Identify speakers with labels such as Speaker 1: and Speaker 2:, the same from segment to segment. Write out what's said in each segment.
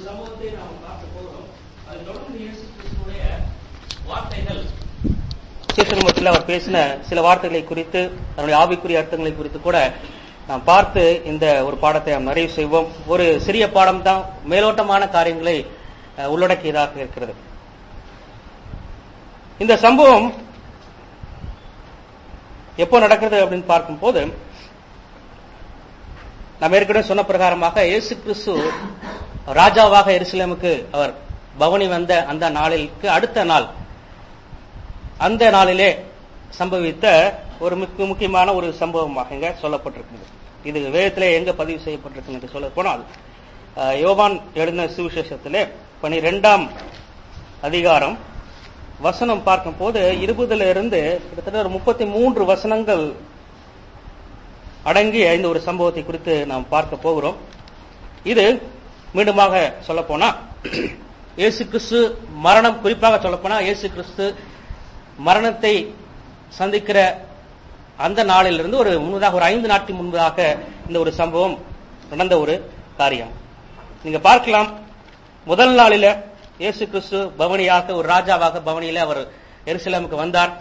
Speaker 1: சம்பவத்தை நாம் பார்க்க போகிறோம் அது தொடர்ந்து இயேசு கிறிஸ்துவுடைய வார்த்தைகள் சீசன் மத்தியில் அவர் பேசின சில வார்த்தைகளை குறித்து அதனுடைய ஆவிக்குரிய அர்த்தங்களை குறித்து கூட நாம் பார்த்து இந்த ஒரு பாடத்தை நாம் நிறைவு செய்வோம் ஒரு சிறிய பாடம் தான் மேலோட்டமான காரியங்களை அஹ், உள்ளடக்கியதாக இருக்கிறது இந்த சம்பவம் எப்போ நடக்கிறது அப்படின்னு பார்க்கும்போது நாம் ஏற்கனவே சொன்ன பிரகாரமாக இயேசு கிறிஸ்து ராஜாவாக எருசலேமுக்கு அவர் பவனி வந்த அந்த நாளிற்கு அடுத்த நாள் அந்த நாளிலே சம்பவித்த ஒரு மிக முக்கியமான ஒரு சம்பவமாக இங்க சொல்லப்பட்டிருக்கிறது இது வேதத்திலே எங்க பதிவு செய்யப்பட்டிருக்கு என்று சொல்ல போனால் அஹ், யோவான் எழுதின சுவிசேஷத்திலே பனிரெண்டாம் அதிகாரம் வசனம் பார்க்கும்போது இருபதுல இருந்து கிட்டத்தட்ட ஒரு முப்பத்தி மூன்று வசனங்கள் அடங்கிய இந்த ஒரு சம்பவத்தை குறித்து நாம் பார்க்க போகிறோம் இது மீண்டுமாக சொல்ல போனா இயேசு கிறிஸ்து மரணம் குறிப்பாக சொல்ல போனா இயேசு கிறிஸ்து மரணத்தை சந்திக்கிற அந்த நாளிலிருந்து ஒரு முன்பதாக ஒரு ஐந்து நாட்கள் முன்பதாக இந்த ஒரு சம்பவம் நடந்த ஒரு காரியம் நீங்க பார்க்கலாம் முதல் நாளில இயேசு கிறிஸ்து பவனியாக ஒரு ராஜாவாக பவனியில அவர் எருசலேமுக்கு வந்தார்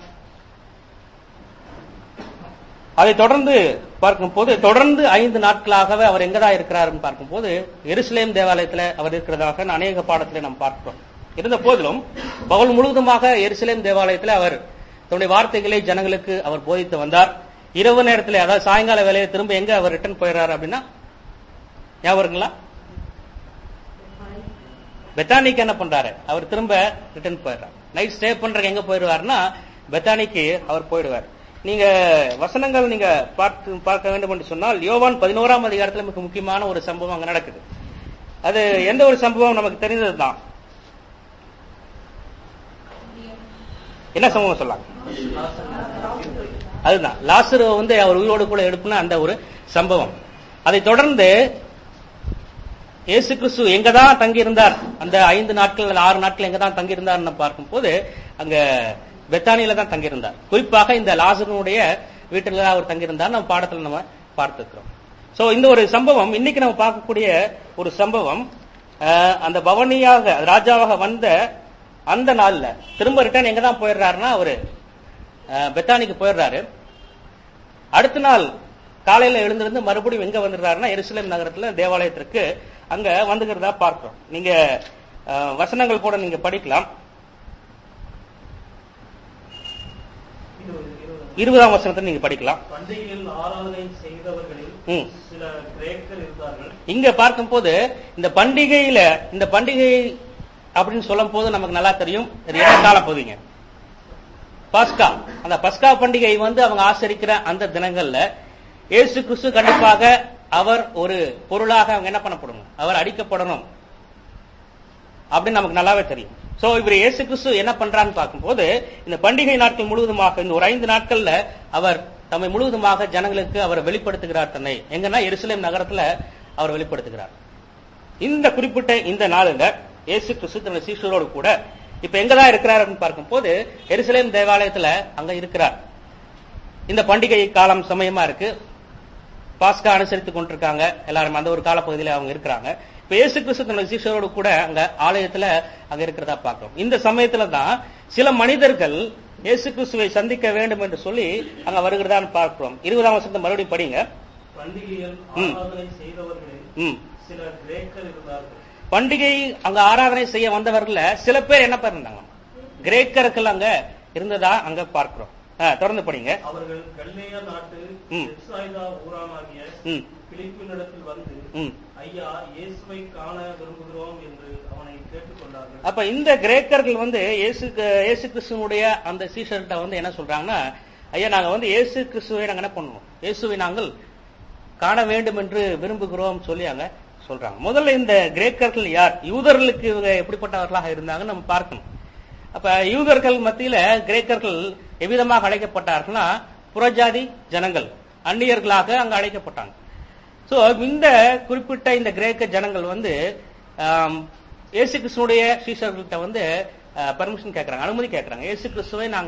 Speaker 1: அதை தொடர்ந்து பார்க்கும்போது தொடர்ந்து ஐந்து நாட்களாகவே அவர் எங்கதான் இருக்கிறாருன்னு பார்க்கும்போது எருசலேம் தேவாலயத்துல அவர் இருக்கிறதாக அநேக பாடத்துல நாம் பார்க்கிறோம் இருந்த போதிலும் பகல் முழுவதுமாக எருசலேம் தேவாலயத்துல அவர் தன்னுடைய வார்த்தைகளை ஜனங்களுக்கு அவர் போதித்து வந்தார் இரவு நேரத்துல அதாவது சாயங்கால வேலையை திரும்ப எங்க அவர் ரிட்டர்ன் போயிடுறாரு அப்படின்னா ஞாபகம் இருக்குங்களா பெத்தானிக்கு என்ன பண்றாரு அவர் திரும்ப ரிட்டர்ன் போயிடுறார் நைட் ஸ்டே பண்றதுக்கு எங்க போயிடுவாருன்னா பெத்தானிக்கு அவர் போயிடுவார் நீங்க வசனங்கள் நீங்க பார்த்து பார்க்க வேண்டும் என்று சொன்னால் யோவான் பதினோராம் அதிகாரத்துல மிக முக்கியமான ஒரு சம்பவம் அங்க நடக்குது அது எந்த ஒரு சம்பவம் நமக்கு தெரிந்ததுதான் என்ன சம்பவம் சொல்லலாம் அதுதான் லாசரு வந்து அவர் உயிரோடு கூட எடுப்புன அந்த ஒரு சம்பவம் அதை தொடர்ந்து இயேசு கிறிஸ்து எங்க தான் தங்கியிருந்தார் அந்த ஐந்து நாட்கள் அல்லது ஆறு நாட்கள் எங்க தான் தங்கியிருந்தார்னு பார்க்கும்போது அங்க பெத்தானியில தான் தங்கியிருந்தார் குறிப்பாக இந்த லாசருடைய வீட்டில் தான் அவர் தங்கியிருந்தார் நம்ம பாடத்துல நம்ம பார்த்துக்கிறோம் சோ இந்த ஒரு சம்பவம் இன்னைக்கு நம்ம பார்க்கக்கூடிய ஒரு சம்பவம் அஹ், அந்த பவனியாக ராஜாவாக வந்த அந்த நாள்ல திரும்ப ரிட்டர்ன் எங்க தான் போயிடுறாருன்னா அவரு அஹ், பெத்தானிக்கு போயிடுறாரு அடுத்த நாள் காலையில எழுந்திருந்து மறுபடியும் எங்க வந்துடுறாருன்னா எருசலேம் நகரத்துல தேவாலயத்திற்கு அங்க வந்துகிறதா பார்க்கிறோம் நீங்க அஹ், வசனங்கள் கூட நீங்க படிக்கலாம் இருபதாம் வசனத்தை நீங்க படிக்கலாம்
Speaker 2: பண்டிகையில் ஆராதனை செய்தவர்களில்
Speaker 1: ம்.
Speaker 2: சில கிரேக்கர் இருந்தார்கள்
Speaker 1: இங்க பார்க்கும்போது இந்த பண்டிகையில இந்த பண்டிகை அப்படின்னு சொல்லும் போது நமக்கு நல்லா தெரியும் இது என்ன கால பகுதிங்க பஸ்கா அந்த பஸ்கா பண்டிகை வந்து அவங்க ஆசரிக்கிற அந்த தினங்கள்ல இயேசு கிறிஸ்து கண்டிப்பாக அவர் ஒரு பொருளாக அவங்க என்ன பண்ணப்படணும் அவர் அடிக்கப்படணும் அப்படின்னு நமக்கு நல்லாவே தெரியும் சோ இவர் இயேசு கிறிஸ்து என்ன பண்றான்னு பார்க்கும்போது இந்த பண்டிகை நாட்கள் முழுவதுமாக இந்த ஒரு ஐந்து நாட்கள்ல அவர் தம்மை முழுவதுமாக ஜனங்களுக்கு அவர் வெளிப்படுத்துகிறார் தன்னை எங்கன்னா எருசலேம் நகரத்துல அவர் வெளிப்படுத்துகிறார் இந்த குறிப்பிட்ட இந்த நாளில் இயேசு கிறிஸ்து தன்னுடைய சீஷரோடு கூட இப்ப எங்கதான் இருக்கிறார் அப்படின்னு பார்க்கும்போது எருசலேம் தேவாலயத்துல அங்க இருக்கிறார் இந்த பண்டிகை காலம் சமயமா இருக்கு பாஸ்கா அனுசரித்துக் கொண்டிருக்காங்க எல்லாரும் அந்த ஒரு காலப்பகுதியில அவங்க இருக்கிறாங்க இப்ப இயேசு கிறிஸ்து தன்னுடைய சீஷரோடு கூட அங்க ஆலயத்துல அங்க இருக்கிறதா பார்க்கிறோம் இந்த சமயத்துல தான் சில மனிதர்கள் இயேசு கிறிஸ்துவை சந்திக்க வேண்டும் என்று சொல்லி அங்க வருகிறதான்னு பார்க்கிறோம் இருபதாம் வருஷத்தை மறுபடியும் படிங்க
Speaker 2: பண்டிகையில்
Speaker 1: ம்.
Speaker 2: ஆராதனை செய்தவர்களில்
Speaker 1: ம்
Speaker 2: சில கிரேக்கர் இருந்தார்கள்
Speaker 1: பண்டிகை அங்க ஆராதனை செய்ய வந்தவர்கள சில பேர் என்ன பேர் இருந்தாங்க கிரேக்கர்கள் அங்க இருந்ததா அங்க பார்க்கிறோம் ஆ, தொடர்ந்து படிங்க
Speaker 2: அவர்கள் கல்லேயா நாட்டு
Speaker 1: ம்.
Speaker 2: பெத்சாய்தா ஊரானாகிய
Speaker 1: ம்
Speaker 2: பிலிப்பினிடத்தில் வந்து
Speaker 1: ம்
Speaker 2: ஐயா இயேசுவை காண விரும்புகிறோம் என்று அவனை கேட்டுக்கொண்டார்கள்
Speaker 1: அப்ப இந்த கிரேக்கர்கள் வந்து இயேசு இயேசு கிறிஸ்துவனுடைய அந்த சீஷர்கிட்ட வந்து என்ன சொல்றாங்கன்னா ஐயா நாங்க வந்து இயேசு கிறிஸ்துவை நாங்க என்ன பண்ணணும் இயேசுவை நாங்கள் காண வேண்டும் என்று விரும்புகிறோம் சொல்லி அங்க சொல்றாங்க முதல்ல இந்த கிரேக்கர்கள் யார் யூதர்களுக்கு இவங்க எப்படிப்பட்டவர்களாக இருந்தாங்கன்னு நம்ம பார்க்கணும் அப்ப யூதர்கள் மத்தியில கிரேக்கர்கள் எவ்விதமாக அழைக்கப்பட்டார்கள்னா புறஜாதி ஜனங்கள் அந்நியர்களாக அங்க அழைக்கப்பட்டாங்க சோ இந்த குறிப்பிட்ட இந்த கிரேக்க ஜனங்கள் வந்து ஆம், இயேசு கிறிஸ்துடைய சீஷர்கள்ட்ட வந்து பெர்மிஷன் கேட்கறாங்க அனுமதி கேட்கறாங்க இயேசு கிறிஸ்துவை நாங்க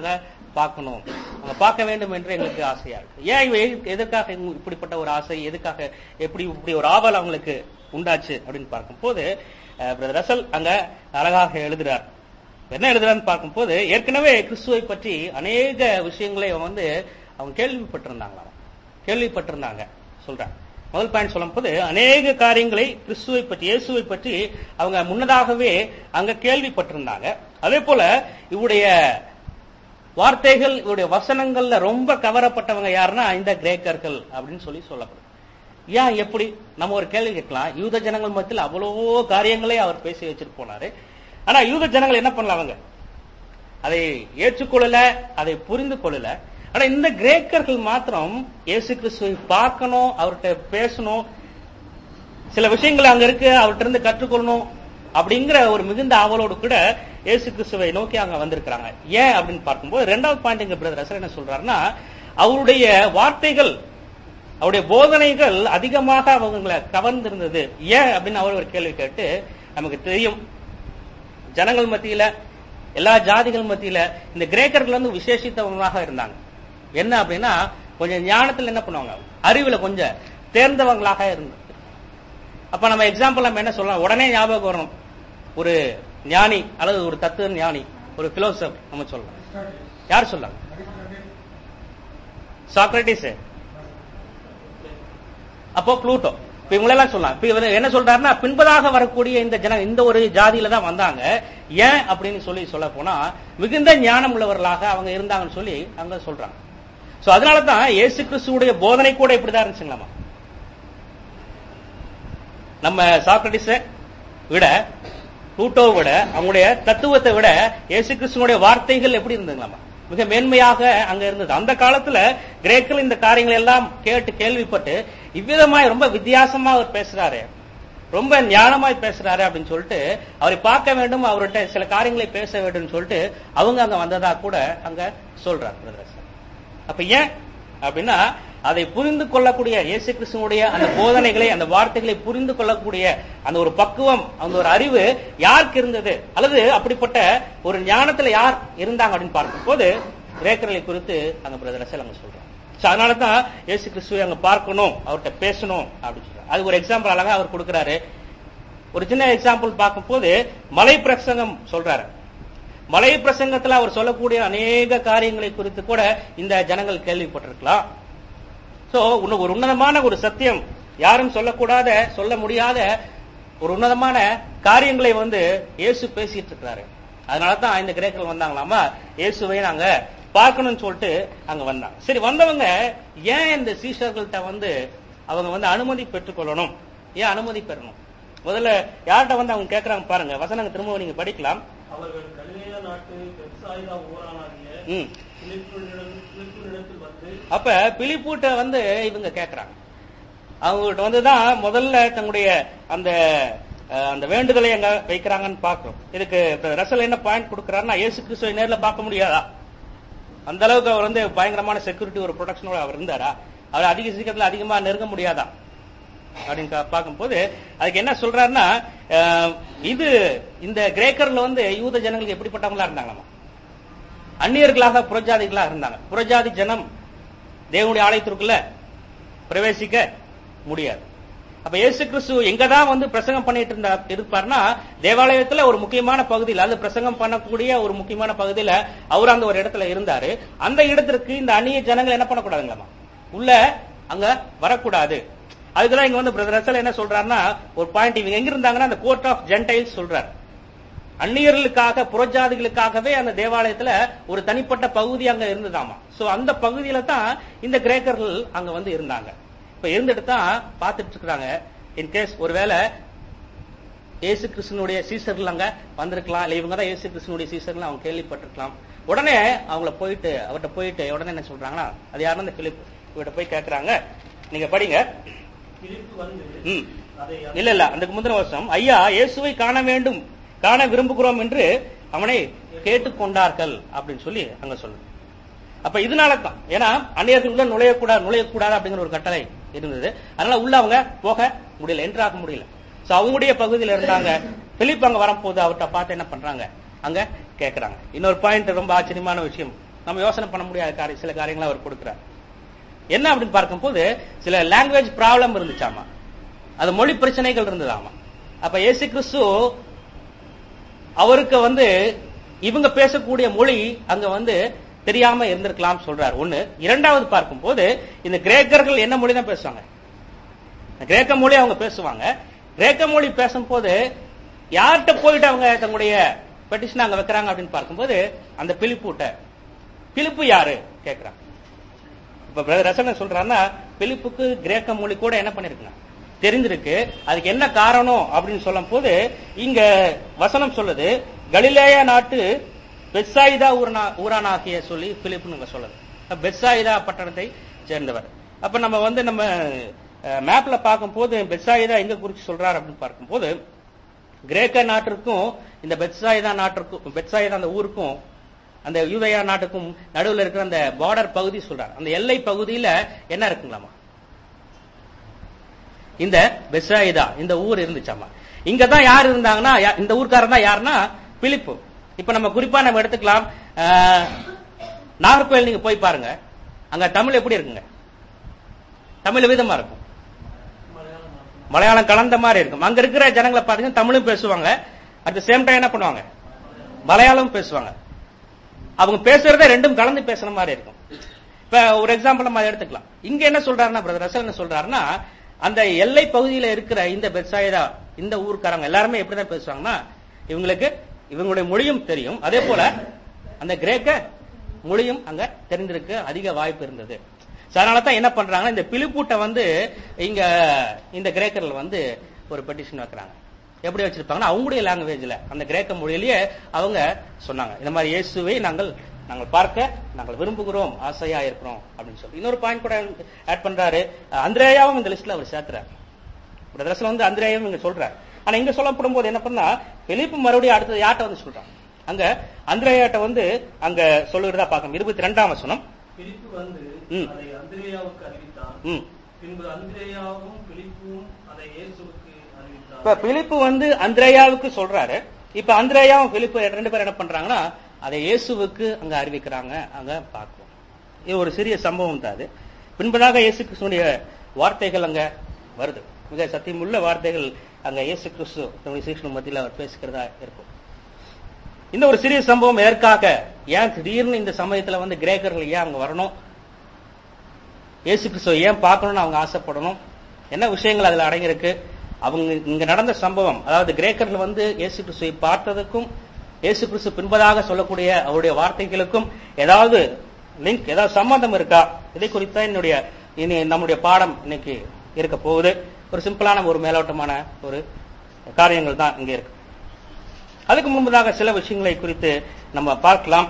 Speaker 1: பார்க்கணும் அவங்க பார்க்க வேண்டும் என்று எங்களுக்கு ஆசையா இருக்கு ஏன் இவ எது- எதற்காக இவங்க இப்படிப்பட்ட ஒரு ஆசை எதுக்காக எப்படி இப்படி ஒரு ஆவல் அவங்களுக்கு உண்டாச்சு அப்படின்னு பார்க்கும்போது அஹ், பிரதர் ரசல் அங்க அழகாக எழுதுறார் என்ன எழுதுறான்னு பார்க்கும்போது ஏற்கனவே கிறிஸ்துவை பற்றி அநேக விஷயங்களை அவன் வந்து அவங்க கேள்விப்பட்டிருந்தாங்களாம் கேள்விப்பட்டிருந்தாங்க சொல்றேன் முதல் பாயிண்ட் சொல்லும் போது அநேக காரியங்களை கிறிஸ்துவை பற்றி இயேசுவை பற்றி அவங்க முன்னதாகவே அங்க கேள்விப்பட்டிருந்தாங்க அதே போல இவருடைய வார்த்தைகள் இவருடைய வசனங்கள்ல ரொம்ப கவரப்பட்டவங்க யாருன்னா இந்த கிரேக்கர்கள் அப்படின்னு சொல்லி சொல்லப்படும் ஏன் எப்படி நம்ம ஒரு கேள்வி கேட்கலாம் யூத ஜனங்கள் மத்தியில் அவ்வளவோ காரியங்களை அவர் பேசி வச்சுட்டு போனாரு ஆனா யூத ஜனங்கள் என்ன பண்ணல அவங்க அதை ஏற்றுக்கொள்ளல அதை புரிந்து கொள்ளல ஆனா இந்த கிரேக்கர்கள் மாத்திரம் இயேசு கிறிஸ்துவை பார்க்கணும் அவர்கிட்ட பேசணும் சில விஷயங்கள் அங்க இருக்கு அவர்கிட்ட இருந்து கற்றுக்கொள்ளணும் அப்படிங்கிற ஒரு மிகுந்த ஆவலோடு கூட இயேசு கிறிஸ்துவை நோக்கி அங்க வந்திருக்கிறாங்க ஏன் அப்படின்னு பார்க்கும்போது ரெண்டாவது பாயிண்ட் எங்க பிரதர் ரசல் என்ன சொல்றாருன்னா அவருடைய வார்த்தைகள் அவருடைய போதனைகள் அதிகமாக அவங்களை கவர்ந்திருந்தது ஏன் அப்படின்னு அவர் ஒரு கேள்வி கேட்டு நமக்கு தெரியும் ஜனங்கள் மத்தியில எல்லா ஜாதிகள் மத்தியில இந்த கிரேக்கர்கள் வந்து விசேஷித்தவங்களாக இருந்தாங்க என்ன அப்படின்னா கொஞ்சம் ஞானத்துல என்ன பண்ணுவாங்க அறிவுல கொஞ்சம் தேர்ந்தவங்களாக இருந்தது அப்ப நம்ம எக்ஸாம்பிள் நம்ம என்ன சொல்லலாம் உடனே ஞாபகம் வரணும் ஒரு ஞானி அல்லது ஒரு தத்துவ ஞானி ஒரு பிலோசப் நம்ம சொல்லலாம் யார் சொல்லலாம் சாக்ரட்டிஸ் அப்போ ப்ளூட்டோ இப்ப இவங்களெல்லாம் சொல்லலாம் இப்ப இவர் என்ன சொல்றாருன்னா பின்பதாக வரக்கூடிய இந்த ஜன இந்த ஒரு ஜாதியில தான் வந்தாங்க ஏன் அப்படின்னு சொல்லி சொல்ல போனா மிகுந்த ஞானம் உள்ளவர்களாக அவங்க இருந்தாங்கன்னு சொல்லி அங்க சொல்றாங்க சோ அதனால தான் இயேசு கிறிஸ்துவுடைய போதனை கூட இப்படிதான் இருந்துச்சுங்களாமா நம்ம சாக்ரட்டிஸ விட ப்ளூட்டோவை விட அவங்களுடைய தத்துவத்தை விட இயேசு கிறிஸ்துவனுடைய வார்த்தைகள் எப்படி இருந்ததுங்களாமா மிக மேன்மையாக அங்க இருந்தது அந்த காலத்துல கிரேக்கர்கள் இந்த காரியங்களை எல்லாம் கேட்டு கேள்விப்பட்டு இவ்விதமாய் ரொம்ப வித்தியாசமா அவர் பேசுறாரு ரொம்ப ஞானமாய் பேசுறாரு அப்படின்னு சொல்லிட்டு அவரை பார்க்க வேண்டும் அவர்கிட்ட சில காரியங்களை பேச வேண்டும் சொல்லிட்டு அவங்க அங்க வந்ததா கூட அங்க சொல்றாரு பிரதர் அப்ப ஏன் அப்படின்னா அதை புரிந்து கொள்ளக்கூடிய இயேசு கிறிஸ்துவனுடைய அந்த போதனைகளை அந்த வார்த்தைகளை புரிந்து கொள்ளக்கூடிய அந்த ஒரு பக்குவம் அந்த ஒரு அறிவு யாருக்கு இருந்தது அல்லது அப்படிப்பட்ட ஒரு ஞானத்துல யார் இருந்தாங்க அப்படின்னு பார்க்கும்போது கிரேக்கர்களை குறித்து அங்க பிரதர் ரசல் அங்க சொல்றாங்க So, அதனால தான் இயேசு கிறிஸ்துவை அங்க பார்க்கணும் அவர்கிட்ட பேசணும் அப்படின்னு சொல்றாங்க அது ஒரு எக்ஸாம்பிள் அழகா அவர் கொடுக்கிறாரு ஒரு சின்ன எக்ஸாம்பிள் பார்க்கும்போது மலை பிரசங்கம் சொல்றாரு மலை பிரசங்கத்துல அவர் சொல்லக்கூடிய அநேக காரியங்களை குறித்து கூட இந்த ஜனங்கள் கேள்விப்பட்டிருக்கலாம் சோ உன்ன- ஒரு உன்னதமான ஒரு சத்தியம் யாரும் சொல்லக்கூடாத சொல்ல முடியாத ஒரு உன்னதமான காரியங்களை வந்து இயேசு பேசிட்டு இருக்கிறாரு அதனால தான் இந்த கிரேக்கர்கள் வந்தாங்களாமா இயேசுவை நாங்க பார்க்கணும்னு சொல்லிட்டு அங்க வந்தாங்க சரி வந்தவங்க ஏன் இந்த சீஷர்கள்ட்ட வந்து அவங்க வந்து அனுமதி பெற்றுக்கொள்ளணும் ஏன் அனுமதி பெறணும் முதல்ல யார்கிட்ட வந்து அவங்க கேக்குறாங்க பாருங்க வசனங்க திரும்ப நீங்க படிக்கலாம்
Speaker 2: அவர்கள் கலிலேயா நாட்டு பெத்சாயிதா ஊரானாகிய
Speaker 1: ம்
Speaker 2: பிலிப்புனிடம் பிலிப்புனிடத்தில் வந்து
Speaker 1: அப்ப பிலிப்பூட்ட வந்து இவங்க கேக்குறாங்க அவங்ககிட்ட வந்துதான் முதல்ல தங்களுடைய அந்த அஹ், அந்த வேண்டுதலை எங்க வைக்கிறாங்கன்னு பாக்குறோம் இதுக்கு இப்ப ரசல் என்ன பாயிண்ட் கொடுக்கறாருன்னா இயேசு கிறிஸ்துவை நேர்ல பார்க்க முடியாதா அந்த அளவுக்கு அவர் வந்து பயங்கரமான செக்யூரிட்டி ஒரு ப்ரொடெக்ஷனோட அவர் இருந்தாரா அவர் அதிக சீக்கிரத்துல அதிகமா நெருங்க முடியாதா அப்படின்னு கா- பார்க்கும்போது அதுக்கு என்ன சொல்றாருன்னா அஹ், இது இந்த கிரேக்கர்ல வந்து யூத ஜனங்களுக்கு எப்படிப்பட்டவங்களா இருந்தாங்களாமா அந்நியர்களாக புறஜாதிகளாக இருந்தாங்க புறஜாதி ஜனம் தேவனுடைய ஆலயத்திற்குள்ள பிரவேசிக்க முடியாது அப்ப இயேசு கிறிஸ்து எங்கதான் வந்து பிரசங்கம் பண்ணிட்டு இருந்தா இருப்பார்னா தேவாலயத்துல ஒரு முக்கியமான பகுதியில் அது பிரசங்கம் பண்ணக்கூடிய ஒரு முக்கியமான பகுதியில அவர் அந்த ஒரு இடத்துல இருந்தாரு அந்த இடத்திற்கு இந்த அந்நிய ஜனங்கள் என்ன பண்ணக்கூடாதுங்களாமா உள்ள அங்க வரக்கூடாது அதுக்குதான் இங்க வந்து பிரதர் ரசல் என்ன சொல்றாருன்னா ஒரு பாயிண்ட் இவங்க எங்க இருந்தாங்கன்னா அந்த கோர்ட் ஆஃப் ஜென்டைல்ஸ் சொல்றாரு அந்நியர்களுக்காக புறஜாதிகளுக்காகவே அந்த தேவாலயத்துல ஒரு தனிப்பட்ட பகுதி அங்க இருந்ததாமா சோ அந்த பகுதியில தான் இந்த கிரேக்கர்கள் அங்க வந்து இருந்தாங்க இப்ப இருந்துட்டு தான் பார்த்துட்டு இருக்காங்க இன்கேஸ் ஒருவேளை இயேசு கிறிஸ்துனுடைய சீசர்கள் அங்க வந்திருக்கலாம் இல்ல இவங்க தான் இயேசு கிறிஸ்துனுடைய சீசர்கள் அவங்க கேள்விப்பட்டிருக்கலாம் உடனே அவங்கள போயிட்டு அவர்கிட்ட போயிட்டு உடனே என்ன சொல்றாங்கன்னா அது யாருன்னா இந்த பிலிப் இவர்கிட்ட போய் கேக்குறாங்க நீங்க படிங்க
Speaker 2: பிலிப்பு வந்து
Speaker 1: ம்
Speaker 2: அதை
Speaker 1: இல்ல இல்ல அதுக்கு முந்தின வருஷம் ஐயா இயேசுவை காண வேண்டும் காண விரும்புகிறோம் என்று அவனை கேட்டுக்கொண்டார்கள் அப்படின்னு சொல்லி அங்க சொல்லுது அப்ப இதனால தான் ஏன்னா அந்நியர்கள் உள்ள நுழையக்கூடாது நுழையக்கூடாது அப்படிங்கிற ஒரு கட்டளை இருந்தது அதனால உள்ள அவங்க போக முடியல என்ட்ராக முடியல சோ அவங்களுடைய பகுதியில இருந்தாங்க பிலிப் அங்க வரும்போது அவர்கிட்ட பார்த்து என்ன பண்றாங்க அங்க கேக்குறாங்க இன்னொரு பாயிண்ட் ரொம்ப ஆச்சரியமான விஷயம் நம்ம யோசனை பண்ண முடியாத காரியம் சில காரியங்களை அவர் கொடுக்கிறார் என்ன அப்படின்னு பார்க்கும்போது சில லாங்குவேஜ் ப்ராப்ளம் இருந்துச்சாமா அது மொழி பிரச்சனைகள் இருந்ததாமா அப்ப இயேசு கிறிஸ்து அவருக்கு வந்து இவங்க பேசக்கூடிய மொழி அங்க வந்து தெரியாம இருந்திருக்கலாம் சொல்றார் ஒண்ணு இரண்டாவது பார்க்கும்போது இந்த கிரேக்கர்கள் என்ன மொழி தான் பேசுவாங்க கிரேக்க மொழி அவங்க பேசுவாங்க கிரேக்க மொழி பேசும்போது யார்கிட்ட போயிட்டு அவங்க தங்களுடைய பெட்டிஷன் அங்க வைக்கிறாங்க அப்படின்னு பார்க்கும்போது அந்த பிலிப்புட்ட பிலிப்பு யாரு கேக்குறாங்க இப்ப பிரதர் ரசன் சொல்றாருன்னா பிலிப்புக்கு கிரேக்க மொழி கூட என்ன பண்ணிருக்குங்க தெரிஞ்சிருக்கு அதுக்கு என்ன காரணம் அப்படின்னு சொல்லும் போது இங்க வசனம் சொல்லுது கலிலேயா நாட்டு பெட்சாயிதா ஊரனா ஊரானாகிய சொல்லி பிலிப்புன்னு சொல்லுது பெட்சாயிதா பட்டணத்தை சேர்ந்தவர் அப்ப நம்ம வந்து நம்ம மேப்ல பார்க்கும்போது பெட்சாயிதா எங்க குறிச்சு சொல்றாரு அப்படின்னு பார்க்கும்போது கிரேக்க நாட்டிற்கும் இந்த பெட்சாயிதா நாட்டிற்கும் பெட்சாயிதா அந்த ஊருக்கும் அந்த யூதயா நாட்டுக்கும் நடுவில் இருக்கிற அந்த பார்டர் பகுதி சொல்றாரு அந்த எல்லை பகுதியில என்ன இருக்குங்களாமா இந்த பெட்சாயிதா இந்த ஊர் இருந்துச்சாமா இங்க தான் யார் இருந்தாங்கன்னா யா- இந்த ஊர்க்காரன் தான் யாருன்னா பிலிப்பு இப்ப நம்ம குறிப்பா நம்ம எடுத்துக்கலாம் ஆஹ், நாகர்கோயில் நீங்க போய் பாருங்க அங்க தமிழ் எப்படி இருக்குங்க தமிழ் விதமா இருக்கும் மலையாளம் கலந்த மாதிரி இருக்கும் அங்க இருக்கிற ஜனங்களை பாத்தீங்கன்னா தமிழும் பேசுவாங்க அட் த சேம் டைம் என்ன பண்ணுவாங்க மலையாளம் பேசுவாங்க அவங்க பேசுறதே ரெண்டும் கலந்து பேசுற மாதிரி இருக்கும் இப்ப ஒரு எக்ஸாம்பிள் நம்ம அதை எடுத்துக்கலாம் இங்க என்ன சொல்றாருன்னா பிரதர் ரசல் என்ன சொல்றாருன்னா அந்த எல்லை பகுதியில இருக்கிற இந்த பெட்சாயிதா இந்த ஊர்க்காரங்க எல்லாருமே எப்படிதான் பேசுவாங்கன்னா இவங்களுக்கு இவங்களுடைய மொழியும் தெரியும் அதே போல அந்த கிரேக்க மொழியும் அங்க தெரிந்திருக்க அதிக வாய்ப்பு இருந்தது So, அதனால தான் என்ன பண்றாங்கன்னா இந்த பிலிப்பூட்டை வந்து இங்க இந்த கிரேக்கர்கள் வந்து ஒரு பெட்டிஷன் வைக்கிறாங்க எப்படி வச்சிருப்பாங்கன்னா அவங்களுடைய லாங்குவேஜ்ல அந்த கிரேக்க மொழியிலேயே அவங்க சொன்னாங்க இந்த மாதிரி இயேசுவை நாங்கள் நாங்கள் பார்க்க நாங்கள் விரும்புகிறோம் ஆசையா இருக்கிறோம் அப்படின்னு சொல்லி இன்னொரு பாயிண்ட் கூட ஆட் பண்றாரு அந்திரேயாவும் இந்த லிஸ்ட்ல அவர் சேர்த்துறாரு பிரதர்ஸ்ல வந்து அந்திரேயாவும் இங்க சொல்றாரு ஆனா இங்க சொல்லப்படும் போது என்ன பண்ணா பிலிப்பு மறுபடியும் அடுத்தது யார்ட்ட வந்து சொல்றான் அங்க அந்திரேயாட்ட வந்து அங்க சொல்லுகிறதா பார்க்கணும் இருபத்தி ரெண்டாம் வசனம்
Speaker 2: பிலிப்பு வந்து
Speaker 1: ம்.
Speaker 2: அதை அந்திரேயாவுக்கு அறிவித்தான்
Speaker 1: ம்
Speaker 2: பின்பு அந்திரேயாவும் பிலிப்பும் அதை இயேசுவுக்கு
Speaker 1: இப்ப
Speaker 2: அறிவித்தார்
Speaker 1: பிலிப்பு வந்து அந்திரேயாவுக்கு சொல்றாரு இப்ப அந்திரேயாவும் பிலிப்பு ரெண்டு பேரும் என்ன பண்றாங்கன்னா அதை இயேசுவுக்கு அங்க அறிவிக்கிறாங்க அங்க பார்க்கிறோம் இது ஒரு சிறிய சம்பவம் தான் அது பின்பதாக இயேசு கிறிஸ்துவனுடைய வார்த்தைகள் அங்க வருது மிக சத்தியமுள்ள வார்த்தைகள் அங்க இயேசு கிறிஸ்து தன்னுடைய சீஷன் மத்தியில் அவர் பேசுகிறதா இருக்கும் இந்த ஒரு சிறிய சம்பவம் எதற்காக ஏன் திடீர்னு இந்த சமயத்துல வந்து கிரேக்கர்கள் ஏன் அங்க வரணும் இயேசு கிறிஸ்துவை ஏன் பார்க்கணும்னு அவங்க ஆசைப்படணும் என்ன விஷயங்கள் அதுல அடங்கியிருக்கு அவங்க இங்க நடந்த சம்பவம் அதாவது கிரேக்கர்கள் வந்து இயேசு கிறிஸ்துவை பார்த்ததுக்கும் இயேசு கிறிஸ்து பின்பதாக சொல்லக்கூடிய அவருடைய வார்த்தைகளுக்கும் ஏதாவது லிங்க் ஏதாவது சம்பந்தம் இருக்கா இதை குறித்த என்னுடைய இனி நம்முடைய பாடம் இன்னைக்கு இருக்க போகுது ஒரு சிம்பிளான ஒரு மேலோட்டமான ஒரு காரியங்கள் தான் இங்க இருக்கு அதுக்கு முன்பதாக சில விஷயங்களை குறித்து நம்ம பார்க்கலாம்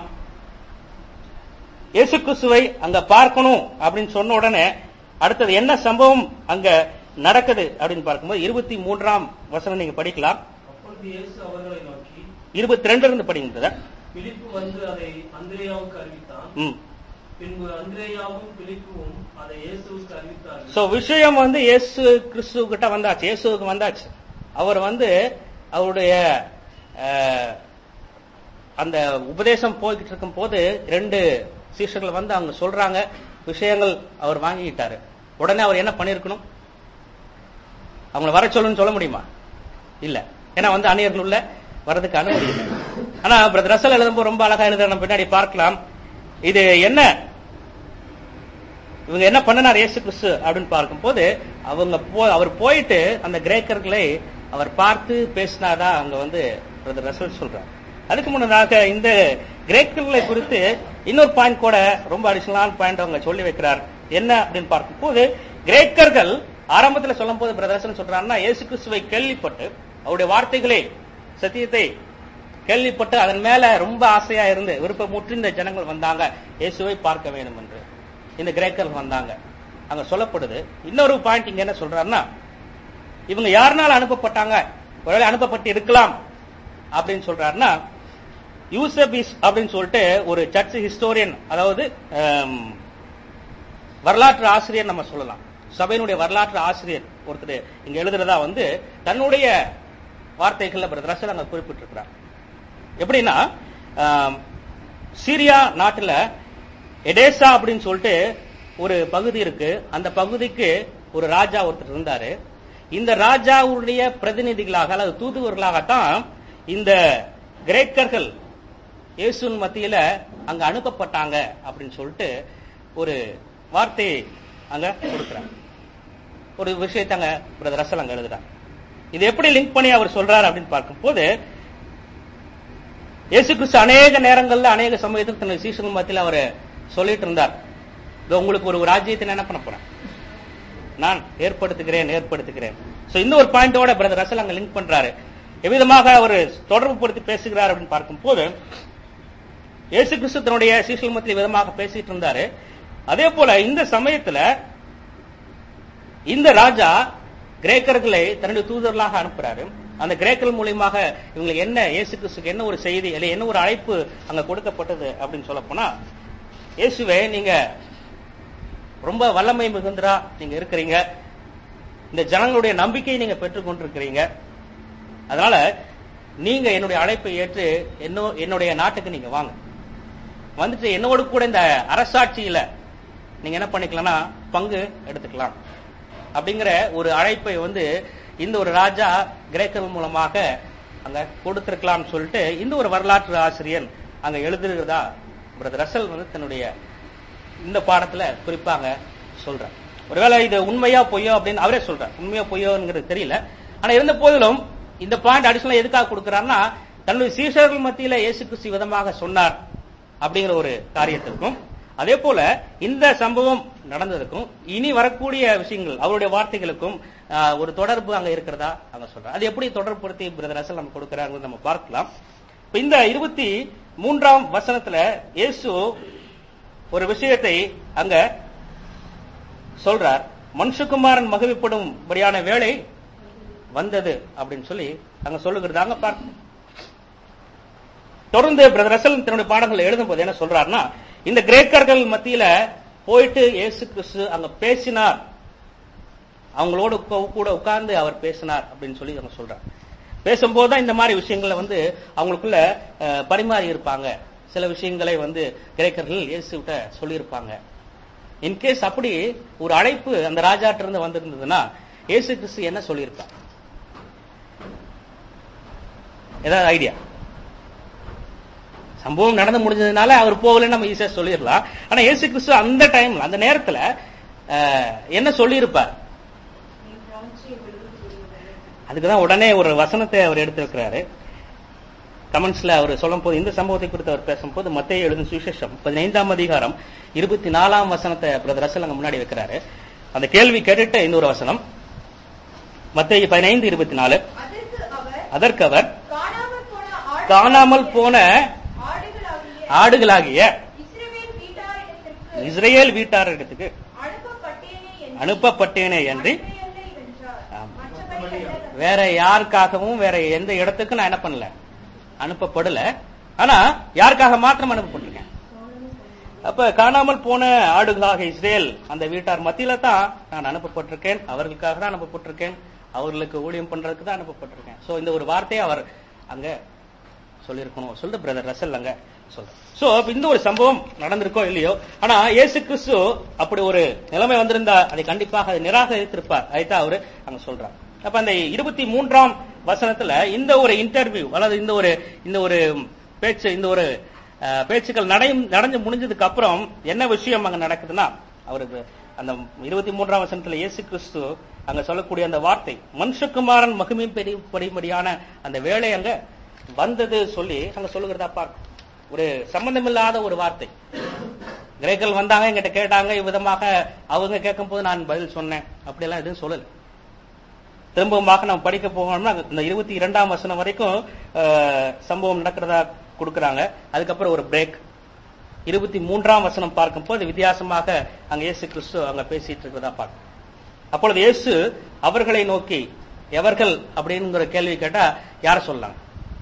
Speaker 1: இயேசு கிறிஸ்துவை அங்க பார்க்கணும் அப்படின்னு சொன்ன உடனே அடுத்தது என்ன சம்பவம் அங்க நடக்குது அப்படின்னு பார்க்கும்போது இருபத்தி மூன்றாம் வசனம் நீங்க படிக்கலாம்
Speaker 2: அப்பொழுது இயேசு அவர்களை நோக்கி
Speaker 1: இருபத்தி ரெண்டுல இருந்து படிங்க
Speaker 2: பிலிப்பு வந்து அதை அந்திரேயாவுக்கு அறிவித்தான்
Speaker 1: ம்
Speaker 2: பின்பு அந்திரேயாவும் பிலிப்புவும் அதை இயேசுவுக்கு அறிவித்தார்கள்
Speaker 1: சோ விஷயம் வந்து இயேசு கிறிஸ்து கிட்ட வந்தாச்சு இயேசுவுக்கு வந்தாச்சு அவர் வந்து அவருடைய அஹ், அந்த உபதேசம் போய்கிட்டு இருக்கும் போது ரெண்டு சீஷர்கள் வந்து அவங்க சொல்றாங்க விஷயங்கள் அவர் வாங்கிக்கிட்டாரு உடனே அவர் என்ன பண்ணிருக்கணும் அவங்கள வர சொல்லுன்னு சொல்ல முடியுமா இல்ல ஏன்னா வந்து அந்நியர்கள் உள்ள வர்றதுக்கு அனுமதி இல்லை ஆனா பிரதர் ரசல் எழுதும்போது ரொம்ப அழகா எழுதுற நம்ம பின்னாடி பார்க்கலாம் இது என்ன இவங்க என்ன பண்ணினார் இயேசு கிறிஸ்து அப்படின்னு பார்க்கும்போது அவங்க போ அவர் போயிட்டு அந்த கிரேக்கர்களை அவர் பார்த்து பேசினாதான் அவங்க வந்து பிரதர் ரசல் சொல்றார் அதுக்கு முன்னதாக இந்த கிரேக்கர்களை குறித்து இன்னொரு பாயிண்ட் கூட ரொம்ப அடிஷனலான பாயிண்ட் அவங்க சொல்லி வைக்கிறார் என்ன அப்படின்னு பார்க்கும்போது கிரேக்கர்கள் ஆரம்பத்துல சொல்லும் போது பிரதர்சன் சொல்றாருன்னா இயேசு கிறிஸ்துவை கேள்விப்பட்டு அவருடைய வார்த்தைகளை சத்தியத்தை கேள்விப்பட்டு அதன் மேல ரொம்ப ஆசையா இருந்து விருப்பமுற்று இந்த ஜனங்கள் வந்தாங்க இயேசுவை பார்க்க வேண்டும் என்று இந்த கிரேக்கர்கள் வந்தாங்க அங்க சொல்லப்படுது இன்னொரு பாயிண்ட் இங்க என்ன சொல்றாருன்னா இவங்க யாருனால அனுப்பப்பட்டாங்க ஒருவேளை அனுப்பப்பட்டு இருக்கலாம் அப்படின்னு சொல்றாருன்னா யூசபிஸ் அப்படின்னு சொல்லிட்டு ஒரு சர்ச் ஹிஸ்டோரியன் அதாவது ஆம், வரலாற்று ஆசிரியர் நம்ம சொல்லலாம் சபையினுடைய வரலாற்று ஆசிரியர் ஒருத்தர் இங்க எழுதுறதா வந்து தன்னுடைய வார்த்தைகள்ல பிரதர் அங்க குறிப்பிட்டிருக்கிறார் எப்படின்னா ஆம், சீரியா நாட்டுல எடேசா அப்படின்னு சொல்லிட்டு ஒரு பகுதி இருக்கு அந்த பகுதிக்கு ஒரு ராஜா ஒருத்தர் இருந்தாரு இந்த ராஜாவுடைய பிரதிநிதிகளாக அல்லது தூதுவர்களாகத்தான் இந்த கிரேக்கர்கள் இயேசுவின் மத்தியில அங்க அனுப்பப்பட்டாங்க அப்படின்னு சொல்லிட்டு ஒரு வார்த்தையை அங்க கொடுக்கிறாங்க ஒரு விஷயத்தை அங்க பிரதர் ரசல் அங்க எழுதுறாங்க இது எப்படி லிங்க் பண்ணி அவர் சொல்றாரு அப்படின்னு பார்க்கும்போது இயேசு கிறிஸ்து அநேக நேரங்கள்ல அநேக சமயத்தில் தன்னுடைய சீசர்கள் மத்தியில் அவர் சொல்லிட்டு இருந்தார் இதோ உங்களுக்கு ஒரு ராஜ்யத்தை நான் என்ன பண்ண போறேன் நான் ஏற்படுத்துகிறேன் ஏற்படுத்துகிறேன் சோ இந்த ஒரு பாயிண்டோட பிரதர் ரசல் அங்க லிங்க் பண்றாரு எவ்விதமாக அவர் தொடர்பு படுத்தி பேசுகிறார் அப்படின்னு பார்க்கும்போது இயேசு கிறிஸ்து தன்னுடைய சீசல் மத்தியில் விதமாக பேசிட்டு இருந்தாரு அதே போல இந்த சமயத்துல இந்த ராஜா கிரேக்கர்களை தன்னுடைய தூதர்களாக அனுப்புறாரு அந்த கிரேக்கர்கள் மூலியமாக இவங்களுக்கு என்ன இயேசு கிறிஸ்துக்கு என்ன ஒரு செய்தி இல்ல என்ன ஒரு அழைப்பு அங்க கொடுக்கப்பட்டது அப்படின்னு சொல்ல போனா இயேசுவே நீங்க ரொம்ப வல்லமை மிகுந்தரா நீங்க இருக்கிறீங்க இந்த ஜனங்களுடைய நம்பிக்கையை நீங்க பெற்றுக் கொண்டிருக்கிறீங்க அதனால நீங்க என்னுடைய அழைப்பை ஏற்று என்னோ என்னுடைய நாட்டுக்கு நீங்க வாங்க வந்துட்டு என்னோடு கூட இந்த அரசாட்சியில நீங்க என்ன பண்ணிக்கலாம்னா பங்கு எடுத்துக்கலாம் அப்படிங்கிற ஒரு அழைப்பை வந்து இந்த ஒரு ராஜா கிரேக்கர்கள் மூலமாக அங்க கொடுத்திருக்கலாம்னு சொல்லிட்டு இந்த ஒரு வரலாற்று ஆசிரியர் அங்க எழுதுகிறதா பிரதர் ரசல் வந்து தன்னுடைய இந்த பாடத்துல குறிப்பாங்க சொல்றார் ஒருவேளை இது உண்மையா பொய்யோ அப்படின்னு அவரே சொல்றார் உண்மையா பொய்யோங்கிறது தெரியல ஆனா இருந்த போதிலும் இந்த பாயிண்ட் அடிஷனலா எதுக்காக கொடுக்கிறாருன்னா தன்னுடைய சீஷர்கள் மத்தியில இயேசு கிறிஸ்து விதமாக சொன்னார் அப்படிங்கிற ஒரு காரியத்திற்கும் அதே போல இந்த சம்பவம் நடந்ததுக்கும் இனி வரக்கூடிய விஷயங்கள் அவருடைய வார்த்தைகளுக்கும் ஆஹ், ஒரு தொடர்பு அங்க இருக்கிறதா அங்க சொல்றார் அது எப்படி தொடர்புபடுத்தி பிரதர் ரசல் நம்ம கொடுக்கிறாங்க நம்ம பார்க்கலாம் இப்ப இந்த இருபத்தி மூன்றாம் வசனத்துல இயேசு ஒரு விஷயத்தை அங்க சொல்றார் மனுஷகுமாரன் மகிழ்ப்படும்படியான வேலை வந்தது அப்படின்னு சொல்லி அங்க சொல்லுகிறதாங்க பார்க்கணும் தொடர்ந்து பிரதர் ரசல் தன்னுடைய பாடங்களை எழுதும்போது என்ன சொல்றாருன்னா இந்த கிரேக்கர்கள் மத்தியில போயிட்டு இயேசு கிறிஸ்து அங்க பேசினார் அவங்களோட உக்க- கூட உட்கார்ந்து அவர் பேசினார் அப்படின்னு சொல்லி அவங்க சொல்றாங்க பேசும்போது தான் இந்த மாதிரி விஷயங்களை வந்து அவங்களுக்குள்ள அஹ், பரிமாறி இருப்பாங்க சில விஷயங்களை வந்து கிரேக்கர்கள் இயேசுகிட்ட சொல்லியிருப்பாங்க இன்கேஸ் அப்படி ஒரு அழைப்பு அந்த ராஜாட்ட இருந்து வந்திருந்ததுன்னா இயேசு கிறிஸ்து என்ன சொல்லியிருப்பார் ஏதாவது ஐடியா சம்பவம் நடந்து முடிஞ்சதுனால அவர் போகலன்னு நம்ம ஈஸியா சொல்லிடலாம் ஆனா இயேசு கிறிஸ்து அந்த டைம்ல அந்த நேரத்துல அஹ், என்ன சொல்லியிருப்பார் அதுக்குதான் உடனே ஒரு வசனத்தை அவர் எடுத்திருக்கிறாரு கமெண்ட்ஸ்ல அவர் சொல்லும் போது இந்த சம்பவத்தை குறித்து அவர் பேசும்போது மத்திய எழுதும் சுவிசேஷம் பதினைந்தாம் அதிகாரம் இருபத்தி நாலாம் வசனத்தை பிரதர் ரசல் அங்க முன்னாடி வைக்கிறாரு அந்த கேள்வி கேட்டுட்டு இந்த ஒரு வசனம் மத்திய பதினைந்து இருபத்தி நாலு
Speaker 3: அதற்கு அவர்
Speaker 1: அதற்கு அவர்
Speaker 3: காணாமல் போன ஆடு-
Speaker 1: காணாமல் போன
Speaker 3: ஆடுகளாகிய
Speaker 1: ஆடுகளாகிய
Speaker 3: இஸ்ரவேல் வீட்டாரிடத்திற்கு
Speaker 1: இஸ்ரேல் வீட்டாரிடத்துக்கு
Speaker 3: அனுப்பப்பட்டேனே என்று
Speaker 1: அனுப்பப்பட்டேனே என்று
Speaker 3: மற்றவர்களே வென்றார்.
Speaker 1: ஆம்.
Speaker 3: மற்றபடி அல்ல.
Speaker 1: வேற யாருக்காகவும் வேற எந்த இடத்துக்கும் நான் என்ன பண்ணல அனுப்பப்படல ஆனா யாருக்காக மாத்திரம் அனுப்பப்பட்டிருக்கேன் அப்ப காணாமல் போன ஆடுகளாக இஸ்ரேல் அந்த வீட்டார் மத்தியில தான் நான் அனுப்பப்பட்டிருக்கேன் அவர்களுக்காக தான் அனுப்பப்பட்டிருக்கேன் அவர்களுக்கு ஊழியம் பண்றதுக்கு தான் அனுப்பப்பட்டிருக்கேன் சோ இந்த ஒரு வார்த்தையை அவர் அங்க சொல்லியிருக்கணும் சொல்லிட்டு பிரதர் ரசல் அங்க சொல்ற சோ இந்த ஒரு சம்பவம் நடந்திருக்கோ இல்லையோ ஆனா இயேசு கிறிஸ்து அப்படி ஒரு நிலைமை வந்திருந்தா அதை கண்டிப்பாக அதை நிராகரித்திருப்பார் அதைத்தான் அவரு அங்க சொல்றார் அப்ப அந்த இருபத்தி மூன்றாம் வசனத்துல இந்த ஒரு இன்டர்வியூ அல்லது இந்த ஒரு இந்த ஒரு பேச்சு இந்த ஒரு அஹ், பேச்சுக்கள் நடையும் நடந்து முடிஞ்சதுக்கு அப்புறம் என்ன விஷயம் அங்க நடக்குதுன்னா அவருக்கு அந்த இருபத்தி மூன்றாம் வசனத்துல இயேசு கிறிஸ்து அங்க சொல்லக்கூடிய அந்த வார்த்தை மனுஷகுமாரன் மகிமை பெரும்படியான அந்த வேலை அங்க வந்தது சொல்லி அங்க சொல்லுகிறதா பார்க்க ஒரு சம்பந்தமில்லாத ஒரு வார்த்தை கிரேக்கர்கள் வந்தாங்க என்கிட்ட கேட்டாங்க இவ்விதமாக அவங்க கேட்கும்போது நான் பதில் சொன்னேன் அப்படியெல்லாம் எதுவும் சொல்லல திரும்பமாக நம்ம படிக்க போகணும்னா இந்த இருபத்தி இரண்டாம் வசனம் வரைக்கும் அஹ், சம்பவம் நடக்கிறதா கொடுக்கறாங்க அதுக்கப்புறம் ஒரு பிரேக் இருபத்தி மூன்றாம் வசனம் பார்க்கும்போது வித்தியாசமாக அங்க இயேசு கிறிஸ்து அங்க பேசிட்டு இருக்கிறதா பார்க்க அப்பொழுது இயேசு அவர்களை நோக்கி எவர்கள் அப்படிங்கிற கேள்வி கேட்டா யார சொல்லலாம்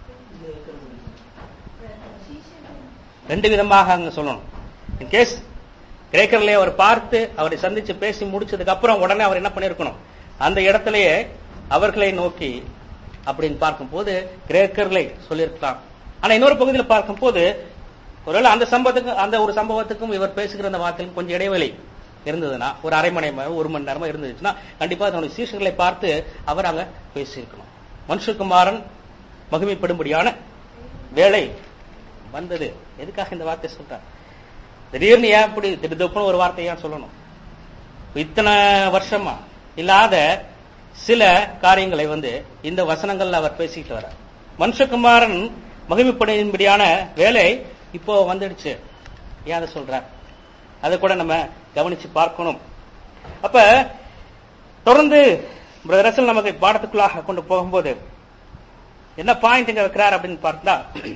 Speaker 1: ரெண்டு விதமாக அங்க சொல்லணும் இன் கேஸ் கிரேக்கர்லயே அவர் பார்த்து அவரை சந்திச்சு பேசி முடிச்சதுக்கு அப்புறம் உடனே அவர் என்ன பண்ணிருக்கணும் அந்த இடத்திலேயே அவர்களை நோக்கி அப்படின்னு பார்க்கும்போது கிரேக்கர்களை சொல்லியிருக்கலாம் ஆனா இன்னொரு பகுதியில் பார்க்கும்போது ஒருவேளை அந்த சம்பவத்துக்கும் அந்த ஒரு சம்பவத்துக்கும் இவர் பேசுகிற அந்த வார்த்தைக்கும் கொஞ்சம் இடைவெளி இருந்ததுன்னா ஒரு அரை மணி நேரம் ஒரு மணி நேரமா இருந்துச்சுன்னா கண்டிப்பா தன்னுடைய சீஷர்களை பார்த்து அவர் அங்க பேசியிருக்கணும் மனுஷகுமாரன் மகிமைப்படும்படியான வேலை வந்தது எதுக்காக இந்த வார்த்தை சொல்றார் திடீர்னு ஏன் இப்படி திடுதப்புன்னு ஒரு வார்த்தை ஏன் சொல்லணும் இத்தனை வருஷமா இல்லாத சில காரியங்களை வந்து இந்த வசனங்கள்ல அவர் பேசிட்டு வர்றார் மனுஷகுமாரன் மகிமைப்படும்படியான வேலை இப்போ வந்துடுச்சு ஏன் அதை சொல்றார் அதை கூட நம்ம கவனிச்சு பார்க்கணும் அப்ப தொடர்ந்து பிரதர் ரசல் நமக்கு பாடத்துக்குள்ளாக கொண்டு போகும்போது என்ன பாயிண்ட் இங்க வைக்கிறார் அப்படின்னு பார்த்தா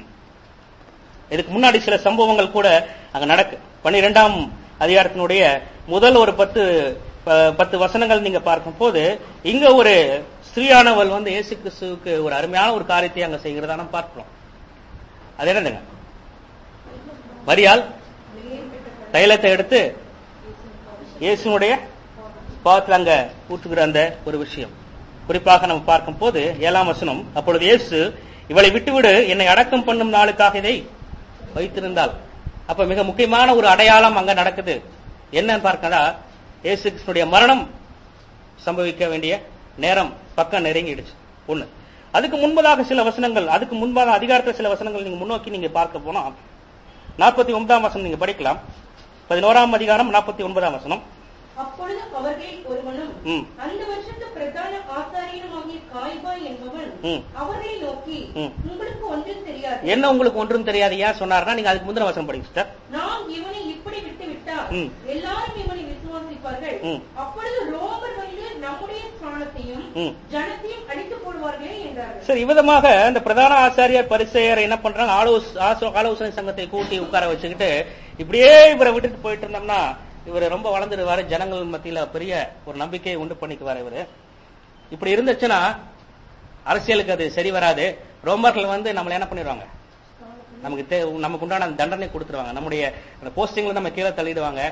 Speaker 1: இதுக்கு முன்னாடி சில சம்பவங்கள் கூட அங்க நடக்கு பன்னிரெண்டாம் அதிகாரத்தினுடைய முதல் ஒரு பத்து ப- பத்து வசனங்கள் நீங்க பார்க்கும் போது இங்க ஒரு ஸ்திரீயானவள் வந்து இயேசு கிறிஸ்துவுக்கு ஒரு அருமையான ஒரு காரியத்தை அங்க செய்கிறதா நம்ம பார்க்கிறோம் அது என்னதுங்க மரியாள் தைலத்தை எடுத்து இயேசுனுடைய பாவத்தில் அங்க ஊற்றுகிற அந்த ஒரு விஷயம் குறிப்பாக நம்ம பார்க்கும் போது ஏழாம் வசனம் அப்பொழுது இயேசு இவளை விட்டுவிடு என்னை அடக்கம் பண்ணும் நாளுக்காக இதை வைத்திருந்தாள் அப்ப மிக முக்கியமான ஒரு அடையாளம் அங்க நடக்குது என்னன்னு பார்க்கறதா இயேசு கிறிஸ்துடைய மரணம் சம்பவிக்க வேண்டிய நேரம் பக்கம் நெருங்கிடுச்சு ஒண்ணு அதுக்கு முன்பதாக சில வசனங்கள் அதுக்கு முன்பாக அதிகாரத்துல சில வசனங்கள் நீங்க முன்னோக்கி நீங்க பார்க்க போனா நாற்பத்தி ஒன்பதாம் வசனம் நீங்க படிக்கலாம் பதினோராம் அதிகாரம் நாற்பத்தி ஒன்பதாம் வசனம்
Speaker 3: அப்பொழுது அவர்களில் ஒருவனும்
Speaker 1: ம்.
Speaker 3: அந்த வருஷத்து பிரதான ஆசாரியனுமாகிய காய்பாய் என்பவன்
Speaker 1: ம்.
Speaker 3: அவர்களை நோக்கி
Speaker 1: ம்.
Speaker 3: உங்களுக்கு ஒன்றும் தெரியாது
Speaker 1: என்ன உங்களுக்கு ஒன்றும் தெரியாது ஏன் சொன்னார்னா நீங்க அதுக்கு முந்தின வசனம் படிங்க sister.
Speaker 3: நாம் இவனை இப்படி விட்டு விட்டால்
Speaker 1: ம்.
Speaker 3: எல்லாரும் இவனை விசுவாசிப்பார்கள்
Speaker 1: ம்.
Speaker 3: அப்பொழுது ரோமர் வந்து நம்முடைய ஸ்தானத்தையும்
Speaker 1: ம்.
Speaker 3: ஜனத்தையும் அடித்து போடுவார்களே என்றார்கள்
Speaker 1: சரி விதமாக இந்த பிரதான ஆசாரியர் பரிசெயர் என்ன பண்றாங்க ஆலோச- ஆசோ- ஆலோசனை சங்கத்தை கூட்டி உட்கார வச்சுக்கிட்டு இப்படியே இவரை விட்டுட்டு போயிட்டு இருந்தோம்னா இவர் ரொம்ப வளர்ந்துடுவாரு ஜனங்கள் மத்தியில பெரிய ஒரு நம்பிக்கையை உண்டு பண்ணிக்குவார் இவரு இப்படி இருந்துச்சுன்னா அரசியலுக்கு அது சரி வராது ரோமர்கள் வந்து நம்மள என்ன பண்ணிடுவாங்க நமக்கு தே- நமக்கு உண்டான அந்த தண்டனை கொடுத்துருவாங்க நம்முடைய அந்த போஸ்டிங்ல நம்ம கீழே தள்ளிடுவாங்க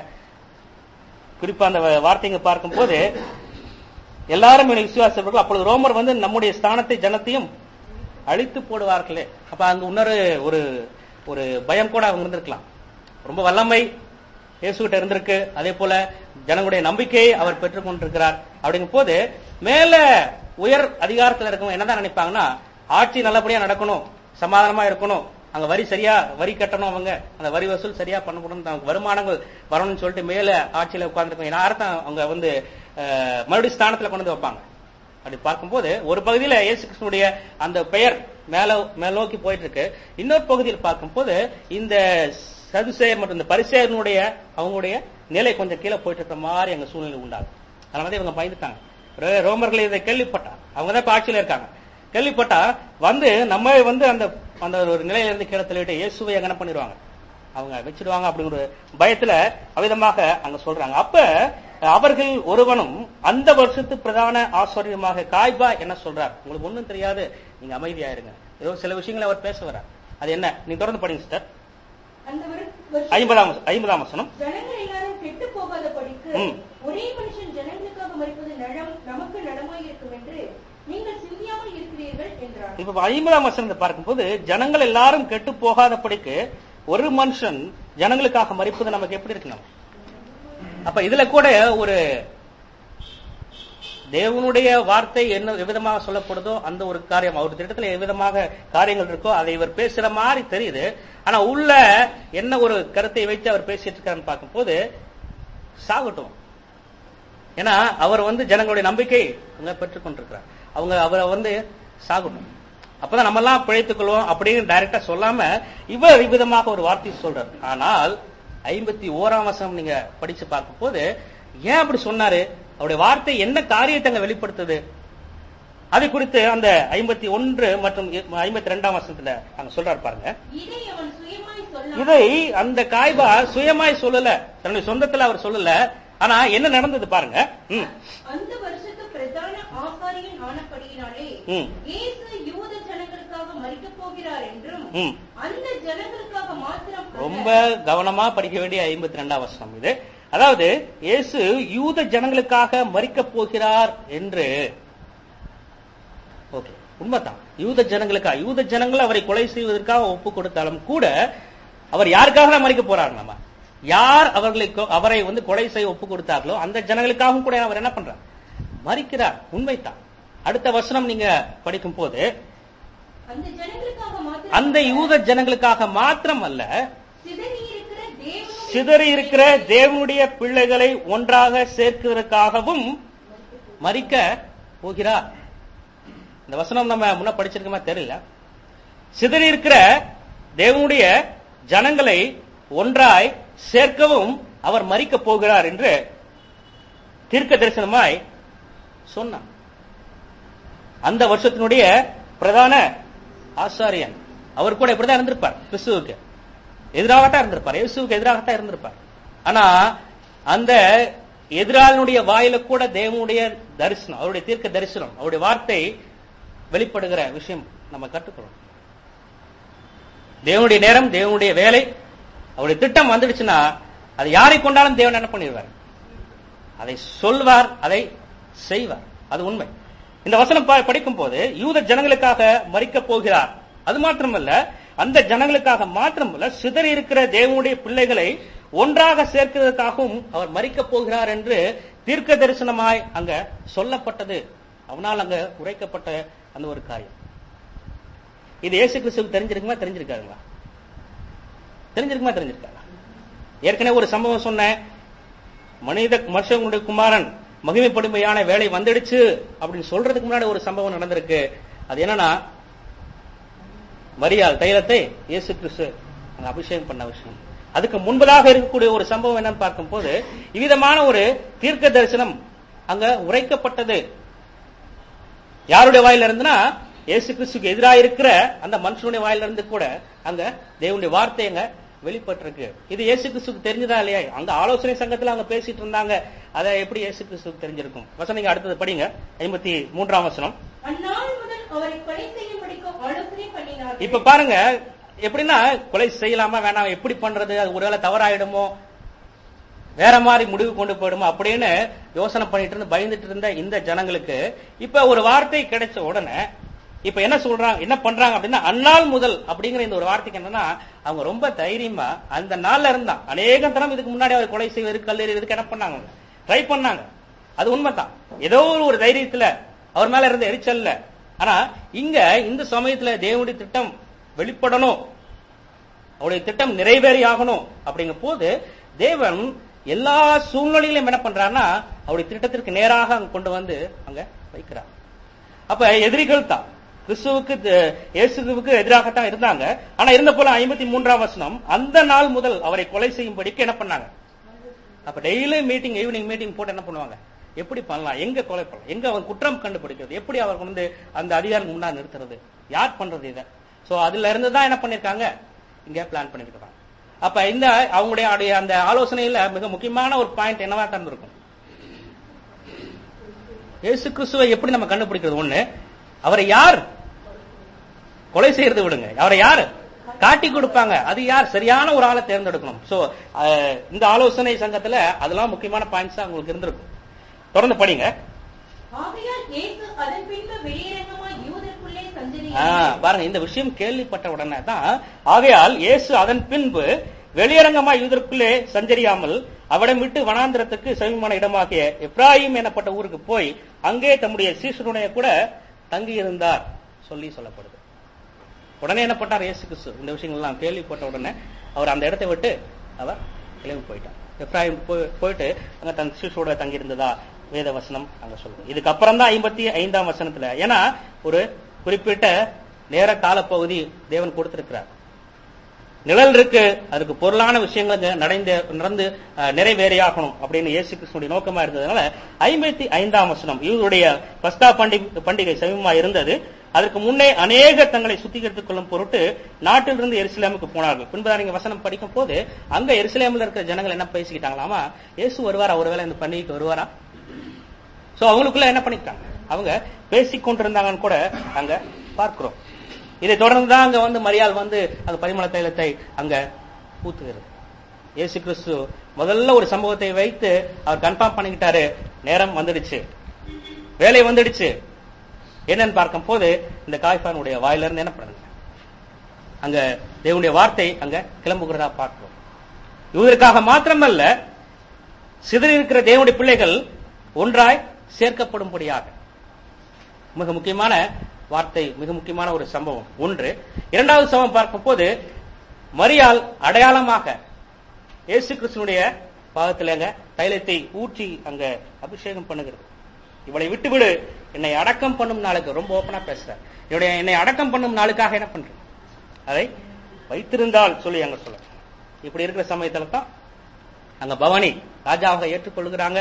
Speaker 1: குறிப்பா அந்த வார்த்தைங்க பார்க்கும்போது எல்லாரும் இவனை விசுவாசிப்பார்கள் அப்பொழுது ரோமர் வந்து நம்முடைய ஸ்தானத்தை ஜனத்தையும் அழித்து போடுவார்களே அப்ப அங்க இன்னொரு ஒரு ஒரு பயம் கூட அவங்க இருந்திருக்கலாம் ரொம்ப வல்லமை இயேசுகிட்ட இருந்திருக்கு அதே போல ஜனங்களுடைய நம்பிக்கையை அவர் பெற்றுக் கொண்டிருக்கிறார் அப்படிங்கும் போது மேல உயர் அதிகாரத்துல இருக்கவங்க என்னதான் நினைப்பாங்கன்னா ஆட்சி நல்லபடியா நடக்கணும் சமாதானமா இருக்கணும் அங்க வரி சரியா வரி கட்டணும் அவங்க அந்த வரி வசூல் சரியா பண்ணணும் நமக்கு வருமானங்கள் வரணும்னு சொல்லிட்டு மேல ஆட்சியில உட்கார்ந்துருக்கோம் யார்தான் அவங்க வந்து அஹ், மறுபடியும் ஸ்தானத்துல கொண்டு வந்து வைப்பாங்க அப்படி பார்க்கும்போது ஒரு பகுதியில இயேசு கிறிஸ்துடைய அந்த பெயர் மேல மேல் நோக்கி போயிட்டு இருக்கு இன்னொரு பகுதியில் பார்க்கும்போது இந்த சதுசேயர் மற்றும் இந்த பரிசேயனுடைய அவங்களுடைய நிலை கொஞ்சம் கீழே போயிட்டு இருக்கிற மாதிரி அங்க சூழ்நிலை உண்டாகும் அதனால தான் இவங்க பயந்துட்டாங்க ரோ- ரோமர்கள் இதை கேள்விப்பட்டா அவங்க தான் இப்ப ஆட்சியில இருக்காங்க கேள்விப்பட்டா வந்து நம்ம வந்து அந்த அந்த ஒரு நிலையில இருந்து கீழே தள்ளிட்டு இயேசுவை எங்க என்ன பண்ணிடுவாங்க அவங்க வச்சிடுவாங்க அப்படிங்கிற ஒரு பயத்துல அவிதமாக அங்க சொல்றாங்க அப்ப அவர்கள் ஒருவனும் அந்த வருஷத்து பிரதான ஆச்சரியமாக காய்பா என்ன சொல்றார் உங்களுக்கு ஒண்ணும் தெரியாது நீங்க அமைதியா இருங்க ஏதோ சில விஷயங்களை அவர் பேச வர்றார் அது என்ன நீங்க தொடர்ந்து படிங்க சிஸ்டர்
Speaker 3: அந்த வரு- வருஷம்
Speaker 1: ஐம்பதாம் ஐம்பதாம் வசனம்
Speaker 3: ஜனங்கள் எல்லாரும் கெட்டு போகாத படிக்கு
Speaker 1: ம்.
Speaker 3: ஒரே மனுஷன் ஜனங்களுக்காக மறிப்பது நலம் நமக்கு நலமாய் இருக்கும் என்று நீங்கள் சிந்தியாமல் இருக்கிறீர்கள் என்றார்
Speaker 1: இப்ப ஐம்பதாம் வசனத்தை பார்க்கும்போது ஜனங்கள் எல்லாரும் கெட்டு போகாதபடிக்கு ஒரு மனுஷன் ஜனங்களுக்காக மறிப்பது நமக்கு எப்படி இருக்கணும் அப்ப இதுல கூட ஒரு தேவனுடைய வார்த்தை என்ன எவ்விதமாக சொல்லப்படுதோ அந்த ஒரு காரியம் அவர் திட்டத்துல எவ்விதமாக காரியங்கள் இருக்கோ அதை இவர் பேசுற மாதிரி தெரியுது ஆனா உள்ள என்ன ஒரு கருத்தை வைத்து அவர் பேசிட்டு இருக்காருன்னு பார்க்கும்போது சாகட்டும் ஏன்னா அவர் வந்து ஜனங்களுடைய நம்பிக்கை அவங்க பெற்றுக் கொண்டிருக்கிறார் அவங்க அவரை வந்து சாகட்டும் அப்பதான் நம்ம எல்லாம் பிழைத்துக் கொள்வோம் அப்படின்னு டைரக்டா சொல்லாம இவர் இவ்விதமாக ஒரு வார்த்தை சொல்றார் ஆனால் ஐம்பத்தி ஓராம் வசனம் நீங்க படிச்சு பார்க்கும் போது ஏன் அப்படி சொன்னாரு அவருடைய வார்த்தை என்ன காரியத்தை அங்க வெளிப்படுத்துது அதை குறித்து அந்த ஐம்பத்தி ஒன்று மற்றும் ஐம்பத்தி ரெண்டாம் வசனத்துல அங்க சொல்றாரு பாருங்க
Speaker 3: இதை அவன் சுயமாய் சொன்னான்
Speaker 1: இதை அந்த காய்பா சுயமாய் சொல்லல தன்னுடைய சொந்தத்துல அவர் சொல்லல ஆனா என்ன நடந்தது பாருங்க ம்,
Speaker 3: அந்த வருஷத்து பிரதான ஆசாரியன் ஆனபடியினாலே
Speaker 1: ம்.
Speaker 3: இயேசு யூத ஜனங்களுக்காக மறிக்கப் போகிறார் என்றும்
Speaker 1: ம்.
Speaker 3: அந்த ஜனங்களுக்காக மாத்திரம் அல்ல,
Speaker 1: ரொம்ப கவனமா படிக்க வேண்டிய ஐம்பத்தி ரெண்டாம் வசனம் இது அதாவது இயேசு யூத ஜனங்களுக்காக மறிக்கப் போகிறார் என்று ஓகே உண்மைதான் யூத ஜனங்களுக்காக யூத ஜனங்கள் அவரை கொலை செய்வதற்காக ஒப்பு கொடுத்தாலும் கூட அவர் யாருக்காக தான் மறிக்க போறாரு நம்ம யார் அவர்களை கொ- அவரை வந்து கொலை செய்ய ஒப்பு கொடுத்தார்களோ அந்த ஜனங்களுக்காகவும் கூட அவர் என்ன பண்றார் மறிக்கிறார் உண்மைதான் அடுத்த வசனம் நீங்க படிக்கும் போது
Speaker 3: அந்த ஜனங்களுக்காக மாத்திரம்
Speaker 1: அந்த யூத ஜனங்களுக்காக மாத்திரம் அல்ல
Speaker 3: சிதறியிருக்கிற தேவனுடைய
Speaker 1: சிதறி இருக்கிற தேவனுடைய பிள்ளைகளை ஒன்றாக சேர்க்கிறதுக்காகவும் மறிக்க போகிறார் இந்த வசனம் நம்ம முன்ன படிச்சிருக்கோமா தெரியல சிதறி இருக்கிற தேவனுடைய ஜனங்களை ஒன்றாய் சேர்க்கவும் அவர் மறிக்க போகிறார் என்று தீர்க்க தரிசனமாய் சொன்னார் அந்த வருஷத்தினுடைய பிரதான ஆசாரியன் அவர் கூட இப்படிதான் இருந்திருப்பார் கிறிஸ்துவுக்கு எதிராகத்தான் இருந்திருப்பார் இயேசுவுக்கு எதிராகத்தான் இருந்திருப்பார் ஆனா அந்த எதிராளனுடைய வாயில கூட தேவனுடைய தரிசனம் அவருடைய தீர்க்க தரிசனம் அவருடைய வார்த்தை வெளிப்படுகிற விஷயம் நம்ம கற்றுக்கிறோம் தேவனுடைய நேரம் தேவனுடைய வேலை அவருடைய திட்டம் வந்துடுச்சுன்னா அது யாரை கொண்டாலும் தேவன் என்ன பண்ணிடுவார் அதை சொல்வார் அதை செய்வார் அது உண்மை இந்த வசனம் ப- படிக்கும் போது யூத ஜனங்களுக்காக மறிக்க போகிறார் அது மாத்திரமல்ல அந்த ஜனங்களுக்காக மாத்திரமல்ல சிதறி இருக்கிற தேவனுடைய பிள்ளைகளை ஒன்றாக சேர்க்கிறதுக்காகவும் அவர் மறிக்க போகிறார் என்று தீர்க்க தரிசனமாய் அங்க சொல்லப்பட்டது அவனால் அங்க உரைக்கப்பட்ட அந்த ஒரு காரியம் இது இயேசு கிறிஸ்துவுக்கு தெரிஞ்சிருக்குமா தெரிஞ்சிருக்காருங்களா தெரிஞ்சிருக்குமா தெரிஞ்சிருக்காரா ஏற்கனவே ஒரு சம்பவம் சொன்னேன் மனித மனுஷனுடைய குமாரன் மகிமைப்படுமையான வேலை வந்துடுச்சு அப்படின்னு சொல்றதுக்கு முன்னாடி ஒரு சம்பவம் நடந்திருக்கு அது என்னன்னா மரியாள் தைலத்தை இயேசு கிறிஸ்து அங்க அபிஷேகம் பண்ண விஷயம் அதுக்கு முன்பதாக இருக்கக்கூடிய ஒரு சம்பவம் என்னன்னு பார்க்கும்போது இவ்விதமான ஒரு தீர்க்க தரிசனம் அங்க உரைக்கப்பட்டது யாருடைய வாயில இருந்துன்னா இயேசு கிறிஸ்துக்கு எதிராக இருக்கிற அந்த மனுஷனுடைய வாயில இருந்து கூட அங்க தேவனுடைய வார்த்தை அங்க வெளிப்பட்டிருக்கு இது இயேசு கிறிஸ்துக்கு தெரிஞ்சதா இல்லையா அங்க ஆலோசனை சங்கத்துல அவங்க பேசிட்டு இருந்தாங்க அதை எப்படி இயேசு கிறிஸ்துக்கு தெரிஞ்சிருக்கும் வசனம் நீங்க அடுத்தது படிங்க ஐம்பத்தி மூன்றாம் வசனம்
Speaker 3: அந்நாள் முதல் அவரை கொலை செய்யும்படிக்கு ஆலோசனை பண்ணினார்கள்
Speaker 1: இப்ப பாருங்க எப்படின்னா கொலை செய்யலாமா வேணாம் எப்படி பண்றது அது ஒருவேளை தவறாயிடுமோ வேற மாதிரி முடிவு கொண்டு போயிடுமோ அப்படின்னு யோசனை பண்ணிட்டு இருந்து பயந்துட்டு இருந்த இந்த ஜனங்களுக்கு இப்ப ஒரு வார்த்தை கிடைச்ச உடனே இப்ப என்ன சொல்றாங்க என்ன பண்றாங்க அப்படின்னா அந்நாள் முதல் அப்படிங்கிற இந்த ஒரு வார்த்தைக்கு என்னன்னா அவங்க ரொம்ப தைரியமா அந்த நாள்ல இருந்தா அநேக தரம் இதுக்கு முன்னாடி அவர் கொலை செய்வதற்கு கல்லெறிவதற்கு என்ன பண்ணாங்க ட்ரை பண்ணாங்க அது உண்மைதான் ஏதோ ஒரு தைரியத்துல அவர் மேல இருந்த எரிச்சல்ல ஆனா இங்க இந்த சமயத்துல தேவனுடைய திட்டம் வெளிப்படணும் அவருடைய திட்டம் நிறைவேறி ஆகணும் அப்படிங்கிற போது தேவன் எல்லா சூழ்நிலையிலும் என்ன பண்றாருன்னா அவருடைய திட்டத்திற்கு நேராக அங்க கொண்டு வந்து அங்க வைக்கிறார் அப்ப எதிரிகள் தான் கிறிஸ்துவுக்கு த- இயேசுவுக்கு எதிராகத்தான் இருந்தாங்க ஆனா இருந்த போல ஐம்பத்தி மூன்றாம் வசனம் அந்த நாள் முதல் அவரை கொலை செய்யும்படிக்கு என்ன பண்ணாங்க அப்ப டெய்லி மீட்டிங் ஈவினிங் மீட்டிங் போட்டு என்ன பண்ணுவாங்க எப்படி பண்ணலாம் எங்க கொலை பண்ணலாம் எங்க அவர் குற்றம் கண்டுபிடிக்கிறது எப்படி அவர் வந்து அந்த அதிகாரம் முன்னாடி நிறுத்துறது யார் பண்றது இதை சோ அதுல இருந்து தான் என்ன பண்ணிருக்காங்க இங்க பிளான் பண்ணிருக்காங்க அப்ப இந்த அவங்களுடைய அடைய- அந்த ஆலோசனையில மிக முக்கியமான ஒரு பாயிண்ட் என்னவா தான் இருக்கும் இயேசு கிறிஸ்துவை எப்படி நம்ம கண்டுபிடிக்கிறது ஒண்ணு அவரை யார் கொலை செய்யறது விடுங்க அவரை யார் காட்டி கொடுப்பாங்க அது யார் சரியான ஒரு ஆளை தேர்ந்தெடுக்கணும் சோ இந்த ஆலோசனை சங்கத்துல அதெல்லாம் முக்கியமான பாயிண்ட்ஸ் உங்களுக்கு இருந்திருக்கும் தொடர்ந்து படிங்க
Speaker 3: ஆகையால் இயேசு அதன் பின்பு வெளியரங்கமாய் யூதருக்குள்ளே
Speaker 1: ஆ,
Speaker 3: சஞ்சரியார்
Speaker 1: பாருங்க இந்த விஷயம் கேள்விப்பட்ட உடனே தான் ஆகையால் இயேசு அதன் பின்பு வெளியரங்கமா யூதருக்குள்ளே சஞ்சரியாமல் அவடம் விட்டு வனாந்திரத்துக்கு சமீபமான இடமாகிய எப்ராஹிம் எனப்பட்ட ஊருக்கு போய் அங்கே தம்முடைய சீசருடைய கூட தங்கி இருந்தார் சொல்லி சொல்லப்படுது உடனே என்ன பண்ணார் இயேசு கிறிஸ்து இந்த விஷயங்கள் எல்லாம் கேள்விப்பட்ட உடனே அவர் அந்த இடத்தை விட்டு அவர் கிளம்பி போயிட்டார் எப்ராஹிம் போய்- போயிட்டு அங்க தன் சிசுவோட தங்கி இருந்ததா வேத வசனம் அங்க சொல்லுது இதுக்கப்புறம் தான் ஐம்பத்தி ஐந்தாம் வசனத்துல ஏன்னா ஒரு குறிப்பிட்ட நேர காலப்பகுதி தேவன் கொடுத்திருக்கிறார் நிழல் இருக்கு அதுக்கு பொருளான விஷயங்கள் அங்க நடந்து நடந்து அஹ், நிறைவேறியாகணும் அப்படின்னு இயேசு கிறிஸ்துடைய நோக்கமா இருந்ததுனால ஐம்பத்தி ஐந்தாம் வசனம் இவருடைய பஸ்கா பண்டிகை பண்டிகை சமீபமா இருந்தது அதற்கு முன்னே அநேக தங்களை சுத்திகரித்துக் கொள்ளும் பொருட்டு நாட்டிலிருந்து எருசலேமுக்கு போனார்கள் பின்பு நீங்க வசனம் படிக்கும் போது அங்க எருசலேம்ல இருக்கிற ஜனங்கள் என்ன பேசிக்கிட்டாங்களாமா இயேசு வருவாரா ஒருவேளை இந்த பண்டிகைக்கு வருவாரா சோ அவங்களுக்குள்ள என்ன பண்ணிக்கிட்டாங்க அவங்க பேசிக் கொண்டிருந்தாங்கன்னு கூட அங்க பார்க்கிறோம் இதை தொடர்ந்து தான் அங்க வந்து மரியாள் வந்து அந்த பரிமள தைலத்தை அங்க ஊத்துகிறது இயேசு கிறிஸ்து முதல்ல ஒரு சம்பவத்தை வைத்து அவர் கன்ஃபார்ம் பண்ணிக்கிட்டாரு நேரம் வந்துடுச்சு வேலை வந்துடுச்சு என்னன்னு பார்க்கும் போது இந்த காய்ஃபானுடைய வாயில இருந்து என்ன பண்ணுங்க அங்க தேவனுடைய வார்த்தை அங்க கிளம்புகிறதா பார்க்கிறோம் யூதருக்காக மாத்திரமல்ல சிதறி இருக்கிற தேவனுடைய பிள்ளைகள் ஒன்றாய் சேர்க்கப்படும்படியாக மிக முக்கியமான வார்த்தை மிக முக்கியமான ஒரு சம்பவம் ஒன்று இரண்டாவது சம்பவம் பார்க்கும் போது மரியாள் அடையாளமாக இயேசு கிறிஸ்துனுடைய பாகத்தில் அங்க தைலத்தை ஊற்றி அங்க அபிஷேகம் பண்ணுகிறது இவளை விட்டுவிடு என்னை அடக்கம் பண்ணும் நாளுக்கு ரொம்ப ஓப்பனா பேசுறேன் இவருடைய என்னை அடக்கம் பண்ணும் நாளுக்காக என்ன பண்றேன் அதை வைத்திருந்தால் சொல்லி அங்க சொல்ல இப்படி இருக்கிற சமயத்துல தான் அங்க பவானி ராஜாவாக ஏற்றுக்கொள்கிறாங்க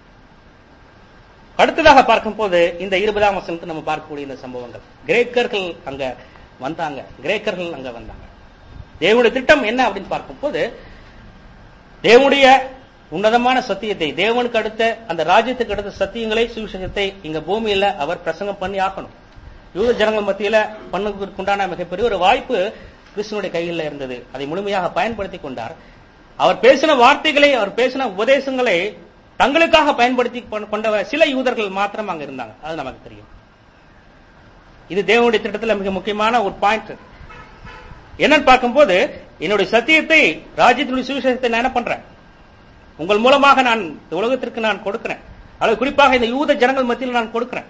Speaker 1: அடுத்ததாக பார்க்கும்போது இந்த இருபதாம் வசனத்தை நம்ம பார்க்கக்கூடிய இந்த சம்பவங்கள் கிரேக்கர்கள் அங்க வந்தாங்க கிரேக்கர்கள் அங்க வந்தாங்க தேவனுடைய திட்டம் என்ன அப்படின்னு பார்க்கும்போது தேவனுடைய உன்னதமான சத்தியத்தை தேவனுக்கு அடுத்த அந்த ராஜ்யத்துக்கு அடுத்த சத்தியங்களை சுவிசேஷத்தை இங்க பூமியில அவர் பிரசங்கம் பண்ணி ஆக்கணும் யூத ஜனங்கள் மத்தியில பண்ணுவதற்குண்டான மிகப்பெரிய ஒரு வாய்ப்பு கிறிஸ்துவனுடைய கையில் இருந்தது அதை முழுமையாக பயன்படுத்தி கொண்டார் அவர் பேசின வார்த்தைகளை அவர் பேசின உபதேசங்களை தங்களுக்காக பயன்படுத்தி கொண்ட சில யூதர்கள் மாத்திரம் அங்க இருந்தாங்க அது நமக்கு தெரியும் இது தேவனுடைய திட்டத்துல மிக முக்கியமான ஒரு பாயிண்ட் என்னன்னு பார்க்கும்போது என்னுடைய சத்தியத்தை ராஜ்யத்தினுடைய சுவிசேஷத்தை நான் என்ன பண்றேன் உங்கள் மூலமாக நான் இந்த உலகத்திற்கு நான் கொடுக்கிறேன் அல்லது குறிப்பாக இந்த யூத ஜனங்கள் மத்தியில் நான் கொடுக்கிறேன்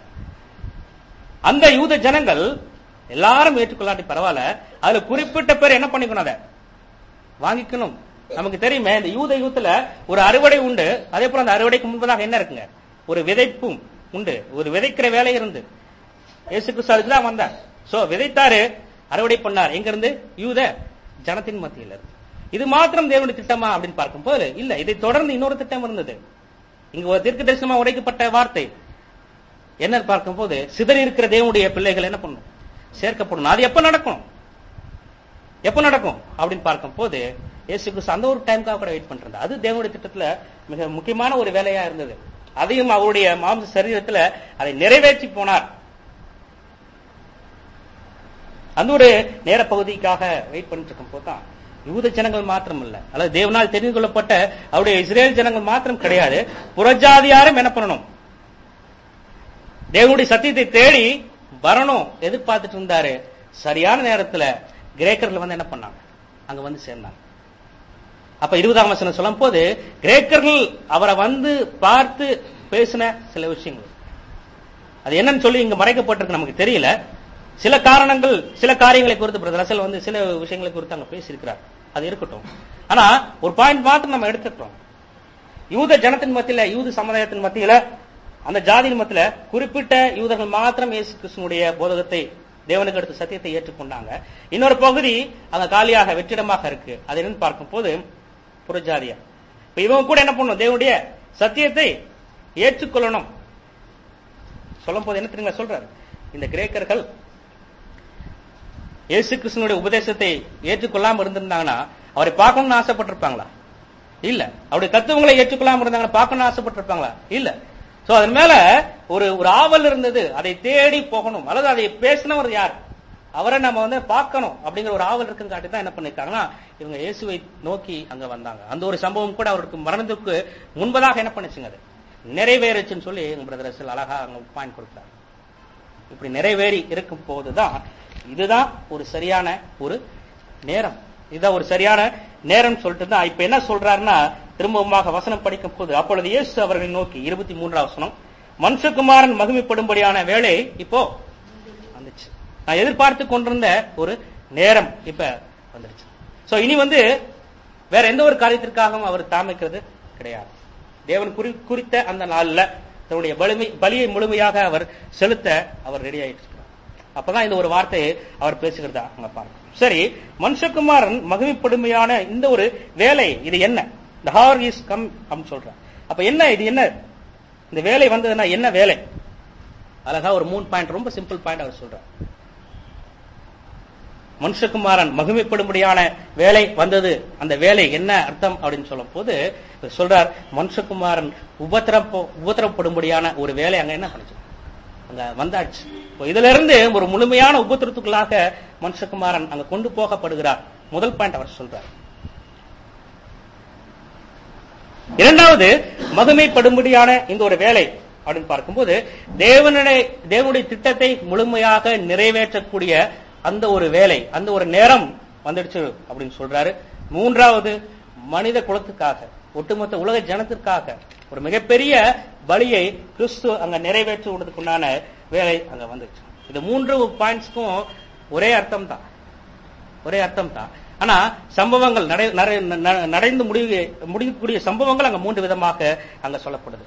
Speaker 1: அந்த யூத ஜனங்கள் எல்லாரும் ஏற்றுக்கொள்ளாட்டி பரவாயில்ல அதுல குறிப்பிட்ட பேர் என்ன பண்ணிக்கணும் அதை வாங்கிக்கணும் நமக்கு தெரியுமே இந்த யூத யூத்துல ஒரு அறுவடை உண்டு அதே போல அந்த அறுவடைக்கு முன்பதாக என்ன இருக்குங்க ஒரு விதைப்பும் உண்டு ஒரு விதைக்கிற வேலை இருந்து இயேசு கிறிஸ்து அதுக்கு தான் வந்தார் சோ விதைத்தாரு அறுவடை பண்ணார் எங்க இருந்து யூத ஜனத்தின் மத்தியில இருந்து இது மாத்திரம் தேவனுடைய திட்டமா அப்படின்னு பார்க்கும்போது இல்ல இதை தொடர்ந்து இன்னொரு திட்டம் இருந்தது இங்க ஒரு தீர்க்க தரிசனமா உடைக்கப்பட்ட வார்த்தை என்ன பார்க்கும்போது சிதறி இருக்கிற தேவனுடைய பிள்ளைகள் என்ன பண்ணும் சேர்க்கப்படணும் அது எப்ப நடக்கும் எப்ப நடக்கும் அப்படின்னு பார்க்கும்போது இயேசு கிறிஸ்து அந்த ஒரு டைம்க்காக கூட வெயிட் பண்றாரு அது தேவனுடைய திட்டத்துல மிக முக்கியமான ஒரு வேலையா இருந்தது அதையும் அவருடைய மாம்ச சரீரத்துல அதை நிறைவேற்றி போனார் அந்த ஒரு நேர பகுதிக்காக வெயிட் பண்ணிட்டு இருக்கும் போதுதான் யூத ஜனங்கள் மாத்திரம் இல்ல அல்லது தேவனால் தெரிந்து கொள்ளப்பட்ட அவருடைய இஸ்ரேல் ஜனங்கள் மாத்திரம் கிடையாது புறஜாதியாரும் என்ன பண்ணணும் தேவனுடைய சத்தியத்தை தேடி வரணும் எதிர்பார்த்துட்டு இருந்தாரு சரியான நேரத்துல கிரேக்கர்கள் வந்து என்ன பண்ணாங்க அங்க வந்து சேர்ந்தாங்க அப்ப இருபதாம் வசனம் சொல்லும் போது கிரேக்கர்கள் அவரை வந்து பார்த்து பேசின சில விஷயங்கள் அது என்னன்னு சொல்லி இங்க மறைக்கப்பட்டிருக்கு நமக்கு தெரியல சில காரணங்கள் சில காரியங்களை குறித்து பிரதர் அசல் வந்து சில விஷயங்களை குறித்து அங்க பேசியிருக்கிறார் அது இருக்கட்டும் ஆனா ஒரு பாயிண்ட் மாத்திரம் நம்ம எடுத்துட்டோம் யூத ஜனத்தின் மத்தியில யூத சமுதாயத்தின் மத்தியில அந்த ஜாதியின் மத்தியில குறிப்பிட்ட யூதர்கள் மாத்திரம் இயேசு கிருஷ்ணனுடைய போதகத்தை தேவனுக்கு அடுத்த சத்தியத்தை ஏற்றுக்கொண்டாங்க இன்னொரு பகுதி அங்க காலியாக வெற்றிடமாக இருக்கு அது என்னன்னு பார்க்கும் போது புறஜாதியா இப்ப இவங்க கூட என்ன பண்ணணும் தேவனுடைய சத்தியத்தை ஏற்றுக்கொள்ளணும் சொல்லும் போது என்ன தெரியுங்களா சொல்றாரு இந்த கிரேக்கர்கள் இயேசு கிருஷ்ணனுடைய உபதேசத்தை ஏற்றுக்கொள்ளாம இருந்திருந்தாங்கன்னா அவரை பார்க்கணும்னு ஆசைப்பட்டிருப்பாங்களா இல்ல அவருடைய தத்துவங்களை ஏற்றுக்கொள்ளாம இருந்தாங்கன்னா பார்க்கணும்னு ஆசைப்பட்டிருப்பாங்களா இல்ல சோ அதன் மேல ஒரு ஒரு ஆவல் இருந்தது அதை தேடி போகணும் அல்லது அதை பேசினவர் யார் அவரை நம்ம வந்து பார்க்கணும் அப்படிங்கிற ஒரு ஆவல் இருக்குன்னு காட்டி தான் என்ன பண்ணிருக்காங்கன்னா இவங்க இயேசுவை நோக்கி அங்க வந்தாங்க அந்த ஒரு சம்பவம் கூட அவருக்கு மரணத்துக்கு முன்பதாக என்ன பண்ணுச்சுங்க அது நிறைவேறுச்சுன்னு சொல்லி எங்க பிரதர் அழகா அங்க பாயிண்ட் கொடுத்தாங்க இப்படி நிறைவேறி இருக்கும் போதுதான் இதுதான் ஒரு சரியான ஒரு நேரம் இதுதான் ஒரு சரியான நேரம் சொல்லிட்டு தான் இப்ப என்ன சொல்றாருன்னா திரும்பவுமாக வசனம் படிக்கும் போது அப்பொழுது இயேசு அவர்களை நோக்கி இருபத்தி மூன்றாம் வசனம் மனுஷகுமாரன் மகிமைப்படும்படியான வேலை இப்போ வந்துச்சு நான் எதிர்பார்த்து கொண்டிருந்த ஒரு நேரம் இப்ப வந்துருச்சு சோ இனி வந்து வேற எந்த ஒரு காரியத்திற்காகவும் அவர் தாமிக்கிறது கிடையாது தேவன் குறி குறித்த அந்த நாள்ல தன்னுடைய பலிமை பலியை முழுமையாக அவர் செலுத்த அவர் ரெடி ஆயிட்டு இருக்கிறார் அப்பதான் இந்த ஒரு வார்த்தையை அவர் பேசுகிறதா அங்க பாருங்க சரி மனுஷகுமாரன் மகிமைப்படுமையான இந்த ஒரு வேலை இது என்ன இந்த ஹார் இஸ் கம் அப்படின்னு சொல்றார் அப்ப என்ன இது என்ன இந்த வேலை வந்ததுன்னா என்ன வேலை அழகா ஒரு மூணு பாயிண்ட் ரொம்ப சிம்பிள் பாயிண்ட் அவர் சொல்றார் மனுஷகுமாரன் மகிமைப்படும்படியான வேலை வந்தது அந்த வேலை என்ன அர்த்தம் அப்படின்னு சொல்லும் போது இவர் சொல்றார் மனுஷகுமாரன் உபத்திரப்ப உபத்திரப்படும்படியான ஒரு வேலை அங்க என்ன பண்ணுச்சு அங்க வந்தாச்சு இப்போ இதுல இருந்து ஒரு முழுமையான உபத்திரத்துக்குள்ளாக மனுஷகுமாரன் அங்க கொண்டு போகப்படுகிறார் முதல் பாயிண்ட் அவர் சொல்றார் இரண்டாவது மகிமைப்படும்படியான இந்த ஒரு வேலை அப்படின்னு பார்க்கும்போது தேவனுடைய தேவனுடைய திட்டத்தை முழுமையாக நிறைவேற்றக்கூடிய அந்த ஒரு வேலை அந்த ஒரு நேரம் வந்துடுச்சு அப்படின்னு சொல்றாரு மூன்றாவது மனித குலத்துக்காக ஒட்டுமொத்த உலக ஜனத்திற்காக ஒரு மிகப்பெரிய பலியை கிறிஸ்து அங்க நிறைவேற்றுவதற்குண்டான வேலை அங்க வந்துச்சு இந்த மூன்று பாயிண்ட்ஸ்க்கும் ஒரே அர்த்தம் தான் ஒரே அர்த்தம் தான் ஆனா சம்பவங்கள் நடை- நடை- ந- நடந்து முடிவு முடியக்கூடிய சம்பவங்கள் அங்க மூன்று விதமாக அங்க சொல்லப்படுது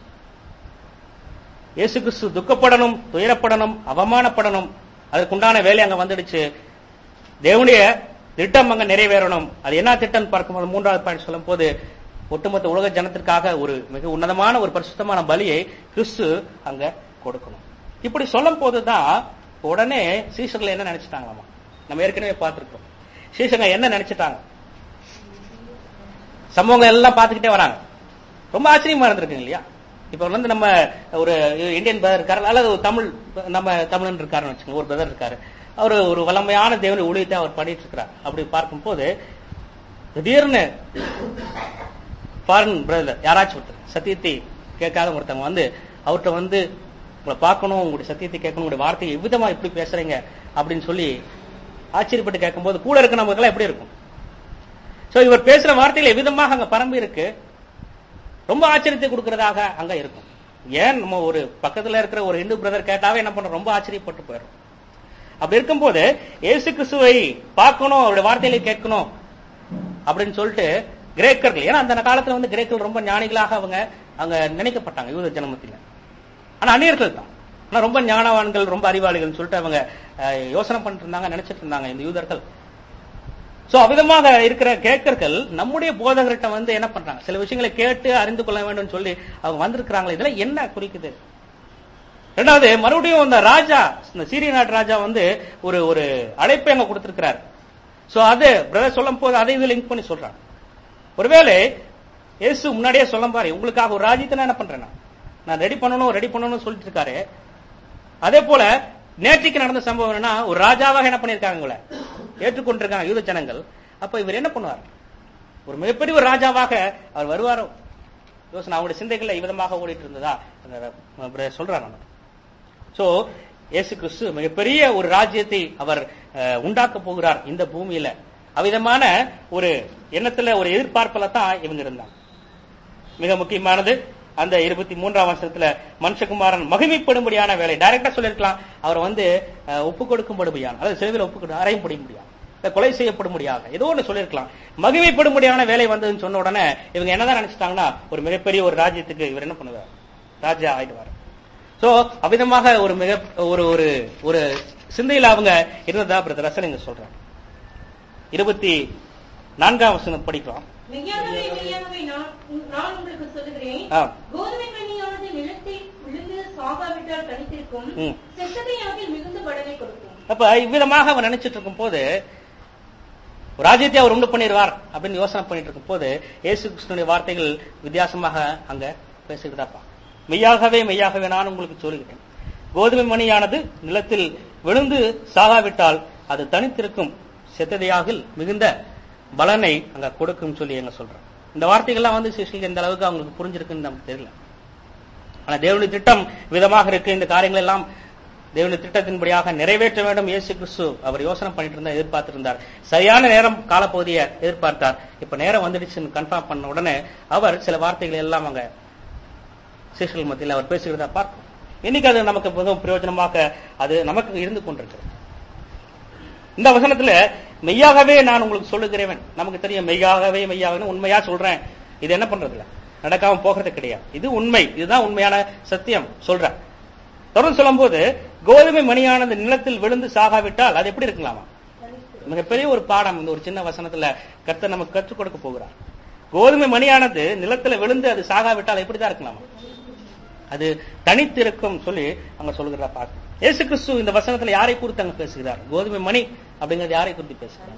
Speaker 1: இயேசு கிறிஸ்து துக்கப்படணும் துயரப்படணும் அவமானப்படணும் அதுக்குண்டான வேலை அங்க வந்துடுச்சு தேவனுடைய திட்டம் அங்க நிறைவேறணும் அது என்ன திட்டம் பார்க்கும்போது மூன்றாவது பாயிண்ட் சொல்லும் போது ஒட்டுமொத்த உலக ஜனத்திற்காக ஒரு மிக உன்னதமான ஒரு பரிசுத்தமான பலியை கிறிஸ்து அங்க கொடுக்கணும் இப்படி சொல்லும் போதுதான் உடனே சீசர்கள் என்ன நினைச்சிட்டாங்களாமா நம்ம ஏற்கனவே பார்த்திருக்கோம் சீசர்கள் என்ன நினைச்சிட்டாங்க சம்பவங்கள் எல்லாம் பார்த்துக்கிட்டே வராங்க ரொம்ப ஆச்சரியமா இருந்திருக்குங்க இல்லையா இப்ப வந்து நம்ம ஒரு இந்தியன் பிரதர் இருக்காரு அல்லது ஒரு தமிழ் நம்ம தமிழன் இருக்காருன்னு வச்சுக்கோங்க ஒரு பிரதர் இருக்காரு அவர் ஒரு வளமையான தேவனுடைய ஊழியத்தை அவர் பண்ணிட்டு இருக்கிறார் அப்படி பார்க்கும்போது திடீர்னு ஃபாரின் பிரதர் யாராச்சும் ஒருத்தர் சத்தியத்தை கேட்காத ஒருத்தவங்க வந்து அவர்கிட்ட வந்து உங்களை பார்க்கணும் உங்களுடைய சத்தியத்தை கேட்கணும் உங்களுடைய வார்த்தையை எவ்விதமா இப்படி பேசுறீங்க அப்படின்னு சொல்லி ஆச்சரியப்பட்டு கேட்கும்போது கூட இருக்க நமக்கெல்லாம் எப்படி இருக்கும் சோ இவர் பேசுற வார்த்தைகள் எவ்விதமாக அங்க பரம்பி இருக்கு ரொம்ப ஆச்சரியத்தை கொடுக்கறதாக அங்க இருக்கும் ஏன் நம்ம ஒரு பக்கத்துல இருக்கிற ஒரு இந்து பிரதர் கேட்டாவே என்ன பண்றோம் ரொம்ப ஆச்சரியப்பட்டு போயிடும் அப்படி இருக்கும்போது இயேசு கிறிஸ்துவை பார்க்கணும் அவருடைய வார்த்தைகளை கேட்கணும் அப்படின்னு சொல்லிட்டு கிரேக்கர்கள் ஏன்னா அந்த காலத்துல வந்து கிரேக்கர்கள் ரொம்ப ஞானிகளாக அவங்க அங்க நினைக்கப்பட்டாங்க யூத ஜனமத்தில ஆனா அந்நியர்கள் தான் ஆனா ரொம்ப ஞானவான்கள் ரொம்ப அறிவாளிகள் சொல்லிட்டு அவங்க அஹ், யோசனை பண்ணிட்டு இருந்தாங்க நினைச்சிட்டு இருந்தாங்க இந்த யூதர்கள் சோ அவ்விதமாக இருக்கிற கேட்கர்கள் நம்முடைய போதகர்கிட்ட வந்து என்ன பண்றாங்க சில விஷயங்களை கேட்டு அறிந்து கொள்ள வேண்டும் சொல்லி அவங்க வந்திருக்கிறாங்களே இதுல என்ன குறிக்குது ரெண்டாவது மறுபடியும் இந்த ராஜா இந்த சீரிய நாட்டு ராஜா வந்து ஒரு ஒரு அழைப்பை அங்க கொடுத்திருக்கிறார் சோ அது பிரதர் சொல்லும் போது அதை இது லிங்க் பண்ணி சொல்றாங்க ஒருவேளை இயேசு முன்னாடியே சொல்ல பாரு உங்களுக்காக ஒரு ராஜ்யத்தை நான் என்ன பண்றேன் நான்? நான் ரெடி பண்ணணும் ரெடி பண்ணணும்னு சொல்லிட்டு இருக்காரு அதே போல நேற்றுக்கு நடந்த சம்பவம் என்னன்னா ஒரு ராஜாவாக என்ன பண்ணிருக்காங்க உங்களை ஏற்றுக்கொண்டிருக்காங்க யூத ஜனங்கள் அப்ப இவர் என்ன பண்ணுவார் ஒரு மிகப்பெரிய ஒரு ராஜாவாக அவர் வருவாரோ யோசனை அவருடைய சிந்தைகள்ல இவ்விதமாக ஓடிட்டு இருந்ததா அந்த பிரதர் சொல்றாங்க நம்ம சோ இயேசு கிறிஸ்து மிகப்பெரிய ஒரு ராஜ்யத்தை அவர் அஹ், உண்டாக்க போகிறார் இந்த பூமியில அவ்விதமான ஒரு எண்ணத்துல ஒரு எதிர்பார்ப்புல தான் இவங்க இருந்தாங்க மிக முக்கியமானது அந்த இருபத்தி மூன்றாம் வருஷத்துல மனுஷகுமாரன் மகிமைப்படும்படியான வேலை டைரக்டா சொல்லிருக்கலாம் அவர் வந்து அஹ், ஒப்பு கொடுக்கும்படியான அதாவது சிலுவையில் ஒப்பு கொடு அறையும்படி முடியாது கொலை செய்யப்படும்படியாக ஏதோ ஒன்று சொல்லிருக்கலாம் மகிமைப்படும்படியான வேலை வந்ததுன்னு சொன்ன உடனே இவங்க என்னதான் நினைச்சிட்டாங்கன்னா ஒரு மிகப்பெரிய ஒரு ராஜ்யத்துக்கு இவர் என்ன பண்ணுவார் ராஜா ஆயிடுவார் சோ அவ்விதமாக ஒரு மிக ஒரு ஒரு ஒரு சிந்தையில அவங்க இருந்ததா பிரதர் ரசன் இங்க சொல்றாங்க இருபத்தி நான்காம் வசனம் படிக்கிறோம்
Speaker 3: மெய்யாகவே மெய்யாகவே நான் உன்- நான் உங்களுக்கு சொல்லுகிறேன்
Speaker 1: ஆ.
Speaker 3: கோதுமை கண்ணியானது நிலத்தில் விழுந்து சாகாவிட்டால் தனித்திருக்கும்
Speaker 1: ம்.
Speaker 3: செத்ததையாகில் மிகுந்த பலனை கொடுக்கும்
Speaker 1: அப்ப இவ்விதமாக அவன் நினைச்சிட்டு இருக்கும் போது ஒரு ராஜ்யத்தை அவர் உண்டு பண்ணிடுவார் அப்படின்னு யோசனை பண்ணிட்டு இருக்கும் போது இயேசு கிருஷ்ணனுடைய வார்த்தைகள் வித்தியாசமாக அங்க பேசுகிறதாப்பா மெய்யாகவே மெய்யாகவே நான் உங்களுக்கு சொல்லுகிறேன் கோதுமை மணியானது நிலத்தில் விழுந்து சாகாவிட்டால் அது தனித்திருக்கும் செத்ததையாகில் மிகுந்த பலனை அங்க கொடுக்கும் சொல்லி எங்க சொல்றோம் இந்த வார்த்தைகள்லாம் வந்து சிஷ்டிக்கு எந்த அளவுக்கு அவங்களுக்கு புரிஞ்சிருக்குன்னு நமக்கு தெரியல ஆனா தேவனுடைய திட்டம் விதமாக இருக்கு இந்த காரியங்கள் எல்லாம் தேவனுடைய திட்டத்தின்படியாக நிறைவேற்ற வேண்டும் இயேசு கிறிஸ்து அவர் யோசனை பண்ணிட்டு இருந்தார் எதிர்பார்த்திருந்தார் சரியான நேரம் காலப்பகுதியை எதிர்பார்த்தார் இப்ப நேரம் வந்துடுச்சுன்னு கன்ஃபார்ம் பண்ண உடனே அவர் சில வார்த்தைகளை எல்லாம் அங்க சிஷ்யர்கள் மத்தியில் அவர் பேசுகிறதா பார்க்கும் இன்னைக்கு அது நமக்கு மிகவும் பிரயோஜனமாக அது நமக்கு இருந்து கொண்டிருக்கிறது இந்த வசனத்துல மெய்யாகவே நான் உங்களுக்கு சொல்லுகிறேன் நமக்கு தெரியும் மெய்யாகவே மெய்யாகவே உண்மையா சொல்றேன் இது என்ன பண்றது இல்ல நடக்காம போகிறது கிடையாது இது உண்மை இதுதான் உண்மையான சத்தியம் சொல்றேன் தொடர்ந்து சொல்லும்போது கோதுமை மணியானது நிலத்தில் விழுந்து சாகாவிட்டால் அது எப்படி இருக்கலாமா மிகப்பெரிய ஒரு பாடம் இந்த ஒரு சின்ன வசனத்துல கர்த்தர் நமக்கு கற்றுக் கொடுக்க போகிறார் கோதுமை மணியானது நிலத்துல விழுந்து அது சாகாவிட்டால் எப்படிதான் இருக்கலாமா அது தனித்திருக்கும் சொல்லி அங்க சொல்லுகிறா பார்க்க இயேசு கிறிஸ்து இந்த வசனத்துல யாரை குறித்து அங்க பேசுகிறார் கோதுமை மணி அப்படிங்கிறது யாரை குறித்து பேசுகிறார்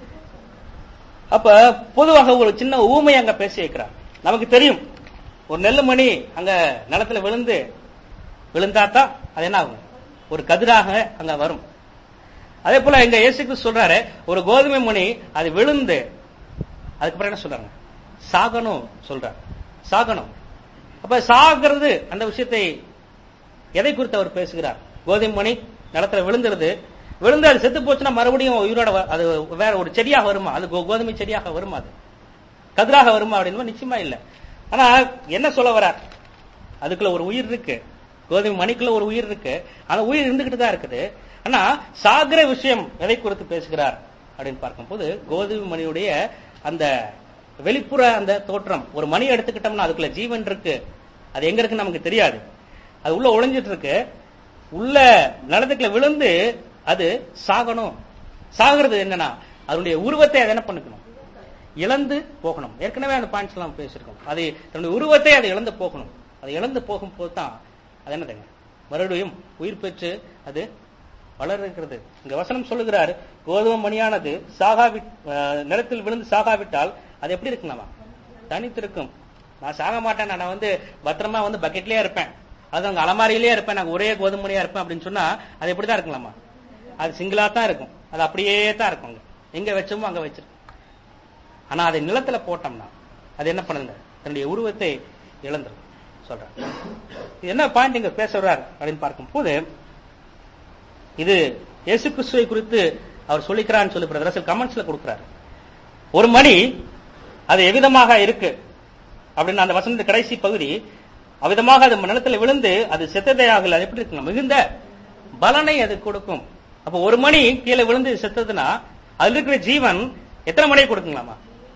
Speaker 1: அப்ப பொதுவாக ஒரு சின்ன ஊமை அங்க பேசி வைக்கிறார் நமக்கு தெரியும் ஒரு நெல்லு மணி அங்க நிலத்துல விழுந்து விழுந்தாதான் அது என்ன ஆகும் ஒரு கதிராக அங்க வரும் அதே போல எங்க இயேசு கிறிஸ்து சொல்றாரு ஒரு கோதுமை மணி அது விழுந்து அதுக்கப்புறம் என்ன சொல்றாங்க சாகணும் சொல்றார் சாகணும் அப்ப சாகிறது அந்த விஷயத்தை எதை குறித்து அவர் பேசுகிறார் கோதுமை மணி நிலத்துல விழுந்துருது விழுந்து அது செத்து போச்சுன்னா மறுபடியும் உயிரோட வ- அது வேற ஒரு செடியாக வருமா அது கோ- கோதுமை செடியாக வருமா அது கதிராக வருமா அப்படின்னு நிச்சயமா இல்ல ஆனா என்ன சொல்ல வரார் அதுக்குள்ள ஒரு உயிர் இருக்கு கோதுமை மணிக்குள்ள ஒரு உயிர் இருக்கு அந்த உயிர் இருந்துகிட்டு தான் இருக்குது ஆனா சாகர விஷயம் எதை குறித்து பேசுகிறார் அப்படின்னு பார்க்கும்போது கோதுமை மணியுடைய அந்த வெளிப்புற அந்த தோற்றம் ஒரு மணி எடுத்துக்கிட்டோம்னா அதுக்குள்ள ஜீவன் இருக்கு அது எங்க இருக்குன்னு நமக்கு தெரியாது அது உள்ள ஒளிஞ்சிட்டு இருக்கு உள்ள நிலத்துக்குள்ள விழுந்து அது சாகணும் சாகிறது என்னன்னா அதனுடைய உருவத்தை அது என்ன பண்ணிக்கணும் இழந்து போகணும் ஏற்கனவே அந்த பாயிண்ட்ஸ் எல்லாம் பேசியிருக்கோம் அது தன்னுடைய உருவத்தை அது இழந்து போகணும் அது இழந்து போகும்போது தான் அது என்னதுங்க மறுபடியும் உயிர் பெற்று அது வளர்கிறது இங்க வசனம் சொல்லுகிறார் கோதுமை மணியானது சாகாவி அஹ், நிலத்தில் விழுந்து சாகாவிட்டால் அது எப்படி இருக்குங்களாமா தனித்திருக்கும் நான் சாக மாட்டேன் நான் வந்து பத்திரமா வந்து பக்கெட்லயே இருப்பேன் அது அங்க அலமாரியிலேயே இருப்பேன் நான் ஒரே கோதுமை மணியா இருப்பேன் அப்படின்னு சொன்னா அது எப்படிதான் இருக்கலாமா அது சிங்கிளா தான் இருக்கும் அது அப்படியே தான் இருக்கும் அங்க எங்க வச்சோமோ அங்க வச்சிருக்கும் ஆனா அதை நிலத்துல போட்டோம்னா அது என்ன பண்ணுங்க தன்னுடைய உருவத்தை இழந்துரும் சொல்றார் இது என்ன பாயிண்ட் இங்க பேச வர்றார் அப்படின்னு பார்க்கும்போது இது இயேசு கிறிஸ்துவை குறித்து அவர் சொல்லிக்கிறான்னு சொல்லி பிரதர் கமெண்ட்ஸ்ல கொடுக்கிறார் ஒரு மணி அது எவ்விதமாக இருக்கு அப்படின்னு அந்த வசனத்து கடைசி பகுதி அவ்விதமாக அது நிலத்துல விழுந்து அது செத்ததே ஆகல அது எப்படி இருக்குங்க மிகுந்த பலனை அது கொடுக்கும் அப்ப ஒரு மணி கீழே விழுந்து செத்ததுன்னா அதுல இருக்கிற ஜீவன் எத்தனை மணியை கொடுக்குங்களாமா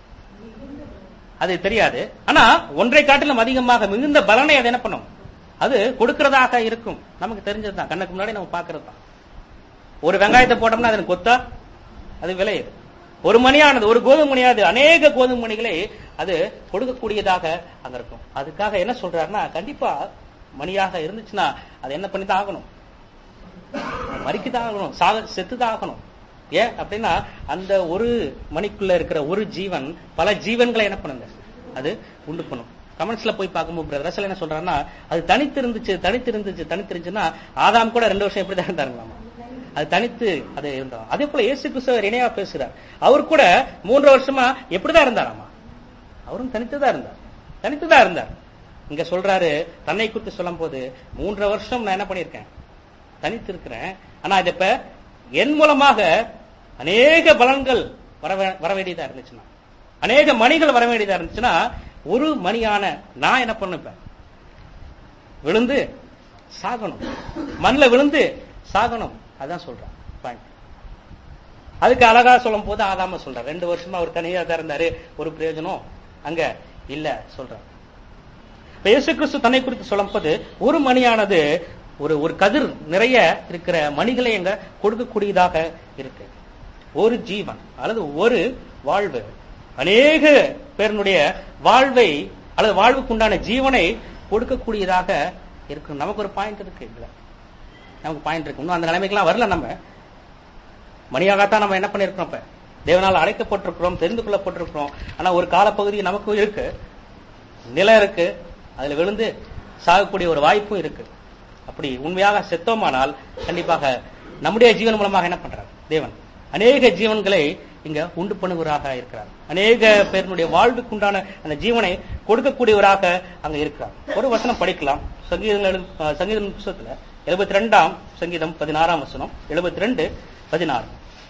Speaker 1: அது தெரியாது ஆனா ஒன்றை காட்டிலும் அதிகமாக மிகுந்த பலனை அது என்ன பண்ணும் அது கொடுக்கிறதாக இருக்கும் நமக்கு தெரிஞ்சதுதான் கண்ணுக்கு முன்னாடி நம்ம பாக்குறது தான் ஒரு வெங்காயத்தை போட்டோம்னா அது கொத்தா அது விளையுது ஒரு மணியானது ஒரு கோதுமை மணியானது அநேக கோதுமை மணிகளை அது கொடுக்கக்கூடியதாக அங்க இருக்கும் அதுக்காக என்ன சொல்றாருன்னா கண்டிப்பா மணியாக இருந்துச்சுன்னா அது என்ன பண்ணி தான் ஆகணும் மறிக்குதான் ஆகணும் சாக செத்துதான் ஆகணும் ஏன் அப்படின்னா அந்த ஒரு மணிக்குள்ள இருக்கிற ஒரு ஜீவன் பல ஜீவன்களை என்ன பண்ணுங்க அது உண்டு பண்ணும் கமெண்ட்ஸ்ல போய் பார்க்கும்போது பிரதர் ரசல் என்ன சொல்றாருன்னா அது தனித்து இருந்துச்சு தனித்து இருந்துச்சு தனித்து இருந்துச்சுன்னா ஆதாம் கூட ரெண்டு வருஷம் எப்படிதான் இருந்தாருங்களாமா அது தனித்து அது இருந்தான் அதே போல இயேசு கிறிஸ்தவர் இணையா பேசுறார் அவர் கூட மூன்று வருஷமா எப்படிதான் இருந்தாராமா அவரும் தனித்துதான் இருந்தார் தனித்துதான் இருந்தார் இங்க சொல்றாரு தன்னை குறித்து சொல்லும் போது மூன்றரை வருஷம் நான் என்ன பண்ணியிருக்கேன் தனித்து இருக்கிறேன் ஆனா இது இப்ப என் மூலமாக அநேக பலன்கள் வர வே- வர வேண்டியதா இருந்துச்சுன்னா அநேக மணிகள் வர வேண்டியதா இருந்துச்சுன்னா ஒரு மணியான நான் என்ன பண்ணுப்பேன் விழுந்து சாகணும் மண்ணுல விழுந்து சாகணும் அதான் சொல்றேன் பாயிண்ட் அதுக்கு அழகா சொல்லும் போது ஆதாம சொல்றார் ரெண்டு வருஷமா அவர் தனியா தான் இருந்தாரு ஒரு பிரயோஜனம் அங்க இல்ல சொல்றார் இப்ப இயேசு கிறிஸ்து தன்னை குறித்து சொல்லும் போது ஒரு மணியானது ஒரு ஒரு கதிர் நிறைய இருக்கிற மணிகளை எங்க கொடுக்கக்கூடியதாக இருக்கு ஒரு ஜீவன் அல்லது ஒரு வாழ்வு அநேக பேருடைய வாழ்வை அல்லது வாழ்வுக்குண்டான ஜீவனை கொடுக்கக்கூடியதாக இருக்கு நமக்கு ஒரு பாயிண்ட் இருக்கு இதுல நமக்கு பாயிண்ட் இருக்கு இன்னும் அந்த நிலைமைக்கெல்லாம் வரல நம்ம மணியாகத்தான் நம்ம என்ன பண்ணிருக்கோம் இப்ப தேவனால் அழைக்கப்பட்டிருக்கிறோம் தெரிந்து கொள்ளப்பட்டிருக்கிறோம் ஆனா ஒரு காலப்பகுதி நமக்கும் இருக்கு நிலம் இருக்கு அதுல விழுந்து சாகக்கூடிய ஒரு வாய்ப்பும் இருக்கு அப்படி உண்மையாக செத்தோமானால் கண்டிப்பாக நம்முடைய ஜீவன் மூலமாக என்ன பண்றார் தேவன் அநேக ஜீவன்களை இங்க உண்டு பண்ணுவராக இருக்கிறார் அநேக பேருடைய வாழ்வுக்குண்டான அந்த ஜீவனை கொடுக்கக்கூடியவராக அங்க இருக்கிறார் ஒரு வசனம் படிக்கலாம் சங்கீதம் எழு- அஹ் சங்கீதம் புத்தகத்துல எழுபத்தி ரெண்டாம் சங்கீதம் பதினாறாம் வசனம் எழுபத்தி ரெண்டு பதினாறு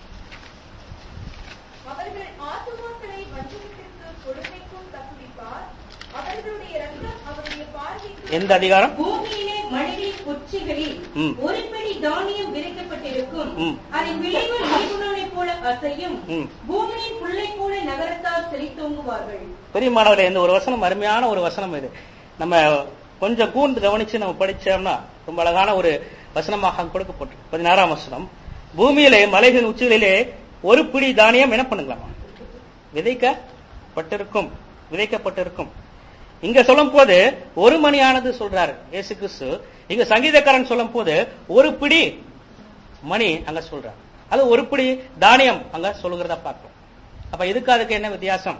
Speaker 3: அவர்கள் ஆத்துமாக்களை வஞ்சகத்திற்கு கொடுமைக்கும் தப்புவிப்பார் அவர்களுடைய ரத்தம் அவருடைய பார்வைக்கு
Speaker 1: எந்த அதிகாரம்
Speaker 3: பூமியிலே மணிகளின் உச்சிகளில்
Speaker 1: ம்.
Speaker 3: ஒரு படி தானியம் விதைக்கப்பட்டிருக்கும்
Speaker 1: ம்.
Speaker 3: அதை விளைவு நீகுணனைப் போல அசையும்
Speaker 1: ம்.
Speaker 3: பூமியின் புல்லை போல நகரத்தார் செழித்தோங்குவார்கள்
Speaker 1: பெரியமானவர்களே இந்த ஒரு வசனம் அருமையான ஒரு வசனம் இது நம்ம கொஞ்சம் கூர்ந்து கவனிச்சு நம்ம படிச்சோம்னா ரொம்ப அழகான ஒரு வசனமாக கொடுக்கப்பட்டிருக்கு பதினாறாம் வசனம் பூமியிலே மலைகளின் உச்சிகளிலே ஒரு பிடி தானியம் என்ன பண்ணுங்களாமா விதைக்கப்பட்டிருக்கும் விதைக்கப்பட்டிருக்கும் இங்க சொல்லும் போது ஒரு மணியானது சொல்றாரு இயேசு கிறிஸ்து இங்க சங்கீதக்காரன் சொல்லும் போது ஒரு பிடி மணி அங்க சொல்றார் அது ஒரு பிடி தானியம் அங்க சொல்லுகிறத பார்க்கிறோம் அப்ப இதுக்கு அதுக்கு என்ன வித்தியாசம்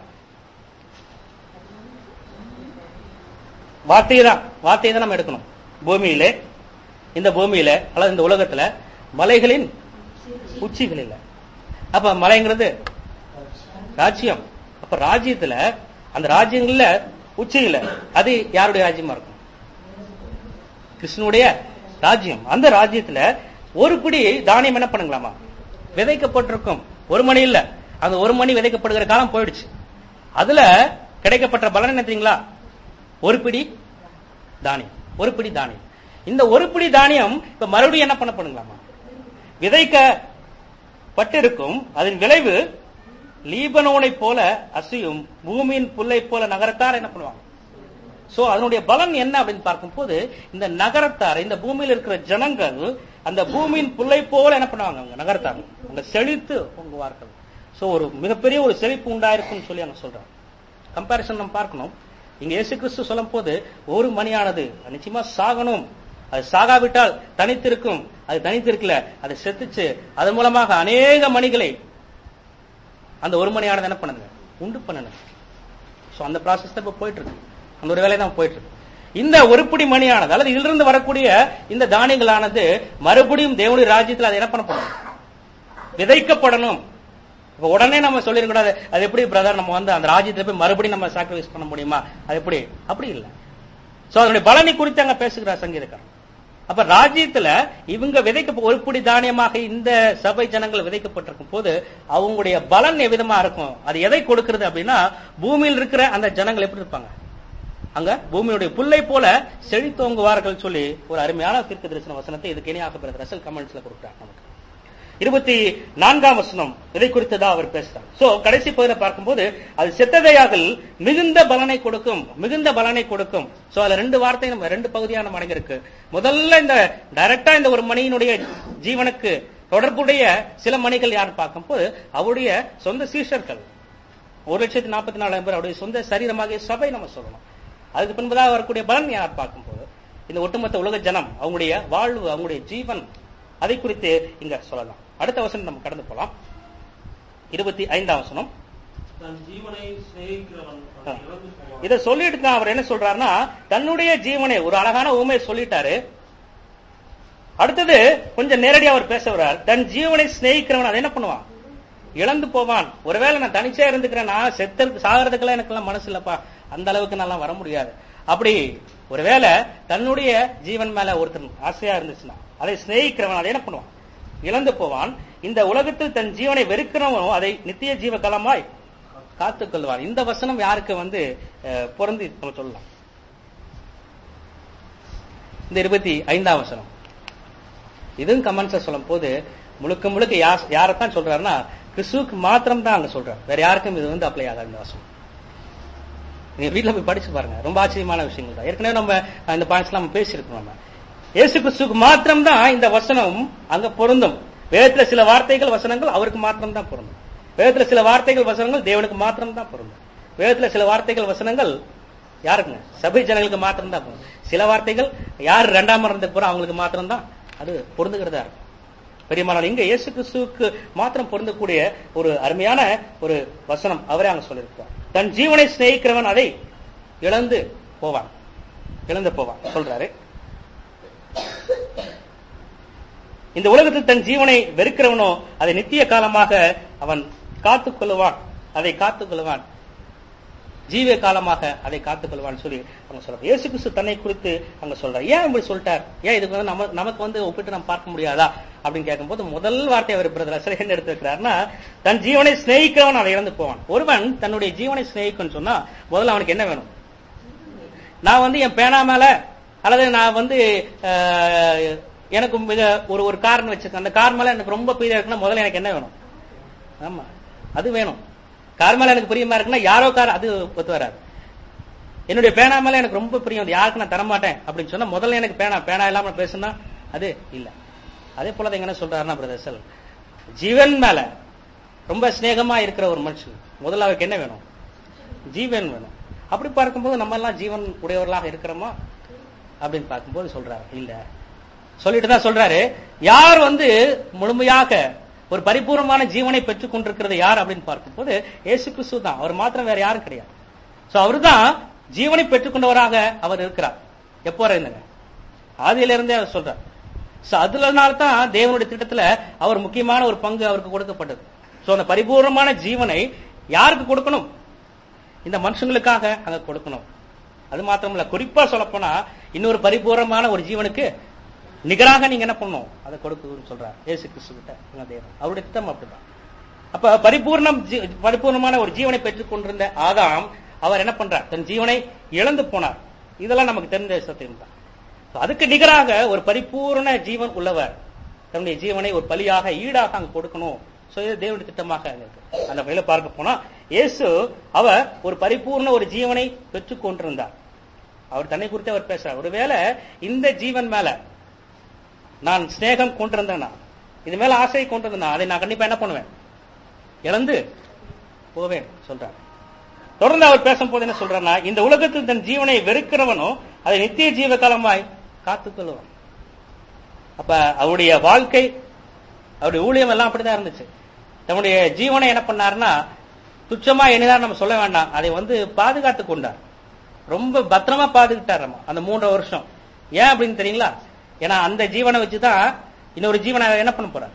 Speaker 1: வார்த்தையை தான் வார்த்தையை தான் நம்ம எடுக்கணும் பூமியிலே இந்த பூமியில அல்லது இந்த உலகத்துல மலைகளின் உச்சிகளில் அப்ப மலைங்கிறது ராஜ்யம் அப்ப ராஜ்யத்துல அந்த ராஜ்யங்கள்ல உச்சியில அது யாருடைய ராஜ்யமா இருக்கும் கிருஷ்ணனுடைய ராஜ்யம் அந்த ராஜ்யத்துல ஒரு பிடி தானியம் என்ன பண்ணுங்களாமா விதைக்கப்பட்டிருக்கும் ஒரு மணி இல்ல அந்த ஒரு மணி விதைக்கப்படுகிற காலம் போயிடுச்சு அதுல கிடைக்கப்பட்ட பலன் என்ன தெரியுங்களா ஒரு பிடி தானியம் ஒரு பிடி தானியம் இந்த ஒரு பிடி தானியம் இப்ப மறுபடியும் என்ன பண்ண பண்ணுங்களாமா விதைக்கப்பட்டிருக்கும் அதன் விளைவு லீபனோனை போல அசையும் பூமியின் புல்லை போல நகரத்தார் என்ன பண்ணுவாங்க சோ அதனுடைய பலன் என்ன அப்படின்னு பார்க்கும்போது இந்த நகரத்தார் இந்த பூமியில் இருக்கிற ஜனங்கள் அந்த பூமியின் புல்லை போல என்ன பண்ணுவாங்க அவங்க நகரத்தார் அங்க செழித்து பொங்குவார்கள் சோ ஒரு மிகப்பெரிய ஒரு செழிப்பு உண்டாயிருக்கும்னு சொல்லி அங்க சொல்றாங்க கம்பாரிசன் நம்ம பார்க்கணும் இங்க இயேசு கிறிஸ்து சொல்லும் போது ஒரு மணியானது அது நிச்சயமா சாகணும் அது சாகாவிட்டால் தனித்திருக்கும் அது தனித்திருக்கல அது செத்துச்சு அதன் மூலமாக அநேக மணிகளை அந்த ஒரு மணியானது என்ன பண்ணுங்க உண்டு பண்ணணும் சோ அந்த ப்ராசஸ் தான் இப்ப போயிட்டு இருக்கு அந்த ஒரு வேலை தான் போயிட்டு இருக்கு இந்த ஒருபடி மணியானது அல்லது இதிலிருந்து வரக்கூடிய இந்த தானியங்களானது மறுபடியும் தேவனுடைய ராஜ்யத்தில் அது என்ன பண்ணப்படும் விதைக்கப்படணும் இப்ப உடனே நம்ம சொல்லிடக்கூடாது அது எப்படி பிரதர் நம்ம வந்து அந்த ராஜ்யத்துல போய் மறுபடியும் நம்ம சாக்ரிஃபைஸ் பண்ண முடியுமா அது எப்படி அப்படி இல்ல சோ அதனுடைய பலனை குறித்து அங்க பேசுகிறார் சங்கீதக்காரன் அப்ப ராஜ்யத்துல இவங்க விதைக்க ஒருபடி தானியமாக இந்த சபை ஜனங்கள் விதைக்கப்பட்டிருக்கும் போது அவங்களுடைய பலன் எவ்விதமா இருக்கும் அது எதை கொடுக்கிறது அப்படின்னா பூமியில் இருக்கிற அந்த ஜனங்கள் எப்படி இருப்பாங்க அங்க பூமியுடைய புல்லை போல செழித்தோங்குவார்கள் சொல்லி ஒரு அருமையான தீர்க்க தரிசன வசனத்தை இதுக்கு இணையாக ரசல் கமெண்ட்ஸ்ல கொடுக்குறார் நமக்கு இருபத்தி நான்காம் வசனம் இதை குறித்ததா அவர் பேசுறார் சோ கடைசி பகுதியை பார்க்கும்போது அது செத்ததையாகல் மிகுந்த பலனை கொடுக்கும் மிகுந்த பலனை கொடுக்கும் சோ அதுல ரெண்டு வார்த்தை நம்ம ரெண்டு பகுதியான மடங்கு இருக்கு முதல்ல இந்த டைரக்டா இந்த ஒரு மணியினுடைய ஜீவனுக்கு தொடர்புடைய சில மணிகள் யார் பார்க்கும்போது அவருடைய சொந்த சீஷர்கள் ஒரு லட்சத்தி நாற்பத்தி நாலாயிரம் பேர் அவருடைய சொந்த சரீரமாகிய சபை நம்ம சொல்லணும் அதுக்கு பின்பதாக வரக்கூடிய பலன் யார் பார்க்கும்போது இந்த ஒட்டுமொத்த உலக ஜனம் அவங்களுடைய வாழ்வு அவங்களுடைய ஜீவன் அதை குறித்து இங்க சொல்லலாம் அடுத்த வசனம் நம்ம கடந்து போலாம் இருபத்தி ஐந்தாம் வசனம்
Speaker 2: தன் ஜீவனை சிநேகிக்கிறவன்
Speaker 1: ஆ.
Speaker 2: அதை இழந்து போவான்
Speaker 1: இதை சொல்லிட்டு தான் அவர் என்ன சொல்றாருன்னா தன்னுடைய ஜீவனை ஒரு அழகான ஊமையை சொல்லிட்டாரு அடுத்தது கொஞ்சம் நேரடியா அவர் பேச வர்றார் தன் ஜீவனை சிநேகிக்கிறவன் அதை என்ன பண்ணுவான் இழந்து போவான் ஒருவேளை நான் தனிச்சா இருந்துக்கிறேன் நான் செத்து சாகிறதுக்கெல்லாம் எனக்கெல்லாம் மனசு இல்லப்பா அந்த அளவுக்கு நல்லா வர முடியாது அப்படி ஒருவேளை தன்னுடைய ஜீவன் மேல ஒருத்தன் ஆசையா இருந்துச்சுன்னா அதை சிநேகிக்கிறவன் அதை என்ன பண்ணுவான் இழந்து போவான் இந்த உலகத்தில் தன் ஜீவனை வெறுக்கிறவனோ அதை நித்திய ஜீவ காலமாய் காத்துக் கொள்வான் இந்த வசனம் யாருக்கு வந்து அஹ், பொருந்தி நம்ம சொல்லலாம் இந்த இருபத்தி ஐந்தாம் வசனம் இதுவும் கமெண்ட்ஸ் சொல்லும் போது முழுக்க முழுக்க யார் யாரைத்தான் சொல்றாருன்னா கிறிஸ்துவுக்கு மாத்திரம் தான் அங்க சொல்றாரு வேற யாருக்கும் இது வந்து அப்ளை ஆகாது இந்த வசனம் நீங்க வீட்ல போய் படிச்சு பாருங்க ரொம்ப ஆச்சரியமான விஷயங்கள் தான் ஏற்கனவே நம்ம அஹ், இந்த பாயிண்ட்ஸ் நம்ம பேசியிருக்கோம் நம்ம இயேசு கிறிஸ்துவுக்கு மாத்திரம் தான் இந்த வசனம் அங்க பொருந்தும் வேதத்துல சில வார்த்தைகள் வசனங்கள் அவருக்கு மாத்திரம் தான் பொருந்தும் வேதத்துல சில வார்த்தைகள் வசனங்கள் தேவனுக்கு மாத்திரம் தான் பொருந்தும் வேதத்துல சில வார்த்தைகள் வசனங்கள் யாருக்குங்க சபை ஜனங்களுக்கு மாத்திரம் தான் பொருந்தும் சில வார்த்தைகள் யார் ரெண்டாம் மரணத்துக்கு போறோம் அவங்களுக்கு மாத்திரம் தான் அது பொருந்துகிறதா இருக்கும் பெரியமானால் இங்க இயேசு கிறிஸ்துவுக்கு மாத்திரம் பொருந்தக்கூடிய ஒரு அருமையான ஒரு வசனம் அவரே அங்க சொல்லியிருக்கிறார் தன் ஜீவனை சிநேகிக்கிறவன் அதை இழந்து போவான் இழந்து போவான் சொல்றாரு இந்த உலகத்தில் தன் ஜீவனை வெறுக்கிறவனோ அதை நித்திய காலமாக அவன் காத்துக் கொள்ளுவான் அதை காத்துக் கொள்ளுவான் ஜீவ காலமாக அதை காத்துக் கொள்வான்னு சொல்லி அவங்க சொல்றாங்க இயேசு கிறிஸ்து தன்னை குறித்து அங்க சொல்றாரு ஏன் இப்படி சொல்லிட்டார் ஏன் இதுக்கு வந்து நம்ம நமக்கு வந்து ஒப்பிட்டு நம்ம பார்க்க முடியாதா அப்படின்னு கேட்கும்போது முதல் வார்த்தை அவர் பிரதர் அசர் என்ன எடுத்திருக்கிறாருன்னா தன் ஜீவனை சிநேகிக்கிறவன் அதை இழந்து போவான் ஒருவன் தன்னுடைய ஜீவனை சிநேகிக்கணும்னு சொன்னா முதல்ல அவனுக்கு என்ன வேணும் நான் வந்து என் பேனா மேல அல்லது நான் வந்து அஹ், எனக்கு மிக ஒரு ஒரு கார்னு வச்சிருக்கேன் அந்த கார் மேல எனக்கு ரொம்ப பிரியா இருக்குன்னா முதல்ல எனக்கு என்ன வேணும் ஆமா அது வேணும் கார் மேல எனக்கு பிரியமா இருக்குன்னா யாரோ கார் அது ஒத்து வராது என்னுடைய பேனா மேல எனக்கு ரொம்ப பிரியம் அது யாருக்கு நான் தரமாட்டேன் அப்படின்னு சொன்னா முதல்ல எனக்கு பேனா பேனா இல்லாம பேசுனா அது இல்ல அதே போல தான் என்ன சொல்றாருன்னா பிரதர் செல் ஜீவன் மேல ரொம்ப சிநேகமா இருக்கிற ஒரு மனுஷன் முதல்ல அவருக்கு என்ன வேணும் ஜீவன் வேணும் அப்படி பார்க்கும்போது நம்ம எல்லாம் ஜீவன் உடையவர்களாக இருக்கிறோமா அப்படின்னு பார்க்கும்போது சொல்றாரு இல்ல சொல்லிட்டு தான் சொல்றாரு யார் வந்து முழுமையாக ஒரு பரிபூர்ணமான ஜீவனை பெற்றுக் கொண்டிருக்கிறது யார் அப்படின்னு பார்க்கும்போது இயேசு கிறிஸ்து தான் அவர் மாத்திரம் வேற யாரும் கிடையாது சோ அவர்தான் ஜீவனை பெற்றுக்கொண்டவராக அவர் இருக்கிறார் எப்போ இருந்தாங்க ஆதியில இருந்தே அவர் சொல்றார் சோ அதுலனால தான் தேவனுடைய திட்டத்துல அவர் முக்கியமான ஒரு பங்கு அவருக்கு கொடுக்கப்பட்டது சோ அந்த பரிபூர்ணமான ஜீவனை யாருக்கு கொடுக்கணும் இந்த மனுஷங்களுக்காக அங்க கொடுக்கணும் அது மாத்திரமல்ல குறிப்பா சொல்லப்போனா இன்னொரு பரிபூர்ணமான ஒரு ஜீவனுக்கு நிகராக நீங்க என்ன பண்ணணும் அதை கொடுக்குதுன்னு சொல்றார் ஏசு கிறிஸ்து கிட்ட எங்க தேவன் அவருடைய திட்டம் அப்படிதான் அப்ப பரிபூர்ணம் ஜீ- பரிபூர்ணமான ஒரு ஜீவனை பெற்றுக் கொண்டிருந்த ஆதாம் அவர் என்ன பண்றார் தன் ஜீவனை இழந்து போனார் இதெல்லாம் நமக்கு தெரிஞ்ச சத்தியம் தான் So, அதுக்கு நிகராக ஒரு பரிபூர்ண ஜீவன் உள்ளவர் தன்னுடைய ஜீவனை ஒரு பலியாக ஈடாக அங்க கொடுக்கணும் சோ இது தேவனுடைய திட்டமாக அங்க இருக்கு அந்த வகையில பார்க்க போனா இயேசு அவர் ஒரு பரிபூர்ண ஒரு ஜீவனை பெற்றுக் கொண்டிருந்தார் அவர் தன்னை குறித்து அவர் பேசுறார் ஒருவேளை இந்த ஜீவன் மேல நான் சிநேகம் கொண்டிருந்தேனா இது மேல ஆசை கொண்டிருந்தேனா அதை நான் கண்டிப்பா என்ன பண்ணுவேன் இழந்து போவேன் சொல்றார் தொடர்ந்து அவர் பேசும்போது என்ன சொல்றாருன்னா இந்த உலகத்தில் தன் ஜீவனை வெறுக்கிறவனோ அதை நித்திய ஜீவ காலமாய் காத்துக்கொள்வான் அப்ப அவருடைய வாழ்க்கை அவருடைய ஊழியம் எல்லாம் அப்படிதான் இருந்துச்சு தன்னுடைய ஜீவனை என்ன பண்ணாருன்னா துச்சமா என்னதான் நம்ம சொல்ல வேண்டாம் அதை வந்து பாதுகாத்து கொண்டார் ரொம்ப பத்திரமா பாதுகிட்டார் நம்ம அந்த மூன்றரை வருஷம் ஏன் அப்படின்னு தெரியுங்களா ஏன்னா அந்த ஜீவனை வச்சுதான் இன்னொரு ஜீவனை என்ன பண்ண போறார்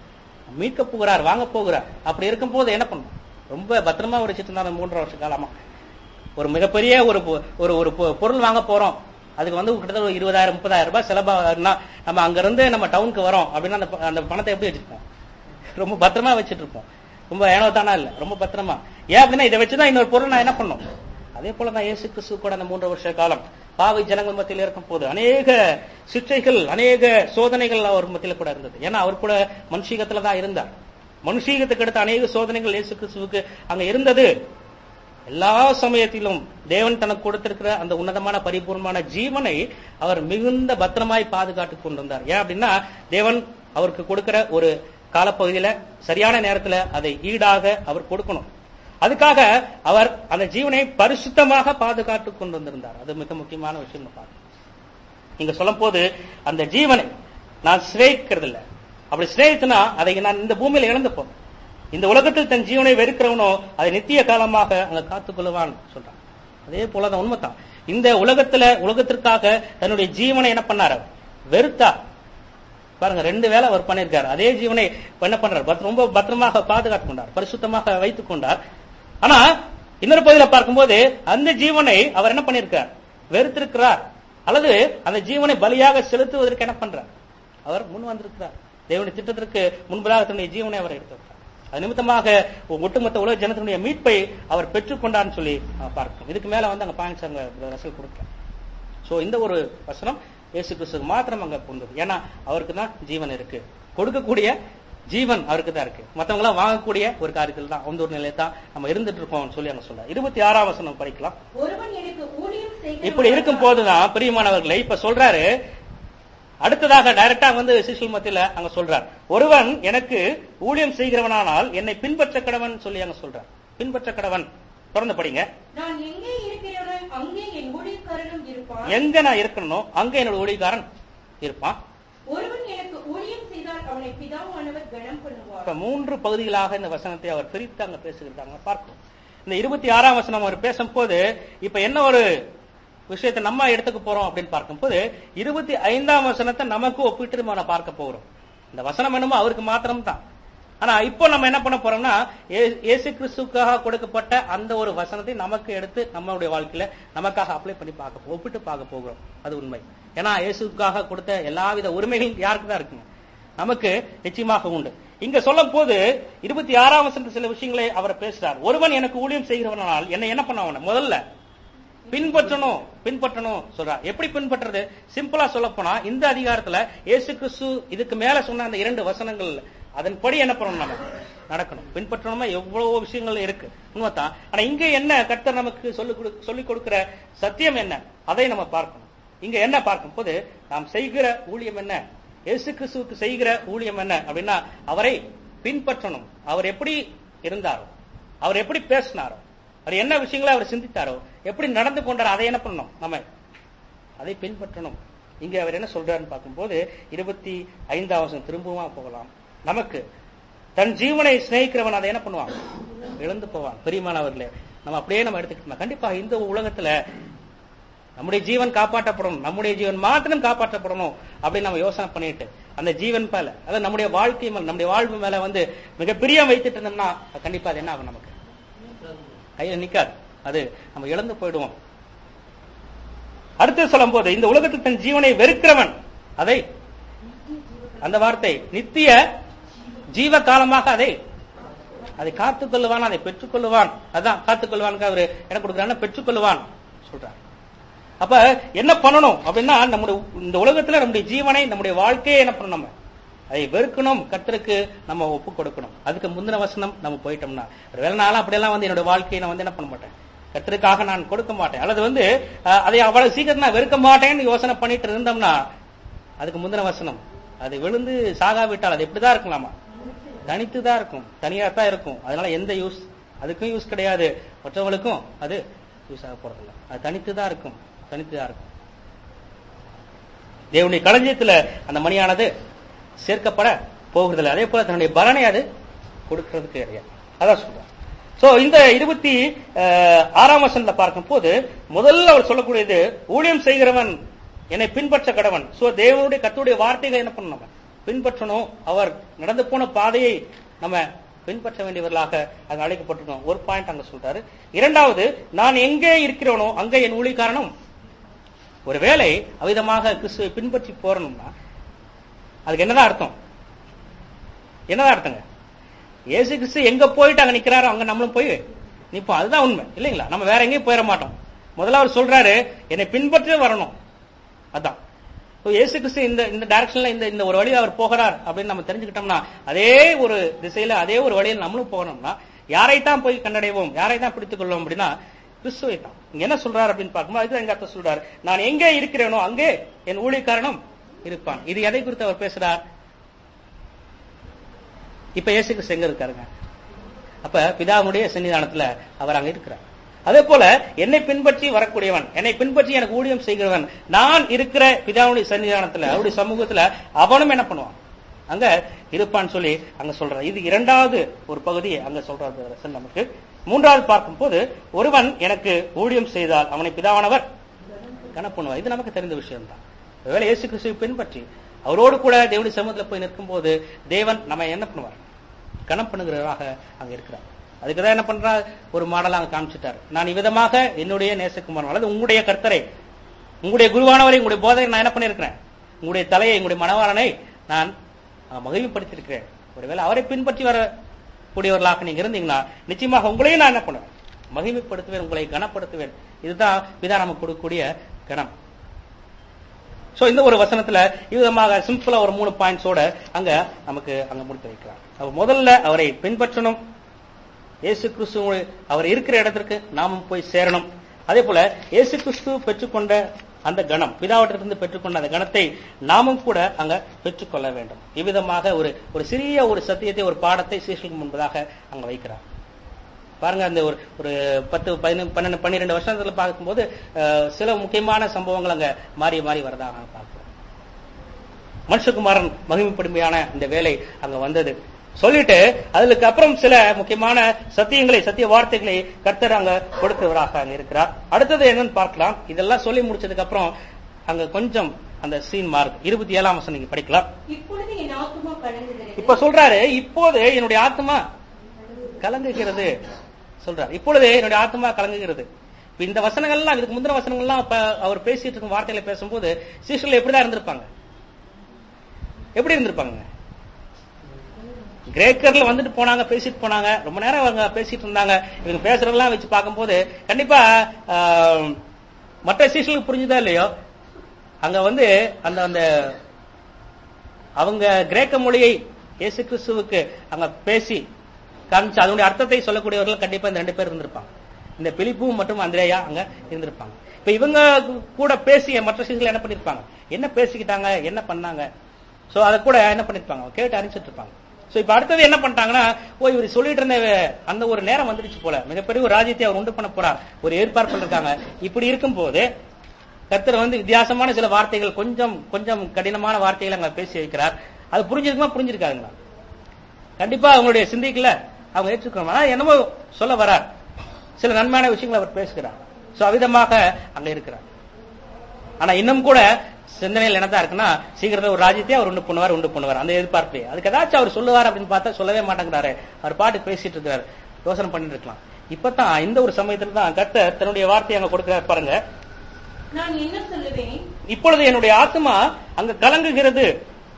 Speaker 1: மீட்க போகிறார் வாங்க போகிறார் அப்படி இருக்கும்போது என்ன பண்ணும் ரொம்ப பத்திரமா ஒரு வச்சுட்டு இருந்தார் அந்த மூன்றரை வருஷ காலமா ஒரு மிகப்பெரிய ஒரு பொ- ஒரு ஒரு பொ- பொருள் வாங்க போறோம் அதுக்கு வந்து கிட்டத்தட்ட ஒரு இருபதாயிரம் முப்பதாயிரம் ரூபாய் செலவாகுதுன்னா நம்ம அங்க இருந்து நம்ம டவுனுக்கு வரோம் அப்படின்னா அந்த ப- அந்த பணத்தை எப்படி வச்சிருப்போம் ரொம்ப பத்திரமா வச்சிட்டு இருப்போம் ரொம்ப ஏனோ தானா இல்ல ரொம்ப பத்திரமா ஏன் அப்படின்னா இதை வச்சுதான் இன்னொரு பொருள் நான் என்ன பண்ணும் அதே போல தான் இயேசு கிறிஸ்து கூட அந்த மூன்று வருஷ காலம் பாவை ஜனங்கள் மத்தியில் இருக்கும் போது அநேக சிற்றைகள் அநேக சோதனைகள் அவர் மத்தியில் கூட இருந்தது ஏன்னா அவர் கூட மனுஷீகத்துல தான் இருந்தார் மனுஷீகத்துக்கு அடுத்த அநேக சோதனைகள் இயேசு கிறிஸ்துவுக்கு அங்க இருந்தது எல்லா சமயத்திலும் தேவன் தனக்கு கொடுத்திருக்கிற அந்த உன்னதமான பரிபூர்ணமான ஜீவனை அவர் மிகுந்த பத்திரமாய் பாதுகாத்துக் கொண்டிருந்தார் ஏன் அப்படின்னா தேவன் அவருக்கு கொடுக்கிற ஒரு காலப்பகுதியில சரியான நேரத்துல அதை ஈடாக அவர் கொடுக்கணும் அதுக்காக அவர் அந்த ஜீவனை பரிசுத்தமாக பாதுகாத்துக் கொண்டு வந்திருந்தார் அது மிக முக்கியமான விஷயம் பார்க்கணும் நீங்க சொல்லும் போது அந்த ஜீவனை நான் சிநேகிக்கிறது இல்ல அப்படி சிநேகித்தனா அதை நான் இந்த பூமியில இழந்து போறேன் இந்த உலகத்தில் தன் ஜீவனை வெறுக்கிறவனோ அதை நித்திய காலமாக அங்க காத்துக்கொள்வான் சொல்றான் அதே போலதான் உண்மைதான் இந்த உலகத்துல உலகத்திற்காக தன்னுடைய ஜீவனை என்ன பண்ணாரு அவர்? வெறுத்தார் பாருங்க ரெண்டு வேளை அவர் பண்ணிருக்காரு அதே ஜீவனை இப்ப என்ன பண்றாரு பத்- ரொம்ப பத்திரமாக பாதுகாத்துக் கொண்டார் பரிசுத்தமாக வைத்துக் கொண்டார் ஆனா இன்னொரு பகுதியில பார்க்கும்போது அந்த ஜீவனை அவர் என்ன பண்ணிருக்கார் வெறுத்திருக்கிறார் அல்லது அந்த ஜீவனை பலியாக செலுத்துவதற்கு என்ன பண்றார் அவர் முன் வந்திருக்கிறார் தேவனுடைய திட்டத்திற்கு முன்பதாக தன்னுடைய ஜீவனை அவர் எடுத்திருக்கிறார் அது நிமித்தமாக ஒட்டுமொத்த உலக ஜனத்தினுடைய மீட்பை அவர் பெற்றுக்கொண்டார்னு சொல்லி நம்ம பார்க்கிறோம் இதுக்கு மேல வந்து அங்க பாயிண்ட்ஸ் அங்க ரசல் கொடுக்கிறேன் சோ இந்த ஒரு வசனம் இயேசு கிறிஸ்துக்கு மாத்திரம் அங்க பொருந்தது ஏன்னா அவருக்கு தான் ஜீவன் இருக்கு கொடுக்கக்கூடிய ஜீவன் அவருக்கு தான் இருக்கு மத்தவங்க எல்லாம் வாங்கக்கூடிய ஒரு காரியத்தில் தான் அந்த ஒரு நிலையை தான் நம்ம இருந்துட்டு இருக்கோம்னு சொல்லி அங்க சொல்றாரு இருபத்தி ஆறாம் வசனம் படிக்கலாம்
Speaker 3: ஒருவன் எனக்கு ஊழியம் செய்கிறவனானால்
Speaker 1: இப்படி இருக்கும் போதுதான் பிரியமானவர்களை இப்ப சொல்றாரு அடுத்ததாக டைரக்டா வந்து சிசுல் மத்தியில அங்க சொல்றார் ஒருவன் எனக்கு ஊழியம் செய்கிறவனானால் என்னை பின்பற்ற கடவன் சொல்லி அங்க சொல்றார் பின்பற்ற கடவன் தொடர்ந்து படிங்க
Speaker 3: நான் எங்கே இருக்கிறேனோ அங்கே என் ஊழியக்காரனும் இருப்பான்
Speaker 1: எங்க நான் இருக்கணும் அங்க என்னோட ஊழியக்காரன் இருப்பான்
Speaker 3: ஒருவன் எனக்கு ஊழியம் செய்தால் அவனை பிதாவானவர் கனம் பண்ணுவார்
Speaker 1: இப்ப மூன்று பகுதிகளாக இந்த வசனத்தை அவர் பிரித்து அங்க பேசுகிறாங்க பார்ப்போம் இந்த இருபத்தி ஆறாம் வசனம் அவர் பேசும்போது இப்ப என்ன ஒரு விஷயத்தை நம்ம எடுத்துக்க போறோம் அப்படின்னு பார்க்கும்போது இருபத்தி ஐந்தாம் வசனத்தை நமக்கு ஒப்பிட்டு நம்ம பார்க்க போகிறோம் இந்த வசனம் என்னமோ அவருக்கு மாத்திரம் தான் ஆனா இப்போ நம்ம என்ன பண்ண போறோம்னா ஏ- இயேசு கிறிஸ்துக்காக கொடுக்கப்பட்ட அந்த ஒரு வசனத்தை நமக்கு எடுத்து நம்மளுடைய வாழ்க்கையில நமக்காக அப்ளை பண்ணி பார்க்க போ- ஒப்பிட்டு பார்க்க போகிறோம் அது உண்மை ஏன்னா இயேசுக்காக கொடுத்த எல்லாவித உரிமைகளும் யாருக்கு தான் இருக்குங்க நமக்கு நிச்சயமாக உண்டு இங்க சொல்லும் போது இருபத்தி ஆறாம் வசனத்து சில விஷயங்களை அவர் பேசுறார் ஒருவன் எனக்கு ஊழியம் செய்கிறவனால் என்னை என்ன பண்ண அவன முதல்ல பின்பற்றணும் பின்பற்றணும் சொல்றார் எப்படி பின்பற்றுறது சிம்பிளா சொல்ல போனா இந்த அதிகாரத்துல இயேசு கிறிஸ்து இதுக்கு மேல சொன்ன அந்த இரண்டு வசனங்கள் அதன்படி என்ன பண்ணணும் நம்ம நடக்கணும் பின்பற்றணுமா எவ்வளவோ விஷயங்கள் இருக்கு உண்மைதான் ஆனா இங்க என்ன கர்த்தர் நமக்கு சொல்லி கொடு சொல்லிக் கொடுக்கிற சத்தியம் என்ன அதை நம்ம பார்க்கணும் இங்க என்ன பார்க்கும் போது நாம் செய்கிற ஊழியம் என்ன இயேசு கிறிஸ்துவுக்கு செய்கிற ஊழியம் என்ன அப்படின்னா அவரை பின்பற்றணும் அவர் எப்படி இருந்தாரோ அவர் எப்படி பேசினாரோ அவர் என்ன விஷயங்களை அவர் சிந்தித்தாரோ எப்படி நடந்து கொண்டாரோ அதை என்ன பண்ணணும் நம்ம அதை பின்பற்றணும் இங்க அவர் என்ன சொல்றாருன்னு பார்க்கும்போது இருபத்தி ஐந்தாம் வருஷம் திரும்பவும் போகலாம் நமக்கு தன் ஜீவனை சிநேகிக்கிறவன் அதை என்ன பண்ணுவான் இழந்து போவான் பெரியமானவர்களே நம்ம அப்படியே நம்ம எடுத்துக்கிட்டோம் கண்டிப்பா இந்த உலகத்துல நம்முடைய ஜீவன் காப்பாற்றப்படணும் நம்முடைய ஜீவன் மாத்திரம் காப்பாற்றப்படணும் அப்படின்னு நம்ம யோசனை பண்ணிட்டு அந்த ஜீவன் மேல அதாவது நம்முடைய வாழ்க்கை மேல நம்முடைய வாழ்வு மேல வந்து மிக பிரியம் வைத்துட்டு இருந்தோம்னா அது கண்டிப்பா அது என்ன ஆகும் நமக்கு கையில நிக்காது அது நம்ம இழந்து போயிடுவோம் அடுத்து சொல்லும் போது இந்த உலகத்தில் தன் ஜீவனை வெறுக்கிறவன் அதை அந்த வார்த்தை நித்திய ஜீவ காலமாக அதை அதை காத்துக் கொள்ளுவான் அதை பெற்றுக்கொள்ளுவான் அதான் காத்துக் கொள்வான் அவரு என்ன கொடுக்குறான்னு பெற்றுக்கொள்ளுவான் சொல்றார் அப்ப என்ன பண்ணணும் அப்படின்னா நம்முடைய இந்த உலகத்துல நம்முடைய ஜீவனை நம்முடைய வாழ்க்கையை என்ன பண்ணணும் நம்ம அதை வெறுக்கணும் கர்த்தருக்கு நம்ம ஒப்பு கொடுக்கணும் அதுக்கு முந்தின வசனம் நம்ம போயிட்டோம்னா ஒருவேளை நானும் அப்படியெல்லாம் வந்து என்னோட வாழ்க்கையை நான் வந்து என்ன பண்ண மாட்டேன் கர்த்தருக்காக நான் கொடுக்க மாட்டேன் அல்லது வந்து அஹ், அதை அவ்வளவு சீக்கிரம் நான் வெறுக்க மாட்டேன்னு யோசனை பண்ணிட்டு இருந்தோம்னா அதுக்கு முந்தின வசனம் அது விழுந்து சாகாவிட்டால் அது எப்படிதான் இருக்கலாமா தனித்து தான் இருக்கும் தனியா தான் இருக்கும் அதனால எந்த யூஸ் அதுக்கும் யூஸ் கிடையாது மற்றவங்களுக்கும் அது யூஸ் ஆக போறதில்ல அது தனித்து தான் இருக்கும் தனித்து தான் இருக்கும் தேவனுடைய களஞ்சியத்துல அந்த மணியானது சேர்க்கப்பட போகிறதில்லை அதே போல தன்னுடைய பலனை அது கொடுக்கிறதுக்கு கிடையாது அதான் சொல்றேன் சோ இந்த இருபத்தி அஹ், ஆறாம் வசனத்துல பார்க்கும் போது முதல்ல அவர் சொல்லக்கூடியது ஊழியம் செய்கிறவன் என்னை பின்பற்ற கடவன் சோ தேவனுடைய கத்துடைய வார்த்தைகளை என்ன பண்ணணும் நம்ம? பின்பற்றணும் அவர் நடந்து போன பாதையை நம்ம பின்பற்ற வேண்டியவர்களாக அங்க அழைக்கப்பட்டிருக்கோம் ஒரு பாயிண்ட் அங்க சொல்றாரு இரண்டாவது நான் எங்கே இருக்கிறேனோ அங்கே என் ஊழியக்காரனும் ஒருவேளை அவிதமாக கிறிஸ்துவை பின்பற்றி போறணும்னா அதுக்கு என்னதான் அர்த்தம் என்னதான் அர்த்தங்க இயேசு கிறிஸ்து எங்க போயிட்டு அங்க நிக்கிறாரோ அங்க நம்மளும் போய் நிப்போம் அதுதான் உண்மை இல்லைங்களா நம்ம வேற எங்கேயும் போயிட மாட்டோம் முதல்ல அவர் சொல்றாரு என்னை பின்பற்றி வரணும் அதான் So, இயேசு கிறிஸ்து இந்த இந்த டைரக்ஷன்ல இந்த இந்த ஒரு வழியில அவர் போகிறார் அப்படின்னு நம்ம தெரிஞ்சுக்கிட்டோம்னா அதே ஒரு திசையில அதே ஒரு வழியில் நம்மளும் போகணும்னா யாரைத்தான் போய் கண்டடைவோம் யாரை தான் பிடித்துக் கொள்வோம் அப்படின்னா கிறிஸ்துவை தான் இங்க என்ன சொல்றாரு அப்படின்னு பார்க்கும்போது அதுதான் எங்க அர்த்தம் சொல்றாரு நான் எங்கே இருக்கிறேனோ அங்கே என் ஊழியக்காரனும் இருப்பான் இது எதை குறித்து அவர் பேசுறார் இப்ப இயேசு கிறிஸ்து எங்க இருக்காருங்க அப்ப பிதாவுடைய சன்னிதானத்துல அவர் அங்க இருக்கிறார் அதே போல என்னை பின்பற்றி வரக்கூடியவன் என்னை பின்பற்றி எனக்கு ஊழியம் செய்கிறவன் நான் இருக்கிற பிதாவுடைய சன்னிதானத்துல அவருடைய சமூகத்துல அவனும் என்ன பண்ணுவான் அங்க இருப்பான்னு சொல்லி அங்க சொல்றார் இது இரண்டாவது ஒரு பகுதி அங்க சொல்றாரு ரசன் நமக்கு மூன்றாவது பார்க்கும் போது ஒருவன் எனக்கு ஊழியம் செய்தால் அவனை பிதாவானவர் கணப்பண்ணுவார் இது நமக்கு தெரிந்த விஷயம் தான் ஒருவேளை இயேசு கிறிஸ்துவை பின்பற்றி அவரோடு கூட தேவனுடைய சமூகத்துல போய் நிற்கும் போது தேவன் நம்ம என்ன பண்ணுவார் கணம் பண்ணுகிறவராக அங்க இருக்கிறார் அதுக்கு தான் என்ன பண்றார் ஒரு மாடலா அங்க காமிச்சிட்டார் நான் இவ்விதமாக என்னுடைய நேசகுமாரன் அல்லது உங்களுடைய கர்த்தரை உங்களுடைய குருவானவரை உங்களுடைய போதனை நான் என்ன பண்ணியிருக்கிறேன் உங்களுடைய தலையை உங்களுடைய மனவாளனை நான் அஹ், மகிமைப்படுத்தியிருக்கிறேன் ஒருவேளை அவரை பின்பற்றி வர கூடியவர்களாக நீங்க இருந்தீங்கன்னா நிச்சயமாக உங்களையும் நான் என்ன பண்ணுவேன் மகிமைப்படுத்துவேன் உங்களை கனப்படுத்துவேன் இதுதான் பிதா நமக்கு கொடுக்கக்கூடிய கணம் சோ இந்த ஒரு வசனத்துல விதமாக சிம்பிளா ஒரு மூணு பாயிண்ட்ஸோட அங்க நமக்கு அங்க முடித்து வைக்கிறார் அப்ப முதல்ல அவரை பின்பற்றணும் இயேசு கிறிஸ்து அவர் இருக்கிற இடத்திற்கு நாமும் போய் சேரணும் அதே போல இயேசு கிறிஸ்து பெற்றுக்கொண்ட அந்த கணம் பிதாவற்றிலிருந்து பெற்றுக்கொண்ட அந்த கணத்தை நாமும் கூட அங்க பெற்றுக்கொள்ள வேண்டும் இவ்விதமாக ஒரு ஒரு சிறிய ஒரு சத்தியத்தை ஒரு பாடத்தை சீசலுக்கு முன்பதாக அங்க வைக்கிறார் பாருங்க அந்த ஒரு ஒரு பத்து பதினொன்று பன்னெண்டு பன்னிரெண்டு வருஷத்துல பார்க்கும்போது அஹ், சில முக்கியமான சம்பவங்கள் அங்க மாறி மாறி வரதாக நாங்க பார்க்கிறோம் மனுஷகுமாரன் மகிமைப்படுமையான இந்த வேலை அங்க வந்தது சொல்லிட்டு அதுக்கு அப்புறம் சில முக்கியமான சத்தியங்களை சத்திய வார்த்தைகளை கர்த்தர் அங்க கொடுக்கிறவராக அங்க இருக்கிறார் அடுத்தது என்னன்னு பார்க்கலாம் இதெல்லாம் சொல்லி முடிச்சதுக்கு அப்புறம் அங்க கொஞ்சம் அந்த சீன் மாறுது இருபத்தி ஏழாம் வசனம் நீங்க படிக்கலாம்
Speaker 3: இப்பொழுது என் ஆத்துமா கலங்குகிறது
Speaker 1: இப்ப சொல்றாரு இப்போது என்னுடைய ஆத்மா கலங்குகிறது சொல்றார் இப்பொழுது என்னுடைய ஆத்மா கலங்குகிறது இப்ப இந்த வசனங்கள்லாம் இதுக்கு முந்தின வசனங்கள்லாம் இப்ப அவர் பேசிட்டு இருக்கும் வார்த்தைகளை பேசும்போது சீஷர்கள் எப்படிதான் இருந்திருப்பாங்க எப்படி இருந்திருப்பாங்க கிரேக்கர்ல வந்துட்டு போனாங்க பேசிட்டு போனாங்க ரொம்ப நேரம் அவங்க பேசிட்டு இருந்தாங்க இவங்க பேசுறதெல்லாம் வச்சு பார்க்கும்போது கண்டிப்பா ஆஹ், மற்ற சீஷர்களுக்கு புரிஞ்சுதா இல்லையோ அங்க வந்து அந்த அந்த அவங்க கிரேக்க மொழியை இயேசு கிறிஸ்துவுக்கு அங்க பேசி காமிச்சு அதனுடைய அர்த்தத்தை சொல்லக்கூடியவர்கள் கண்டிப்பா இந்த ரெண்டு பேர் இருந்திருப்பாங்க இந்த பிலிப்பு மற்றும் அந்திரேயா அங்க இருந்திருப்பாங்க இப்ப இவங்க கூட பேசிய மற்ற சீசர்கள் என்ன பண்ணிருப்பாங்க என்ன பேசிக்கிட்டாங்க என்ன பண்ணாங்க சோ அதை கூட என்ன பண்ணிருப்பாங்க கேட்டு அறிஞ்சிட்டு இருப்பாங்க சோ இப்ப அடுத்தது என்ன பண்ணிட்டாங்கன்னா ஓ இவர் சொல்லிட்டு இருந்த அந்த ஒரு நேரம் வந்துடுச்சு போல மிகப்பெரிய ஒரு ராஜ்யத்தை அவர் உண்டு பண்ண போறார் ஒரு ஏற்பாடு இருக்காங்க இப்படி இருக்கும்போது கர்த்தர் வந்து வித்தியாசமான சில வார்த்தைகள் கொஞ்சம் கொஞ்சம் கடினமான வார்த்தைகளை அங்க பேசி வைக்கிறார் அது புரிஞ்சிருக்குமா புரிஞ்சிருக்காதுங்களா கண்டிப்பா அவங்களுடைய சிந்திக்கல அவங்க ஏற்றுக்கணும் ஆனா என்னமோ சொல்ல வரார் சில நன்மையான விஷயங்களை அவர் பேசுகிறார் சோ அவிதமாக அங்க இருக்கிறார் ஆனா இன்னும் கூட சிந்தனையில் என்னதான் இருக்குன்னா சீக்கிரத்துல ஒரு ராஜ்யத்தை அவர் உண்டு பண்ணுவார் உண்டு பண்ணுவார் அந்த எதிர்பார்ப்பே அதுக்கு ஏதாச்சும் அவர் சொல்லுவார் அப்படின்னு பார்த்தா சொல்லவே மாட்டேங்கிறாரு அவர் பாட்டு பேசிட்டு இருக்காரு யோசனை பண்ணிட்டு இருக்கலாம் இப்பதான் இந்த ஒரு சமயத்துல தான் கர்த்தர் தன்னுடைய வார்த்தையை அங்க கொடுக்கிறார் பாருங்க
Speaker 3: நான் என்ன சொல்லுவேன்
Speaker 1: இப்பொழுது என்னுடைய ஆத்மா அங்க கலங்குகிறது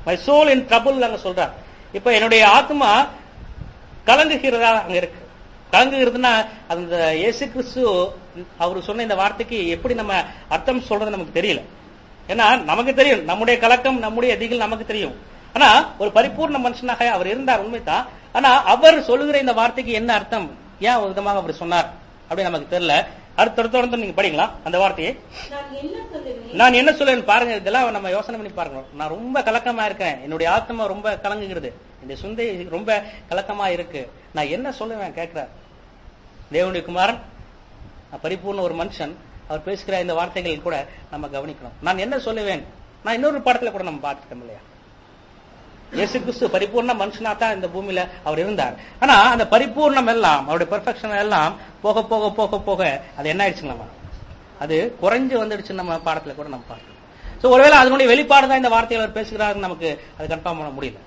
Speaker 1: மை சோல் இன் ட்ரபுள் அங்க சொல்றார் இப்ப என்னுடைய ஆத்மா கலங்குகிறதா அங்க இருக்கு கலங்குகிறதுனா அந்த இயேசு கிறிஸ்து அவர் சொன்ன இந்த வார்த்தைக்கு எப்படி நம்ம அர்த்தம் சொல்றது நமக்கு தெரியல ஏன்னா நமக்கு தெரியும் நம்முடைய கலக்கம் நம்முடைய எதிகள் நமக்கு தெரியும் ஆனா ஒரு பரிபூர்ண மனுஷனாக அவர் இருந்தார் உண்மைதான் ஆனா அவர் சொல்லுகிற இந்த வார்த்தைக்கு என்ன அர்த்தம் ஏன் ஒரு விதமாக அவர் சொன்னார் அப்படின்னு நமக்கு தெரியல அடுத்த தொடர்ந்து நீங்க படிக்கலாம் அந்த வார்த்தையை
Speaker 3: நான் என்ன சொல்லுவேன்
Speaker 1: நான் என்ன சொல்லுவேன் பாருங்க இதெல்லாம் நம்ம யோசனை பண்ணி பாருங்க நான் ரொம்ப கலக்கமா இருக்கேன் என்னுடைய ஆத்மா ரொம்ப கலங்குகிறது இந்த சுந்தை ரொம்ப கலக்கமா இருக்கு நான் என்ன சொல்லுவேன் கேட்கிறார் தேவனுடைய குமாரன் நான் பரிபூர்ண ஒரு மனுஷன் அவர் பேசுகிற இந்த வார்த்தைகள் கூட நம்ம கவனிக்கணும் நான் என்ன சொல்லுவேன் நான் இன்னொரு பாடத்துல கூட நம்ம பார்த்துட்டோம் இல்லையா இயேசு கிறிஸ்து பரிபூர்ண மனுஷனா தான் இந்த பூமியில அவர் இருந்தார் ஆனா அந்த பரிபூர்ணம் எல்லாம் அவருடைய பெர்ஃபெக்ஷன் எல்லாம் போக போக போக போக அது என்ன ஆயிடுச்சுங்க நம்ம அது குறைஞ்சு வந்துடுச்சு நம்ம பாடத்துல கூட நம்ம பார்க்கலாம் சோ ஒருவேளை அதனுடைய வெளிப்பாடு தான் இந்த வார்த்தைகள் அவர் பேசுகிறாருன்னு நமக்கு அது கன்ஃபார்ம் பண்ண முடியல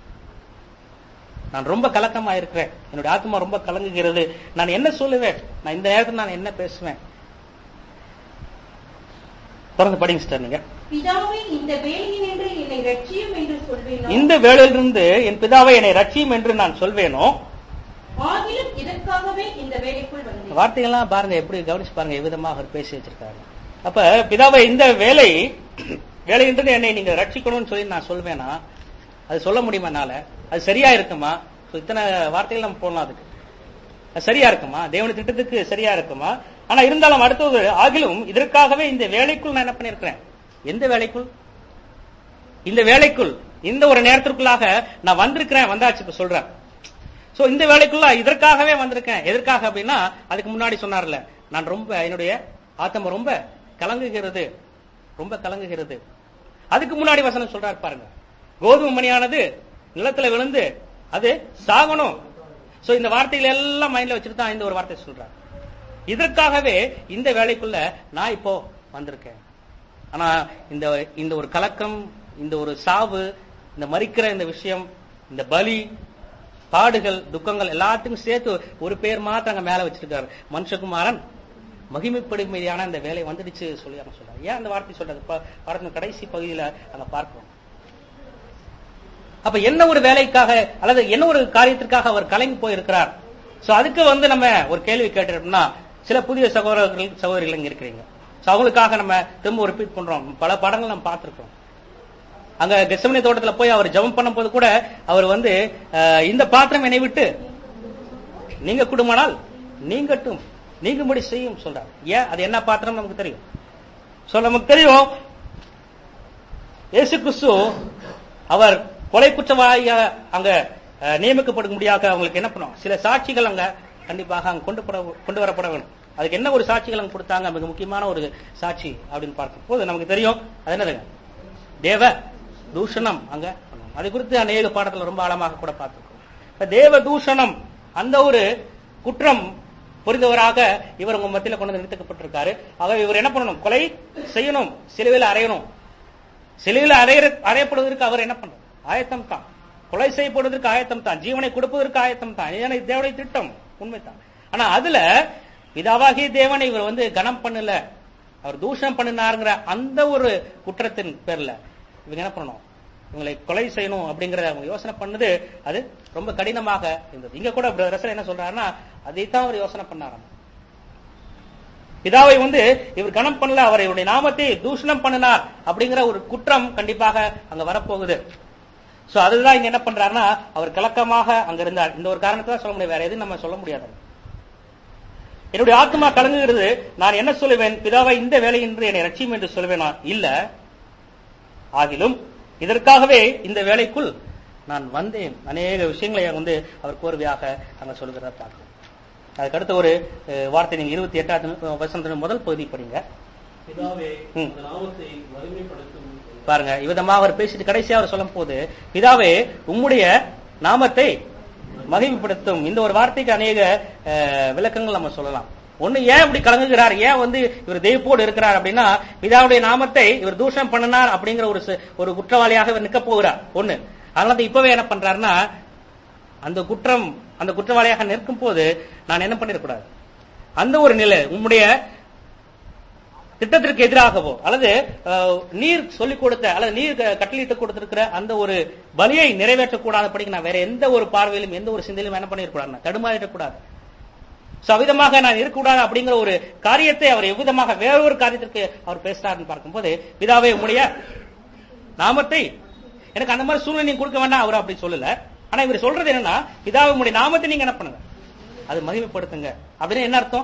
Speaker 1: நான் ரொம்ப கலக்கமா இருக்கிறேன் என்னுடைய ஆத்மா ரொம்ப கலங்குகிறது நான் என்ன சொல்லுவேன் நான் இந்த நேரத்தில் நான் என்ன பேசுவேன் தொடர்ந்து படிங்க சிஸ்டர் நீங்க
Speaker 3: பிதாவே இந்த வேலையினின்று என்னை ரட்சியும் என்று சொல்வேனோ
Speaker 1: இந்த வேளையிலிருந்து என் பிதாவை என்னை ரட்சியும் என்று நான் சொல்வேனோ
Speaker 3: ஆகிலும் இதற்காகவே இந்த வேலைக்குள் வந்தேன்
Speaker 1: வார்த்தைகள்லாம் பாருங்க எப்படி கவனிச்சு பாருங்க எவ்விதமாக அவர் பேசி வச்சிருக்காரு அப்ப பிதாவை இந்த வேலை வேலைன்றது என்னை நீங்க ரட்சிக்கணும்னு சொல்லி நான் சொல்வேனா அது சொல்ல முடியுமா என்னால அது சரியா இருக்குமா So, இத்தனை வார்த்தைகள் நம்ம போடலாம் அதுக்கு அது சரியா இருக்குமா தேவனுடைய திட்டத்துக்கு சரியா இருக்குமா ஆனா இருந்தாலும் அடுத்தது ஆகிலும் இதற்காகவே இந்த வேலைக்குள் நான் என்ன பண்ணிருக்கிறேன் எந்த வேலைக்குள் இந்த வேலைக்குள் இந்த ஒரு நேரத்திற்குள்ளாக நான் வந்திருக்கிறேன் வந்தாச்சு இப்ப சொல்றேன் சோ இந்த வேலைக்குள்ள இதற்காகவே வந்திருக்கேன் எதற்காக அப்படின்னா அதுக்கு முன்னாடி சொன்னார்ல நான் ரொம்ப என்னுடைய ஆத்தம ரொம்ப கலங்குகிறது ரொம்ப கலங்குகிறது அதுக்கு முன்னாடி வசனம் சொல்றாரு பாருங்க கோதுமை மணியானது நிலத்துல விழுந்து அது சாகணும் சோ இந்த வார்த்தைகள் எல்லாம் மைண்ட்ல வச்சுட்டு தான் இந்த ஒரு வார்த்தை சொல்றாரு இதற்காகவே இந்த வேலைக்குள்ள நான் இப்போ வந்திருக்கேன் ஆனா இந்த இந்த ஒரு கலக்கம் இந்த ஒரு சாவு இந்த மறிக்கிற இந்த விஷயம் இந்த பலி பாடுகள் துக்கங்கள் எல்லாத்துக்கும் சேர்த்து ஒரு பேர் மாத்திரம் அங்க மேல வச்சிருக்காரு மனுஷகுமாரன் மகிமைப்படுமையான இந்த வேலை வந்துடுச்சு சொல்லி அவங்க சொல்றாரு ஏன் அந்த வார்த்தை சொல்றது ப- படத்தின் கடைசி பகுதியில அங்க பார்க்கிறோம் அப்ப என்ன ஒரு வேலைக்காக அல்லது என்ன ஒரு காரியத்திற்காக அவர் கலங்கி போயிருக்கிறார் சோ அதுக்கு வந்து நம்ம ஒரு கேள்வி கேட்டிருப்போம்னா சில புதிய சகோதரர்கள் சகோதரிகள் இங்க இருக்கிறீங்க சோ அவங்களுக்காக நம்ம திரும்ப ரிப்பீட் பண்றோம் பல படங்கள் நம்ம பார்த்திருக்கோம் அங்க கெசமனி தோட்டத்துல போய் அவர் ஜெபம் பண்ணும்போது கூட அவர் வந்து அஹ், இந்த பாத்திரம் என்னை விட்டு நீங்க குடுமானால் நீங்கட்டும் நீங்கும்படி செய்யும் சொல்றார் ஏன் அது என்ன பாத்திரம் நமக்கு தெரியும் சோ நமக்கு தெரியும் இயேசு கிறிஸ்து அவர் கொலை குற்றவாளியாக அங்க அஹ், நியமிக்கப்படும்படியாக அவங்களுக்கு என்ன பண்ணும் சில சாட்சிகள் அங்க கண்டிப்பாக அங்க கொண்டு பட கொண்டு வரப்பட வேணும் அதுக்கு என்ன ஒரு சாட்சிகள் அங்க கொடுத்தாங்க மிக முக்கியமான ஒரு சாட்சி அப்படின்னு பார்க்கும் போது நமக்கு தெரியும் அது என்னதுங்க தேவ தூஷணம் அங்க பண்ணும். அது குறித்து அநேக பாடத்துல ரொம்ப ஆழமாக கூட பார்த்திருக்கோம் இப்ப தேவ தூஷணம் அந்த ஒரு குற்றம் புரிந்தவராக இவர் உங்க மத்தியில கொண்டு வந்து நிறுத்தப்பட்டிருக்காரு ஆக இவர் என்ன பண்ணணும் கொலை செய்யணும் சிலுவையில் அறையணும் சிலுவையில் அறைய அறையப்படுவதற்கு அவர் என்ன பண்ணணும் ஆயத்தம் தான் கொலை செய்யப்படுவதற்கு ஆயத்தம் தான் ஜீவனை கொடுப்பதற்கு ஆயத்தம் தான் ஏன்னா இது தேவனுடைய திட்டம் உண்மைதான் ஆனா அதுல பிதாவாகிய தேவனை இவர் வந்து கனம் பண்ணல அவர் தூஷணம் பண்ணினாருங்கிற அந்த ஒரு குற்றத்தின் பேர்ல இவங்க என்ன பண்ணணும் இவங்களை கொலை செய்யணும் அப்படிங்கறத அவங்க யோசனை பண்ணது அது ரொம்ப கடினமாக இருந்தது இங்க கூட ரசல் என்ன சொல்றாருன்னா அதைத்தான் அவர் யோசனை பண்ணாராம் பிதாவை வந்து இவர் கணம் பண்ணல அவர் இவருடைய நாமத்தை தூஷணம் பண்ணினார் அப்படிங்கிற ஒரு குற்றம் கண்டிப்பாக அங்க வரப்போகுது சோ அதுதான் இங்க என்ன பண்றாருன்னா அவர் கலக்கமாக அங்க இருந்தார் இந்த ஒரு காரணத்தை தான் சொல்ல முடியாது வேற எதுவும் நம்ம சொல்ல முடியாது என்னுடைய ஆத்மா கலங்குகிறது நான் என்ன சொல்லுவேன் பிதாவை இந்த வேலையின்றி என்னை ரட்சியும் என்று சொல்லுவேனா இல்ல ஆகிலும் இதற்காகவே இந்த வேலைக்குள் நான் வந்தேன் அநேக விஷயங்களை வந்து அவர் கோர்வையாக அங்க சொல்லுகிறத பார்க்கிறோம் அதுக்கடுத்த ஒரு அஹ், வார்த்தை நீங்க இருபத்தி எட்டாவது வசனத்தின் முதல் பகுதி படிங்க
Speaker 2: பிதாவே
Speaker 1: ம்.
Speaker 2: அந்த நாமத்தை மகிமைப்படுத்தும்
Speaker 1: பாருங்க இவ்விதமா அவர் பேசிட்டு கடைசியா அவர் சொல்லும் போது பிதாவே உம்முடைய நாமத்தை மகிமைப்படுத்தும் இந்த ஒரு வார்த்தைக்கு அநேக அஹ், விளக்கங்கள் நம்ம சொல்லலாம் ஒண்ணு ஏன் இப்படி கலங்குகிறார் ஏன் வந்து இவர் தெய்வப்போடு இருக்கிறார் அப்படின்னா பிதாவுடைய நாமத்தை இவர் தூஷணம் பண்ணினார் அப்படிங்கிற ஒரு ச- ஒரு குற்றவாளியாக இவர் நிக்க போகிறார் ஒண்ணு அதனால தான் இப்பவே என்ன பண்றாருன்னா அந்த குற்றம் அந்த குற்றவாளியாக நிற்கும் போது நான் என்ன பண்ணிடக்கூடாது அந்த ஒரு நிலை உம்முடைய திட்டத்திற்கு எதிராகவோ அல்லது அஹ், நீர் சொல்லிக் கொடுத்த அல்லது நீர் க- கட்டளையிட்டு கொடுத்திருக்கிற அந்த ஒரு பலியை நிறைவேற்றக்கூடாதபடிக்கு நான் வேற எந்த ஒரு பார்வையிலும் எந்த ஒரு சிந்தையிலும் என்ன பண்ணிடக்கூடாது நான் தடுமாறிடக்கூடாது சோ அவ்விதமாக நான் இருக்கக்கூடாது அப்படிங்கிற ஒரு காரியத்தை அவர் எவ்விதமாக வேற ஒரு காரியத்திற்கு அவர் பேசுறாருன்னு பார்க்கும்போது பிதாவே உம்முடைய நாமத்தை எனக்கு அந்த மாதிரி சூழ்நிலை நீங்க கொடுக்க வேண்டாம் அவர் அப்படி சொல்லல ஆனா இவர் சொல்றது என்னன்னா பிதாவே உம்முடைய நாமத்தை நீங்க என்ன பண்ணுங்க அது மகிமைப்படுத்துங்க அப்படின்னு என்ன அர்த்தம்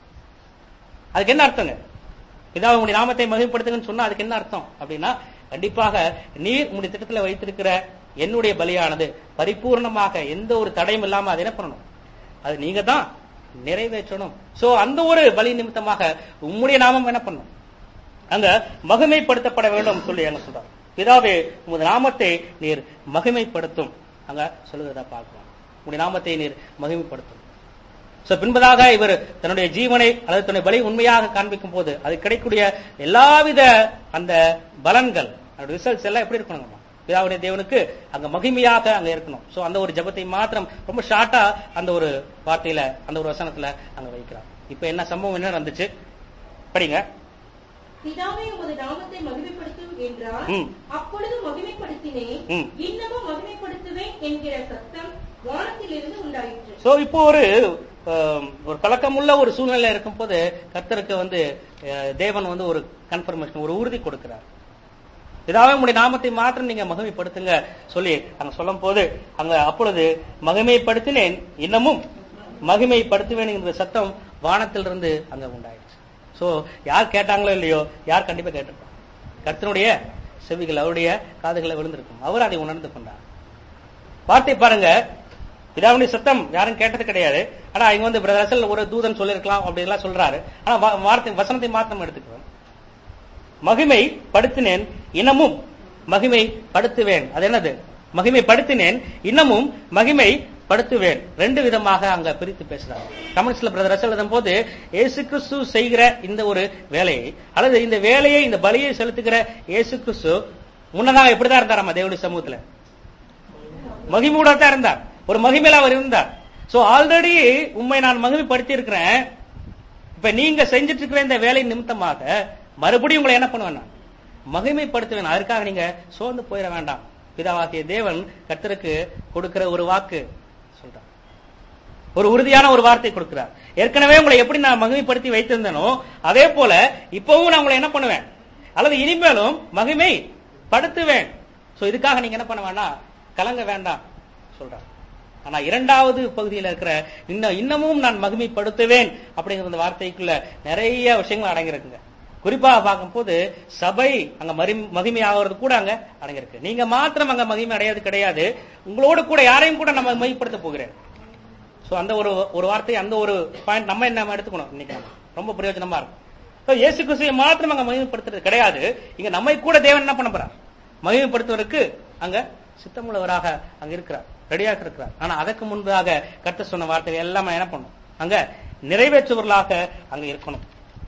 Speaker 1: அதுக்கு என்ன அர்த்தங்க பிதாவை உங்களுடைய நாமத்தை மகிமைப்படுத்துங்கன்னு சொன்னா அதுக்கு என்ன அர்த்தம் அப்படின்னா கண்டிப்பாக நீர் உங்களுடைய திட்டத்துல வைத்திருக்கிற என்னுடைய பலியானது பரிபூர்ணமாக எந்த ஒரு தடையும் இல்லாம அதை என்ன பண்ணணும் அது நீங்க தான் நிறைவேற்றணும் சோ அந்த ஒரு பலி நிமித்தமாக உம்முடைய நாமம் என்ன பண்ணும் அங்க மகிமைப்படுத்தப்பட வேண்டும் சொல்லி அங்க சொல்றாங்க பிதாவே உமது நாமத்தை நீர் மகிமைப்படுத்தும் அங்க சொல்லுகிறதா பார்க்கிறோம் உங்களுடைய நாமத்தை நீர் மகிமைப்படுத்தும் சோ பின்பதாக இவர் தன்னுடைய ஜீவனை அல்லது தன்னுடைய பலி உண்மையாக காண்பிக்கும் போது அது கிடைக்கக்கூடிய எல்லாவித அந்த பலன்கள் ரிசல்ட்ஸ் எல்லாம் எப்படி இருக்கணுங்கம்மா பிதாவுடைய தேவனுக்கு அங்க மகிமையாக அங்க இருக்கணும் சோ அந்த ஒரு ஜெபத்தை மாத்திரம் ரொம்ப ஷார்ட்டா அந்த ஒரு வார்த்தையில அந்த ஒரு வசனத்துல அங்க வைக்கிறார் இப்ப என்ன சம்பவம் என்ன நடந்துச்சு படிங்க
Speaker 3: பிதாவே உமது நாமத்தை மகிமைப்படுத்தும் என்றார்
Speaker 1: ம்.
Speaker 3: அப்பொழுது மகிமைப்படுத்தினேன்
Speaker 1: ம்.
Speaker 3: இன்னமும் மகிமைப்படுத்துவேன் என்கிற சத்தம் வானத்திலிருந்து உண்டாயிற்று
Speaker 1: சோ இப்போ ஒரு ஆம், ஒரு பழக்கமுள்ள ஒரு சூழ்நிலை இருக்கும்போது கர்த்தருக்கு வந்து அஹ், தேவன் வந்து ஒரு கன்ஃபர்மேஷன் ஒரு உறுதி கொடுக்கிறார் இதாவே உங்களுடைய நாமத்தை மாத்திரம் நீங்க மகிமைப்படுத்துங்க சொல்லி அங்க சொல்லும் போது அங்க அப்பொழுது மகிமைப்படுத்தினேன் இன்னமும் மகிமைப்படுத்துவேன் என்ற சத்தம் வானத்திலிருந்து அங்க உண்டாயிடுச்சு சோ யார் கேட்டாங்களோ இல்லையோ யார் கண்டிப்பா கேட்டிருப்பாங்க கர்த்தனுடைய செவிகள் அவருடைய காதுகளை விழுந்திருக்கும் அவர் அதை உணர்ந்து கொண்டார் வார்த்தை பாருங்க பிதாவுடைய சத்தம் யாரும் கேட்டது கிடையாது ஆனா இங்க வந்து பிரதர் அசல் ஒரு தூதன் சொல்லிருக்கலாம் அப்படி எல்லாம் சொல்றாரு ஆனா வா- வார்த்தை வசனத்தை மாத்திரம் எடுத்துக்கிறோம் மகிமை படுத்தினேன் இன்னமும் மகிமை படுத்துவேன் அது என்னது மகிமை படுத்தினேன் இன்னமும் மகிமை படுத்துவேன் ரெண்டு விதமாக அங்க பிரித்து பேசுறாங்க கமெண்ட்ஸ்ல பிரதர் அசல் எழுதும் போது இயேசு கிறிஸ்து செய்கிற இந்த ஒரு வேலையை அல்லது இந்த வேலையை இந்த பலியை செலுத்துகிற இயேசு கிறிஸ்து முன்னதாக எப்படிதான் இருந்தாராமா தேவனுடைய சமூகத்துல மகிமையோட தான் இருந்தார் ஒரு மகிமையில அவர் இருந்தார் சோ ஆல்ரெடி உண்மை நான் மகிமைப்படுத்தி இருக்கிறேன் இப்ப நீங்க செஞ்சுட்டு இருக்கிற இந்த வேலை நிமித்தமாக மறுபடியும் உங்களை என்ன பண்ணுவேன் நான் மகிமைப்படுத்துவேன் அதற்காக நீங்க சோர்ந்து போயிட வேண்டாம் பிதாவாகிய தேவன் கர்த்தருக்கு கொடுக்கிற ஒரு வாக்கு சொல்றார் ஒரு உறுதியான ஒரு வார்த்தை கொடுக்கிறார் ஏற்கனவே உங்களை எப்படி நான் மகிமைப்படுத்தி வைத்திருந்தேனோ அதே போல இப்பவும் நான் உங்களை என்ன பண்ணுவேன் அல்லது இனிமேலும் மகிமை படுத்துவேன் சோ இதுக்காக நீங்க என்ன பண்ண வேண்டாம் கலங்க வேண்டாம் சொல்றார் ஆனா இரண்டாவது பகுதியில் இருக்கிற இன்னும் இன்னமும் நான் மகிமைப்படுத்துவேன் அப்படிங்கிற அந்த வார்த்தைக்குள்ள நிறைய விஷயங்கள் அடங்கியிருக்குங்க குறிப்பாக பார்க்கும்போது சபை அங்க மரி மகிமையாகிறது கூட அங்க அடங்கியிருக்கு நீங்க மாத்திரம் அங்க மகிமை அடையாது கிடையாது உங்களோடு கூட யாரையும் கூட நம்ம மகிமைப்படுத்த போகிறேன் சோ அந்த ஒரு ஒரு வார்த்தை அந்த ஒரு பாயிண்ட் நம்ம என்ன எடுத்துக்கணும் இன்னைக்கு நம்ம ரொம்ப பிரயோஜனமா இருக்கும் So, இயேசு கிறிஸ்துவை மாத்திரம் அங்க மகிமைப்படுத்துறது கிடையாது இங்க நம்மை கூட தேவன் என்ன பண்ண போறார் மகிமைப்படுத்துவதற்கு அங்க சித்தமுள்ளவராக அங்க இருக்கிறார் ரெடியாக இருக்கிறார் ஆனா அதற்கு முன்பதாக கர்த்தர் சொன்ன வார்த்தைகள் எல்லாமே என்ன பண்ணும் அங்க நிறைவேற்றுவர்களாக அங்க இருக்கணும்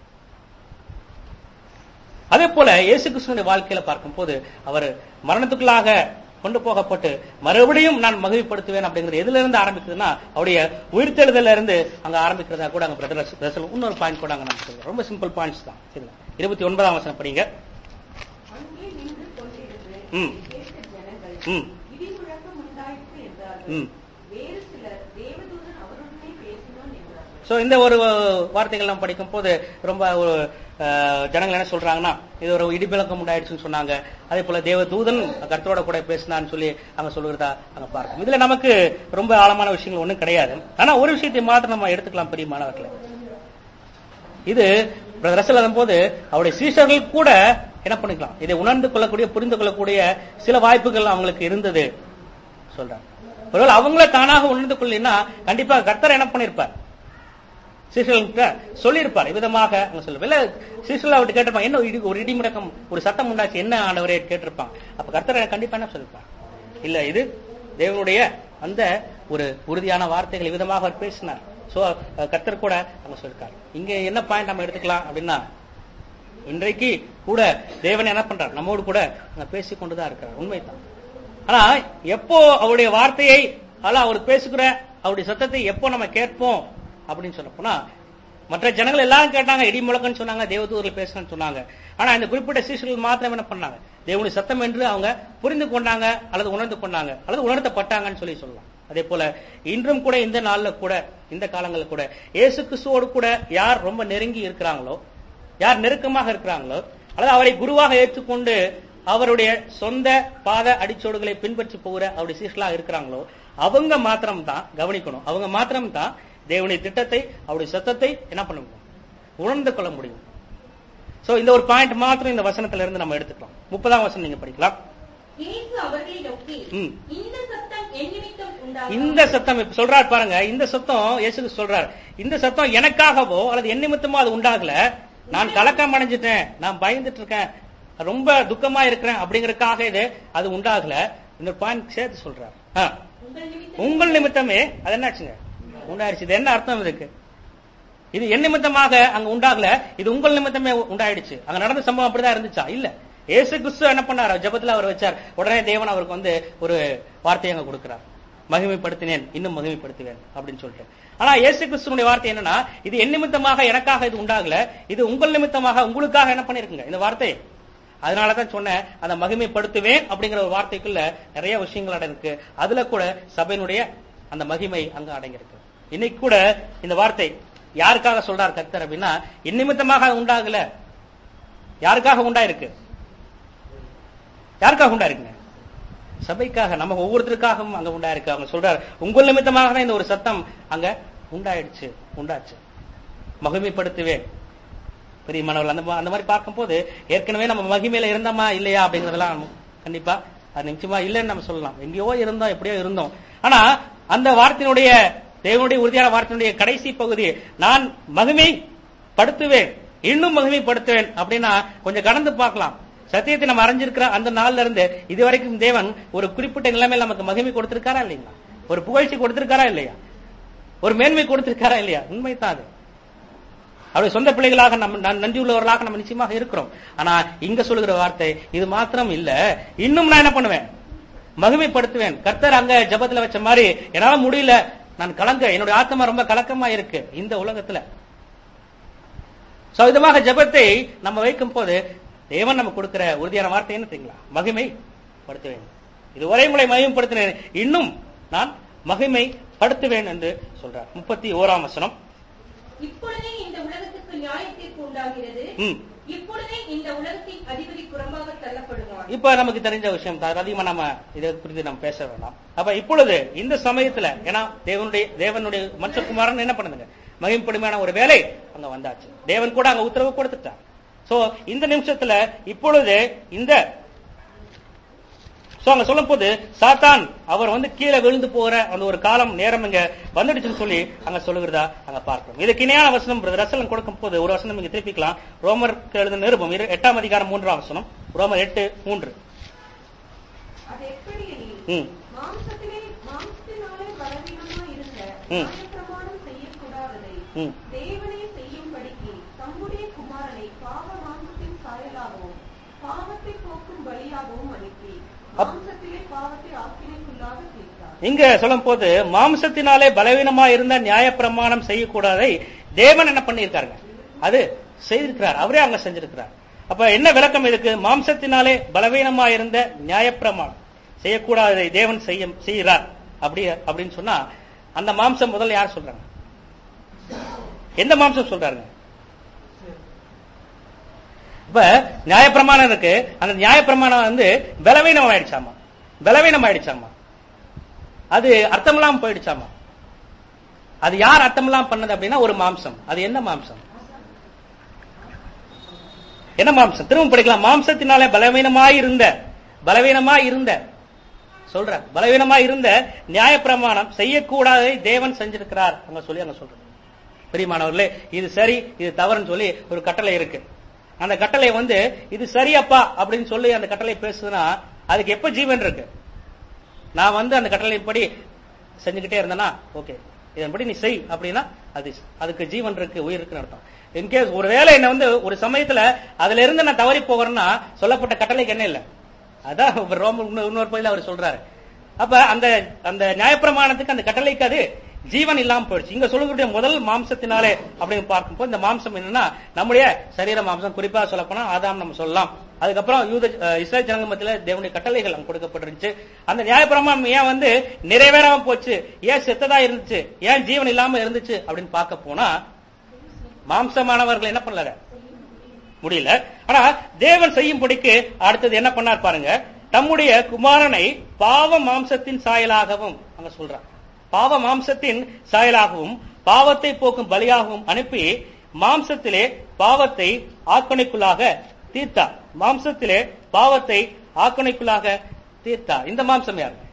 Speaker 1: அதே போல இயேசு கிறிஸ்துவனுடைய வாழ்க்கையில பார்க்கும்போது அவர் மரணத்துக்குள்ளாக கொண்டு போகப்பட்டு மறுபடியும் நான் மகிழ்ப்படுத்துவேன் அப்படிங்கிறது எதுல இருந்து ஆரம்பிக்குதுன்னா அவருடைய உயிர்த்தெழுதல இருந்து அங்க ஆரம்பிக்கிறதா கூட அங்க பிரதர் ரசல் இன்னொரு பாயிண்ட் கூட அங்க நம்ம சொல்றோம் ரொம்ப சிம்பிள் பாயிண்ட்ஸ் தான் சரிங்களா இருபத்தி ஒன்பதாம் வசனம் படிங்க
Speaker 3: அங்கே நின்று கொண்டிருந்து
Speaker 1: ம்.
Speaker 3: கேட்ட ஜனங்கள்
Speaker 1: ம்
Speaker 3: இடி முழக்கம் உண்டாயிற்று என்றார்கள்
Speaker 1: ம்
Speaker 3: வேறு சிலர் தேவதூதன் அவருடனே பேசினான் என்றார்கள்
Speaker 1: சோ இந்த ஒரு வார்த்தைகள் எல்லாம் படிக்கும் போது ரொம்ப ஒரு அஹ், ஜனங்கள் என்ன சொல்றாங்கன்னா இது ஒரு இடிபிளக்கம் உண்டாயிடுச்சுன்னு சொன்னாங்க அதே போல தேவ தூதன் கர்த்தரோட கூட பேசினான்னு சொல்லி அங்க சொல்லுறதா அங்க பார்க்கும் இதுல நமக்கு ரொம்ப ஆழமான விஷயங்கள் ஒண்ணும் கிடையாது ஆனா ஒரு விஷயத்தை மாத்திரம் நம்ம எடுத்துக்கலாம் பெரிய மாணவர்களை இது ரசல் போது அவருடைய சீஷர்கள் கூட என்ன பண்ணிக்கலாம் இதை உணர்ந்து கொள்ளக்கூடிய புரிந்து கொள்ளக்கூடிய சில வாய்ப்புகள் அவங்களுக்கு இருந்தது சொல்றாங்க ஒருவேளை அவங்கள தானாக உணர்ந்து கொள்ளலைன்னா கண்டிப்பா கர்த்தர் என்ன பண்ணிருப்பார் சீசல்கிட்ட சொல்லியிருப்பார் விதமாக அவங்க சொல்லுவார் இல்ல சீசல் அவர்கிட்ட கேட்டிருப்பாங்க என்ன இடி ஒரு இடி முழக்கம் ஒரு சத்தம் உண்டாச்சு என்ன ஆண்டவரே கேட்டிருப்பாங்க அப்ப கர்த்தர் கண்டிப்பா என்ன சொல்லிருப்பார் இல்ல இது தேவனுடைய அந்த ஒரு உறுதியான வார்த்தைகள் விதமாக அவர் பேசினார் சோ கர்த்தர் கூட அவங்க சொல்லிருக்காரு இங்க என்ன பாயிண்ட் நம்ம எடுத்துக்கலாம் அப்படின்னா இன்றைக்கு கூட தேவன் என்ன பண்றார் நம்மோடு கூட அங்க பேசிக் கொண்டுதான் இருக்கிறார் உண்மைதான் ஆனா எப்போ அவருடைய வார்த்தையை அல்ல அவர் பேசுகிற அவருடைய சத்தத்தை எப்போ நம்ம கேட்போம் அப்படின்னு சொல்ல போனா மற்ற ஜனங்கள் எல்லாரும் கேட்டாங்க இடி முழக்கம்னு சொன்னாங்க தேவதூரில் பேசுறேன்னு சொன்னாங்க ஆனா இந்த குறிப்பிட்ட சீசர்கள் மாத்திரம் என்ன பண்ணாங்க தேவனுடைய சத்தம் என்று அவங்க புரிந்து கொண்டாங்க அல்லது உணர்ந்து கொண்டாங்க அல்லது உணர்த்தப்பட்டாங்கன்னு சொல்லி சொல்லலாம் அதே போல இன்றும் கூட இந்த நாள்ல கூட இந்த காலங்கள்ல கூட இயேசு கிறிஸ்துவோடு கூட யார் ரொம்ப நெருங்கி இருக்கிறாங்களோ யார் நெருக்கமாக இருக்கிறாங்களோ அல்லது அவரை குருவாக ஏற்றுக்கொண்டு அவருடைய சொந்த பாத அடிச்சோடுகளை பின்பற்றி போகிற அவருடைய சீசலாக இருக்கிறாங்களோ அவங்க மாத்திரம் தான் கவனிக்கணும் அவங்க மாத்திரம் தான் தேவனுடைய திட்டத்தை அவருடைய சத்தத்தை என்ன பண்ண முடியும் உணர்ந்து கொள்ள முடியும் சோ இந்த ஒரு பாயிண்ட் மாத்திரம் இந்த வசனத்துல இருந்து நம்ம எடுத்துக்கலாம் முப்பதாம் வசனம் நீங்க படிக்கலாம்
Speaker 3: இயேசு அவர்களை நோக்கி
Speaker 1: ம்.
Speaker 3: இந்த சத்தம் என் நிமித்தம் உண்டாகும்
Speaker 1: இந்த சத்தம் இப்ப சொல்றார் பாருங்க இந்த சத்தம் இயேசு சொல்றார் இந்த சத்தம் எனக்காகவோ அல்லது என் நிமித்தமோ அது உண்டாகல நான் கலக்கம் அடைஞ்சிட்டேன் நான் பயந்துட்டு இருக்கேன் ரொம்ப துக்கமா இருக்கிறேன் அப்படிங்கறதுக்காக இது அது உண்டாகல இந்த பாயிண்ட் சேர்த்து சொல்றார் ஆ.
Speaker 3: உங்கள் நிமித்தம்
Speaker 1: உங்கள் நிமித்தமே அது என்னாச்சுங்க உண்டாயிருச்சு இது என்ன அர்த்தம் இதுக்கு இது என் நிமித்தமாக அங்க உண்டாகல இது உங்கள் நிமித்தமே உண்டாயிடுச்சு அங்க நடந்த சம்பவம் அப்படிதான் இருந்துச்சா இல்ல ஏசு கிறிஸ்து என்ன பண்ணார் ஜெபத்துல அவர் வச்சார் உடனே தேவன் அவருக்கு வந்து ஒரு வார்த்தையை அங்க கொடுக்கிறார் மகிமைப்படுத்தினேன் இன்னும் மகிமைப்படுத்துவேன் அப்படின்னு சொல்லிட்டு ஆனா இயேசு கிறிஸ்துனுடைய வார்த்தை என்னன்னா இது என் நிமித்தமாக எனக்காக இது உண்டாகல இது உங்கள் நிமித்தமாக உங்களுக்காக என்ன பண்ணிருக்குங்க இந்த வார்த்தை அதனாலதான் சொன்னேன் அந்த மகிமைப்படுத்துவேன் அப்படிங்கிற ஒரு வார்த்தைக்குள்ள நிறைய விஷயங்கள் அடங்கிருக்கு அதுல கூட சபையினுடைய அந்த மகிமை அங்க அடங்கியிருக்கு இன்னைக்கு கூட இந்த வார்த்தை யாருக்காக சொல்றார் கர்த்தர் அப்படின்னா என் நிமித்தமாக அது உண்டாகல யாருக்காக உண்டாயிருக்கு யாருக்காக உண்டாயிருக்குங்க சபைக்காக நம்ம ஒவ்வொருத்தருக்காகவும் அங்க உண்டாயிருக்கு அவங்க சொல்றாரு உங்கள் நிமித்தமாக தான் இந்த ஒரு சத்தம் அங்க உண்டாயிடுச்சு உண்டாச்சு மகிமைப்படுத்துவேன் பிரியமானவர்கள் அந்த மா- அந்த மாதிரி பார்க்கும்போது ஏற்கனவே நம்ம மகிமையில இருந்தோமா இல்லையா அப்படிங்கறதெல்லாம் கண்டிப்பா அது நிச்சயமா இல்லைன்னு நம்ம சொல்லலாம் எங்கேயோ இருந்தோம் எப்படியோ இருந்தோம் ஆனா அந்த வார்த்தையினுடைய தேவனுடைய உறுதியான வார்த்தையினுடைய கடைசி பகுதி நான் மகிமை படுத்துவேன் இன்னும் மகிமைப்படுத்துவேன் அப்படின்னா கொஞ்சம் கடந்து பார்க்கலாம் சத்தியத்தை நம்ம அறிஞ்சிருக்கிற அந்த நாள்ல இருந்து இதுவரைக்கும் தேவன் ஒரு குறிப்பிட்ட நிலைமையில நமக்கு மகிமை கொடுத்திருக்காரா இல்லைங்களா ஒரு புகழ்ச்சி கொடுத்திருக்காரா இல்லையா ஒரு மேன்மை கொடுத்திருக்காரா இல்லையா உண்மைதான் அது அவருடைய சொந்த பிள்ளைகளாக நம்ம நன்- நன்றி உள்ளவர்களாக நம்ம நிச்சயமாக இருக்கிறோம் ஆனா இங்க சொல்லுகிற வார்த்தை இது மாத்திரம் இல்ல இன்னும் நான் என்ன பண்ணுவேன் மகிமைப்படுத்துவேன் கர்த்தர் அங்க ஜெபத்துல வச்ச மாதிரி என்னால முடியல நான் கலங்க என்னுடைய ஆத்மா ரொம்ப கலக்கமா இருக்கு இந்த உலகத்துல சோ விதமாக ஜெபத்தை நம்ம வைக்கும் போது தேவன் நம்ம கொடுக்கிற உறுதியான வார்த்தை என்ன தெரியுங்களா மகிமை படுத்துவேன் இதுவரை உங்களை மகிமைப்படுத்தினேன் இன்னும் நான் மகிமை படுத்துவேன் என்று சொல்றார் முப்பத்தி ஓராம் வசனம்
Speaker 3: இப்பொழுதே இந்த உலகத்துக்கு நியாய தீர்ப்பு உண்டாகிறது
Speaker 1: ம்
Speaker 3: இப்பொழுதே இந்த உலகத்தின் அதிபதி புறம்பாக தள்ளப்படுவான்
Speaker 1: இப்ப நமக்கு தெரிஞ்ச விஷயம் தான் அதிகமா நம்ம இதை குறித்து நம்ம பேச வேண்டாம் அப்ப இப்பொழுது இந்த சமயத்துல ஏன்னா தேவனுடைய தேவனுடைய மனுஷகுமாரன் என்ன பண்ணுதுங்க மகிமைப்படுமையான ஒரு வேலை அங்க வந்தாச்சு தேவன் கூட அங்க உத்தரவு கொடுத்துட்டார் சோ இந்த நிமிஷத்துல இப்பொழுது இந்த சோ அங்க சொல்லும் போது சாத்தான் அவர் வந்து கீழே விழுந்து போற அந்த ஒரு காலம் நேரம் இங்க வந்துடுச்சுன்னு சொல்லி அங்க சொல்லுகிறதா அங்க பார்க்கிறோம் இதுக்கு இணையான வசனம் பிரதர் ரசலம் கொடுக்கும் போது ஒரு வசனம் இங்க திருப்பிக்கலாம் ரோமருக்கு எழுதின நிருபம் இரு- எட்டாம் அதிகாரம் மூன்றாம் வசனம் ரோமர் எட்டு மூன்று
Speaker 4: அது எப்படி எனில்,
Speaker 1: ம்
Speaker 4: மாம்சத்திலே மாம்சத்தினாலே பலவீனமாய் இருந்த
Speaker 1: ம்.
Speaker 4: நியாயப்பிரமாணம் செய்யக்கூடாததை
Speaker 1: ம்
Speaker 4: தேவனே செய்யும்படிக்கு தம்முடைய குமாரனை பாவ மாம்சத்தின் சாயலாகவும் பாவத்தை போக்கும் பலியாகவும் அனுப்பி
Speaker 1: அப்-
Speaker 4: மாம்சத்திலே பாவத்தை ஆக்கினைக்குள்ளாக தீர்த்தார்
Speaker 1: இங்க சொல்லும் போது மாம்சத்தினாலே பலவீனமா இருந்த நியாயப்பிரமாணம் செய்யக்கூடாதை தேவன் என்ன பண்ணியிருக்காருங்க அது செய்திருக்கிறார் அவரே அங்க செஞ்சிருக்கிறார் அப்ப என்ன விளக்கம் இதுக்கு மாம்சத்தினாலே பலவீனமா இருந்த நியாயப்பிரமாணம் செய்யக்கூடாததை தேவன் செய்ய செய்கிறார் அப்படி அப்படின்னு சொன்னா அந்த மாம்சம் முதல்ல யார் சொல்றாங்க எந்த மாம்சம் சொல்றாருங்க இப்ப நியாயப்பிரமாணம் இருக்கு அந்த நியாயப்பிரமாணம் வந்து பலவீனம் ஆயிடுச்சாமா பலவீனம் ஆயிடுச்சாமா அது அர்த்தமெல்லாம் போயிடுச்சாமா அது யார் அர்த்தமெல்லாம் பண்ணது அப்படின்னா ஒரு மாம்சம் அது என்ன மாம்சம் என்ன மாம்சம் திரும்ப படிக்கலாம் மாம்சத்தினாலே பலவீனமாய் இருந்த பலவீனமாய் இருந்த சொல்ற பலவீனமாய் இருந்த நியாயப்பிரமாணம் செய்யக்கூடாததை தேவன் செஞ்சிருக்கிறார் அங்க சொல்லி அங்க சொல்ற பிரியமானவர்களே இது சரி இது தவறுன்னு சொல்லி ஒரு கட்டளை இருக்கு அந்த கட்டளை வந்து இது சரியப்பா அப்படின்னு சொல்லி அந்த கட்டளை பேசுதுன்னா அதுக்கு எப்ப ஜீவன் இருக்கு நான் வந்து அந்த கட்டளைப்படி செஞ்சுக்கிட்டே இருந்தேனா ஓகே இதன்படி நீ செய் அப்படின்னா அது அதுக்கு ஜீவன் இருக்கு உயிர் இருக்குன்னு அர்த்தம் இன்கேஸ் ஒருவேளை என்ன வந்து ஒரு சமயத்துல அதுல இருந்து நான் தவறி போகிறேன்னா சொல்லப்பட்ட கட்டளைக்கு என்ன இல்ல அதான் ஒரு ரோம இன்னொரு இன்னொரு பகுதியில் அவர் சொல்றாரு அப்ப அந்த அந்த நியாயப்பிரமாணத்துக்கு அந்த கட்டளைக்கு அது ஜீவன் இல்லாம போயிடுச்சு இங்க சொல்லக்கூடிய முதல் மாம்சத்தினாலே அப்படின்னு பார்க்கும்போது இந்த மாம்சம் என்னன்னா நம்முடைய சரீர மாம்சம் குறிப்பா சொல்ல போனா ஆதாம் நம்ம சொல்லலாம் அதுக்கப்புறம் யூத அஹ், இஸ்ரேல் ஜனங்க மத்தியில தேவனுடைய கட்டளைகள் அங்க கொடுக்கப்பட்டிருந்துச்சு அந்த நியாயப்பிரமாணம் ஏன் வந்து நிறைவேறாம போச்சு ஏன் செத்ததா இருந்துச்சு ஏன் ஜீவன் இல்லாம இருந்துச்சு அப்படின்னு பார்க்க போனா மாம்சமானவர்கள் என்ன பண்ணல முடியல ஆனா தேவன் செய்யும்படிக்கு அடுத்தது என்ன பண்ணார் பாருங்க தம்முடைய குமாரனை பாவ மாம்சத்தின் சாயலாகவும் அங்க சொல்றார் பாவ மாம்சத்தின் சாயலாகவும் பாவத்தை போக்கும் பலியாகவும் அனுப்பி மாம்சத்திலே பாவத்தை ஆக்கணைக்குள்ளாக தீர்த்தார் மாம்சத்திலே பாவத்தை ஆக்கணைக்குள்ளாக தீர்த்தார் இந்த மாம்சம் யாரு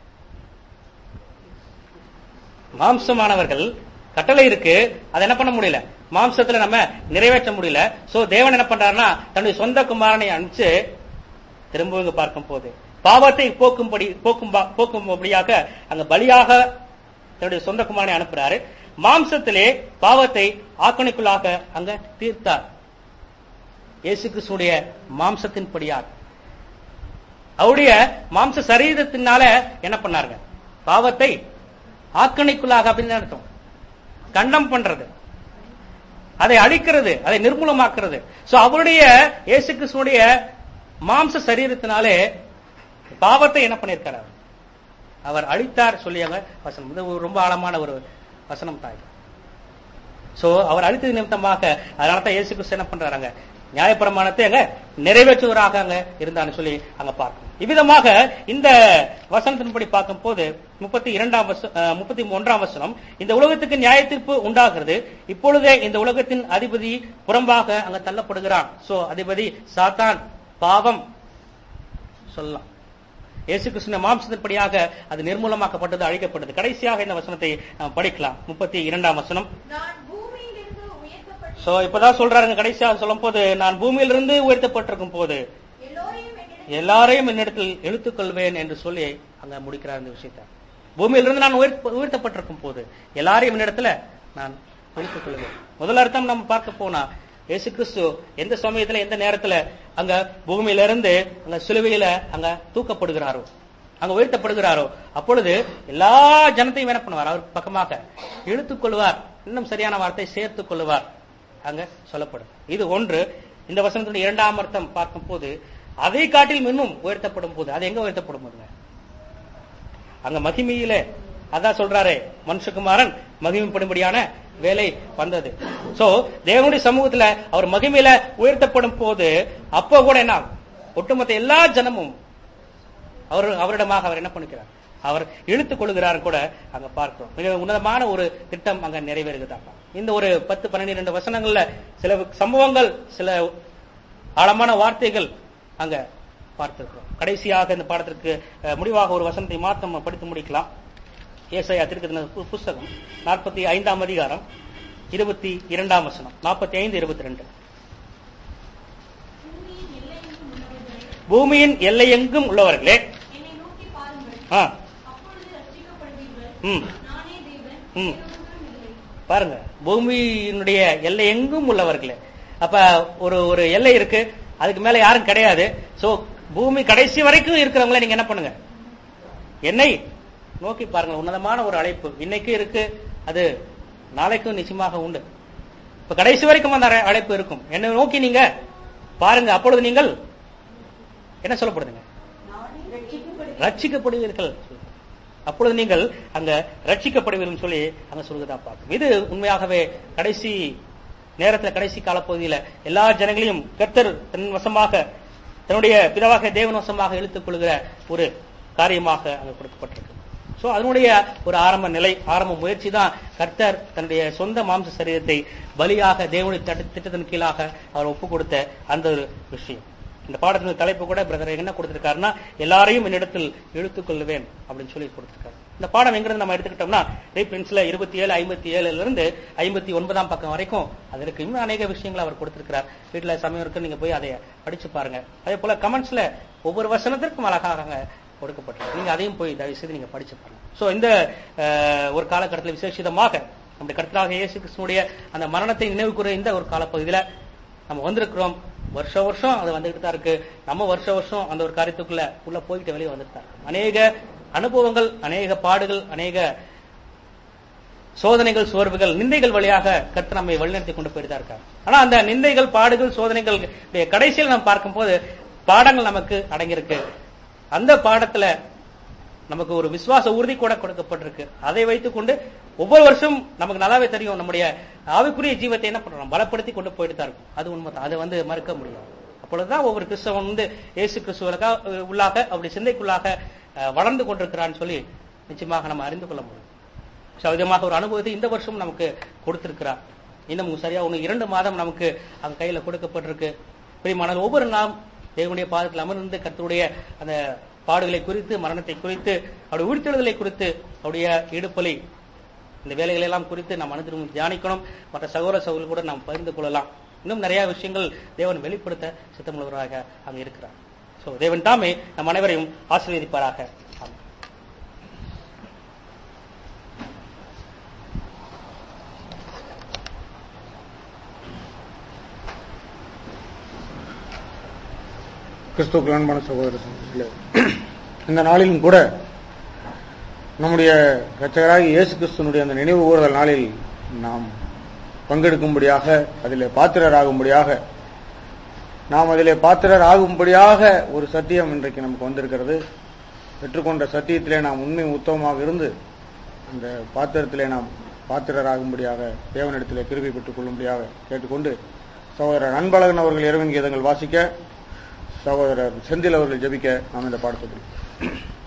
Speaker 1: மாம்சமானவர்கள் கட்டளை இருக்கு அதை என்ன பண்ண முடியல மாம்சத்துல நம்ம நிறைவேற்ற முடியல சோ தேவன் என்ன பண்றாருன்னா தன்னுடைய சொந்த குமாரனை அனுப்பிச்சு திரும்ப இங்க பார்க்கும் போது பாவத்தை போக்கும்படி போக்கும் போக்கும்படியாக அங்க பலியாக தன்னுடைய சொந்த குமாரனை அனுப்புறாரு மாம்சத்திலே பாவத்தை ஆக்கணிக்குள்ளாக அங்க தீர்த்தார் இயேசு கிறிஸ்துடைய மாம்சத்தின் படியார் அவருடைய மாம்ச சரீரத்தினால என்ன பண்ணாருங்க பாவத்தை ஆக்கணிக்குள்ளாக அப்படின்னு அர்த்தம் கண்டம் பண்றது அதை அழிக்கிறது அதை நிர்மூலமாக்குறது சோ அவருடைய இயேசு கிறிஸ்துடைய மாம்ச சரீரத்தினாலே பாவத்தை என்ன பண்ணியிருக்காரு அவர் அவர் அழித்தார் சொல்லியாங்க வசனம் இது ஒரு ரொம்ப ஆழமான ஒரு வசனம் தாய் சோ அவர் அழித்தது நிமித்தமாக அதனால தான் இயேசு கிறிஸ்து என்ன பண்றாங்க நியாயப்பிரமாணத்தை அங்க நிறைவேற்றுவராக அங்க இருந்தான்னு சொல்லி அங்க பார்க்கணும் இவ்விதமாக இந்த வசனத்தின்படி பார்க்கும் போது முப்பத்தி இரண்டாம் வச முப்பத்தி மூன்றாம் வசனம் இந்த உலகத்துக்கு நியாய தீர்ப்பு உண்டாகிறது இப்பொழுதே இந்த உலகத்தின் அதிபதி புறம்பாக அங்க தள்ளப்படுகிறான் சோ அதிபதி சாத்தான் பாவம் சொல்லலாம் இயேசு கிருஷ்ண மாம்சத்தின்படியாக அது நிர்மூலமாக்கப்பட்டது அழிக்கப்பட்டது கடைசியாக இந்த வசனத்தை நாம் படிக்கலாம் முப்பத்தி இரண்டாம் வசனம்
Speaker 4: நான் பூமியிலிருந்து உயர்த்தப்பட்டு
Speaker 1: சோ இப்பதான் சொல்றாருங்க கடைசியாக சொல்லும் போது நான் பூமியிலிருந்து உயர்த்தப்பட்டிருக்கும் போது
Speaker 4: எல்லோரையும் என்னிடத்தில்
Speaker 1: எல்லாரையும் என்னிடத்தில் இழுத்துக் கொள்வேன் என்று சொல்லி அங்க முடிக்கிறார் இந்த விஷயத்தை பூமியிலிருந்து நான் உயர்த்த- உயர்த்தப்பட்டிருக்கும் போது எல்லாரையும் என்னிடத்துல நான் இழுத்துக் கொள்வேன் முதல் அர்த்தம் நம்ம பார்க்க போனா இயேசு கிறிஸ்து எந்த சமயத்துல எந்த நேரத்துல அங்க பூமியில இருந்து அங்க சிலுவையில அங்க தூக்கப்படுகிறாரோ அங்க உயர்த்தப்படுகிறாரோ அப்பொழுது எல்லா ஜனத்தையும் என்ன பண்ணுவார் அவர் பக்கமாக இழுத்துக் கொள்வார் இன்னும் சரியான வார்த்தை சேர்த்துக் கொள்வார் அங்க சொல்லப்படும் இது ஒன்று இந்த வசனத்துடைய இரண்டாம் அர்த்தம் பார்க்கும் போது அதை காட்டில் இன்னும் உயர்த்தப்படும் போது அது எங்க உயர்த்தப்படும் போதுங்க அங்க மகிமையில அதான் சொல்றாரு மனுஷகுமாரன் மகிமைப்படும்படியான வேலை வந்தது சோ தேவனுடைய சமூகத்துல அவர் மகிமையில உயர்த்தப்படும் போது அப்போ கூட என்ன ஆகும்? ஒட்டுமொத்த எல்லா ஜனமும் அவர் அவரிடமாக அவர் என்ன பண்ணிக்கிறார் அவர் இழுத்துக் கொள்கிறார் கூட அங்க பார்க்கிறோம் மிக உன்னதமான ஒரு திட்டம் அங்க நிறைவேறுகிறதா இந்த ஒரு பத்து பன்னிரண்டு வசனங்கள்ல சில சம்பவங்கள் சில ஆழமான வார்த்தைகள் அங்க பார்த்திருக்கிறோம் கடைசியாக இந்த பாடத்திற்கு அஹ், முடிவாக ஒரு வசனத்தை மாத்திரம் நம்ம படித்து முடிக்கலாம் ஏசாயா திருக்கதன புஸ்தகம் நாற்பத்தி ஐந்தாம் அதிகாரம் இருபத்தி இரண்டாம் வசனம் நாற்பத்தி ஐந்து இருபத்தி ரெண்டு
Speaker 4: பூமியின் எல்லையெங்கும் உள்ளவர்களே
Speaker 1: பூமியின் எல்லையெங்கும் உள்ளவர்களே
Speaker 4: என்னை நோக்கி பாருங்கள்
Speaker 1: ஆ,
Speaker 4: அப்பொழுது ரட்சிக்கப்படுவீர்கள்
Speaker 1: ம்,
Speaker 4: நானே தேவன்
Speaker 1: ம்.
Speaker 4: வேறொன்றும் இல்லை
Speaker 1: பாருங்க பூமியினுடைய எல்லை எங்கும் உள்ளவர்களே அப்ப ஒரு ஒரு எல்லை இருக்கு அதுக்கு மேல யாரும் கிடையாது சோ பூமி கடைசி வரைக்கும் இருக்கிறவங்கள நீங்க என்ன பண்ணுங்க என்னை நோக்கி பாருங்க உன்னதமான ஒரு அழைப்பு இன்னைக்கு இருக்கு அது நாளைக்கும் நிச்சயமாக உண்டு இப்ப கடைசி வரைக்கும் அந்த அழை- அழைப்பு இருக்கும் என்னை நோக்கி நீங்க பாருங்க அப்பொழுது நீங்கள் என்ன சொல்லப்படுதுங்க ரட்சிக்கப்படுவீர்கள் அப்பொழுது நீங்கள் அங்க ரட்சிக்கப்படுவீர்கள் சொல்லி அங்க சொல்லுதா பார்க்கும் இது உண்மையாகவே கடைசி நேரத்துல கடைசி காலப்பகுதியில எல்லா ஜனங்களையும் கர்த்தர் தன் வசமாக தன்னுடைய பிதாவாக தேவன் வசமாக இழுத்துக் கொள்கிற ஒரு காரியமாக அங்க கொடுக்கப்பட்டிருக்கு சோ அதனுடைய ஒரு ஆரம்ப நிலை ஆரம்ப முயற்சி தான் கர்த்தர் தன்னுடைய சொந்த மாம்ச சரீரத்தை பலியாக தேவனுடைய தட்டு- திட்டத்தின் கீழாக அவர் ஒப்பு கொடுத்த அந்த ஒரு விஷயம் இந்த பாடத்தின் தலைப்பு கூட பிரதர் என்ன கொடுத்திருக்காருன்னா எல்லாரையும் என்னிடத்தில் இழுத்துக் கொள்ளுவேன் அப்படின்னு சொல்லி கொடுத்திருக்காரு இந்த பாடம் எங்கிருந்து நம்ம எடுத்துக்கிட்டோம்னா ரீபிரின்ஸ்ல இருபத்தி ஏழு ஐம்பத்தி ஏழுல இருந்து ஐம்பத்தி ஒன்பதாம் பக்கம் வரைக்கும் அதற்கு இன்னும் அநேக விஷயங்களை அவர் கொடுத்திருக்கிறார் வீட்டுல சமயம் இருக்கு நீங்க போய் அதை படிச்சு பாருங்க அதே போல கமெண்ட்ஸ்ல ஒவ்வொரு வசனத்திற்கும் அழகாக அங்க கொடுக்கப்பட்டிருக்கு நீங்க அதையும் போய் தயவு செய்து நீங்க படிச்சு பாருங்க சோ இந்த அஹ், ஒரு காலகட்டத்தில் விசேஷிதமாக நம்முடைய கர்த்தராக இயேசு கிறிஸ்துனுடைய அந்த மரணத்தை நினைவு கூற இந்த ஒரு காலப்பகுதியில நம்ம வந்திருக்கிறோம் வருஷ வருஷம் அது வந்துகிட்டு தான் இருக்கு நம்ம வருஷ வருஷம் அந்த ஒரு காரியத்துக்குள்ள உள்ள போயிட்டு வெளியே வந்துட்டு தான் இருக்கோம். அநேக அனுபவங்கள் அநேக பாடுகள் அநேக சோதனைகள் சோர்வுகள் நிந்தைகள் வழியாக கர்த்தர் நம்மை வழிநடத்தி கொண்டு போயிட்டு தான் இருக்கார் ஆனா அந்த நிந்தைகள் பாடுகள் சோதனைகள் கடைசியில் நாம் பார்க்கும்போது பாடங்கள் நமக்கு அடங்கியிருக்கு அந்த பாடத்துல நமக்கு ஒரு விசுவாச உறுதி கூட கொடுக்கப்பட்டிருக்கு அதை வைத்துக்கொண்டு ஒவ்வொரு வருஷம் நமக்கு நல்லாவே தெரியும் நம்முடைய ஆவிக்குரிய ஜீவத்தை என்ன பண்றோம் பலப்படுத்தி கொண்டு போயிட்டு தான் இருக்கும் அது உண்மைதான் அதை வந்து மறுக்க முடியும் அப்பொழுதுதான் ஒவ்வொரு கிறிஸ்தவன் வந்து இயேசு கிறிஸ்துவனுக்கா உள்ளாக அப்படி சிந்தைக்குள்ளாக அஹ், வளர்ந்து கொண்டிருக்கிறான்னு சொல்லி நிச்சயமாக நம்ம அறிந்து கொள்ள முடியும் சவிதமாக ஒரு அனுபவத்தை இந்த வருஷம் நமக்கு கொடுத்திருக்கிறார் இன்னும் சரியா ஒன்று இரண்டு மாதம் நமக்கு அவங்க கையில கொடுக்கப்பட்டிருக்கு பிரியமானால் ஒவ்வொரு நாளும் தேவனுடைய பாதத்தில் அமர்ந்து கர்த்தருடைய அந்த பாடுகளை குறித்து மரணத்தை குறித்து அவருடைய உயிர்த்தெழுதலை குறித்து அவருடைய இடுப்பலை இந்த வேலைகளை எல்லாம் குறித்து நாம் அனைத்திலும் தியானிக்கணும் மற்ற சகோதர சகோதரர்கள் கூட நாம் பகிர்ந்து கொள்ளலாம் இன்னும் நிறைய விஷயங்கள் தேவன் வெளிப்படுத்த சித்தமுள்ளவராக அங்கே இருக்கிறார் சோ தேவன் தாமே நம் அனைவரையும் ஆசீர்வதிப்பாராக ஆமென்.
Speaker 5: கிறிஸ்துவுக்கு அன்பான சகோதர சகோதரிகளே இந்த நாளிலும் கூட நம்முடைய இரட்சகராகிய இயேசு கிறிஸ்துவனுடைய அந்த நினைவு கூறுதல் நாளில் நாம் பங்கெடுக்கும்படியாக அதிலே பாத்திரராகும்படியாக நாம் அதிலே பாத்திரர் ஆகும்படியாக ஒரு சத்தியம் இன்றைக்கு நமக்கு வந்திருக்கிறது பெற்றுக்கொண்ட சத்தியத்திலே நாம் உண்மை உத்தமமாக இருந்து அந்த பாத்திரத்திலே நாம் பாத்திரராகும்படியாக தேவனிடத்திலே கிருபை பெற்றுக் கொள்ளும்படியாக கேட்டுக்கொண்டு சகோதரர் அன்பழகன் அவர்கள் இரவின் கீதங்கள் வாசிக்க சகோதரர் செந்தில் அவர்கள் ஜெபிக்க நாம் இந்த பாடத்தை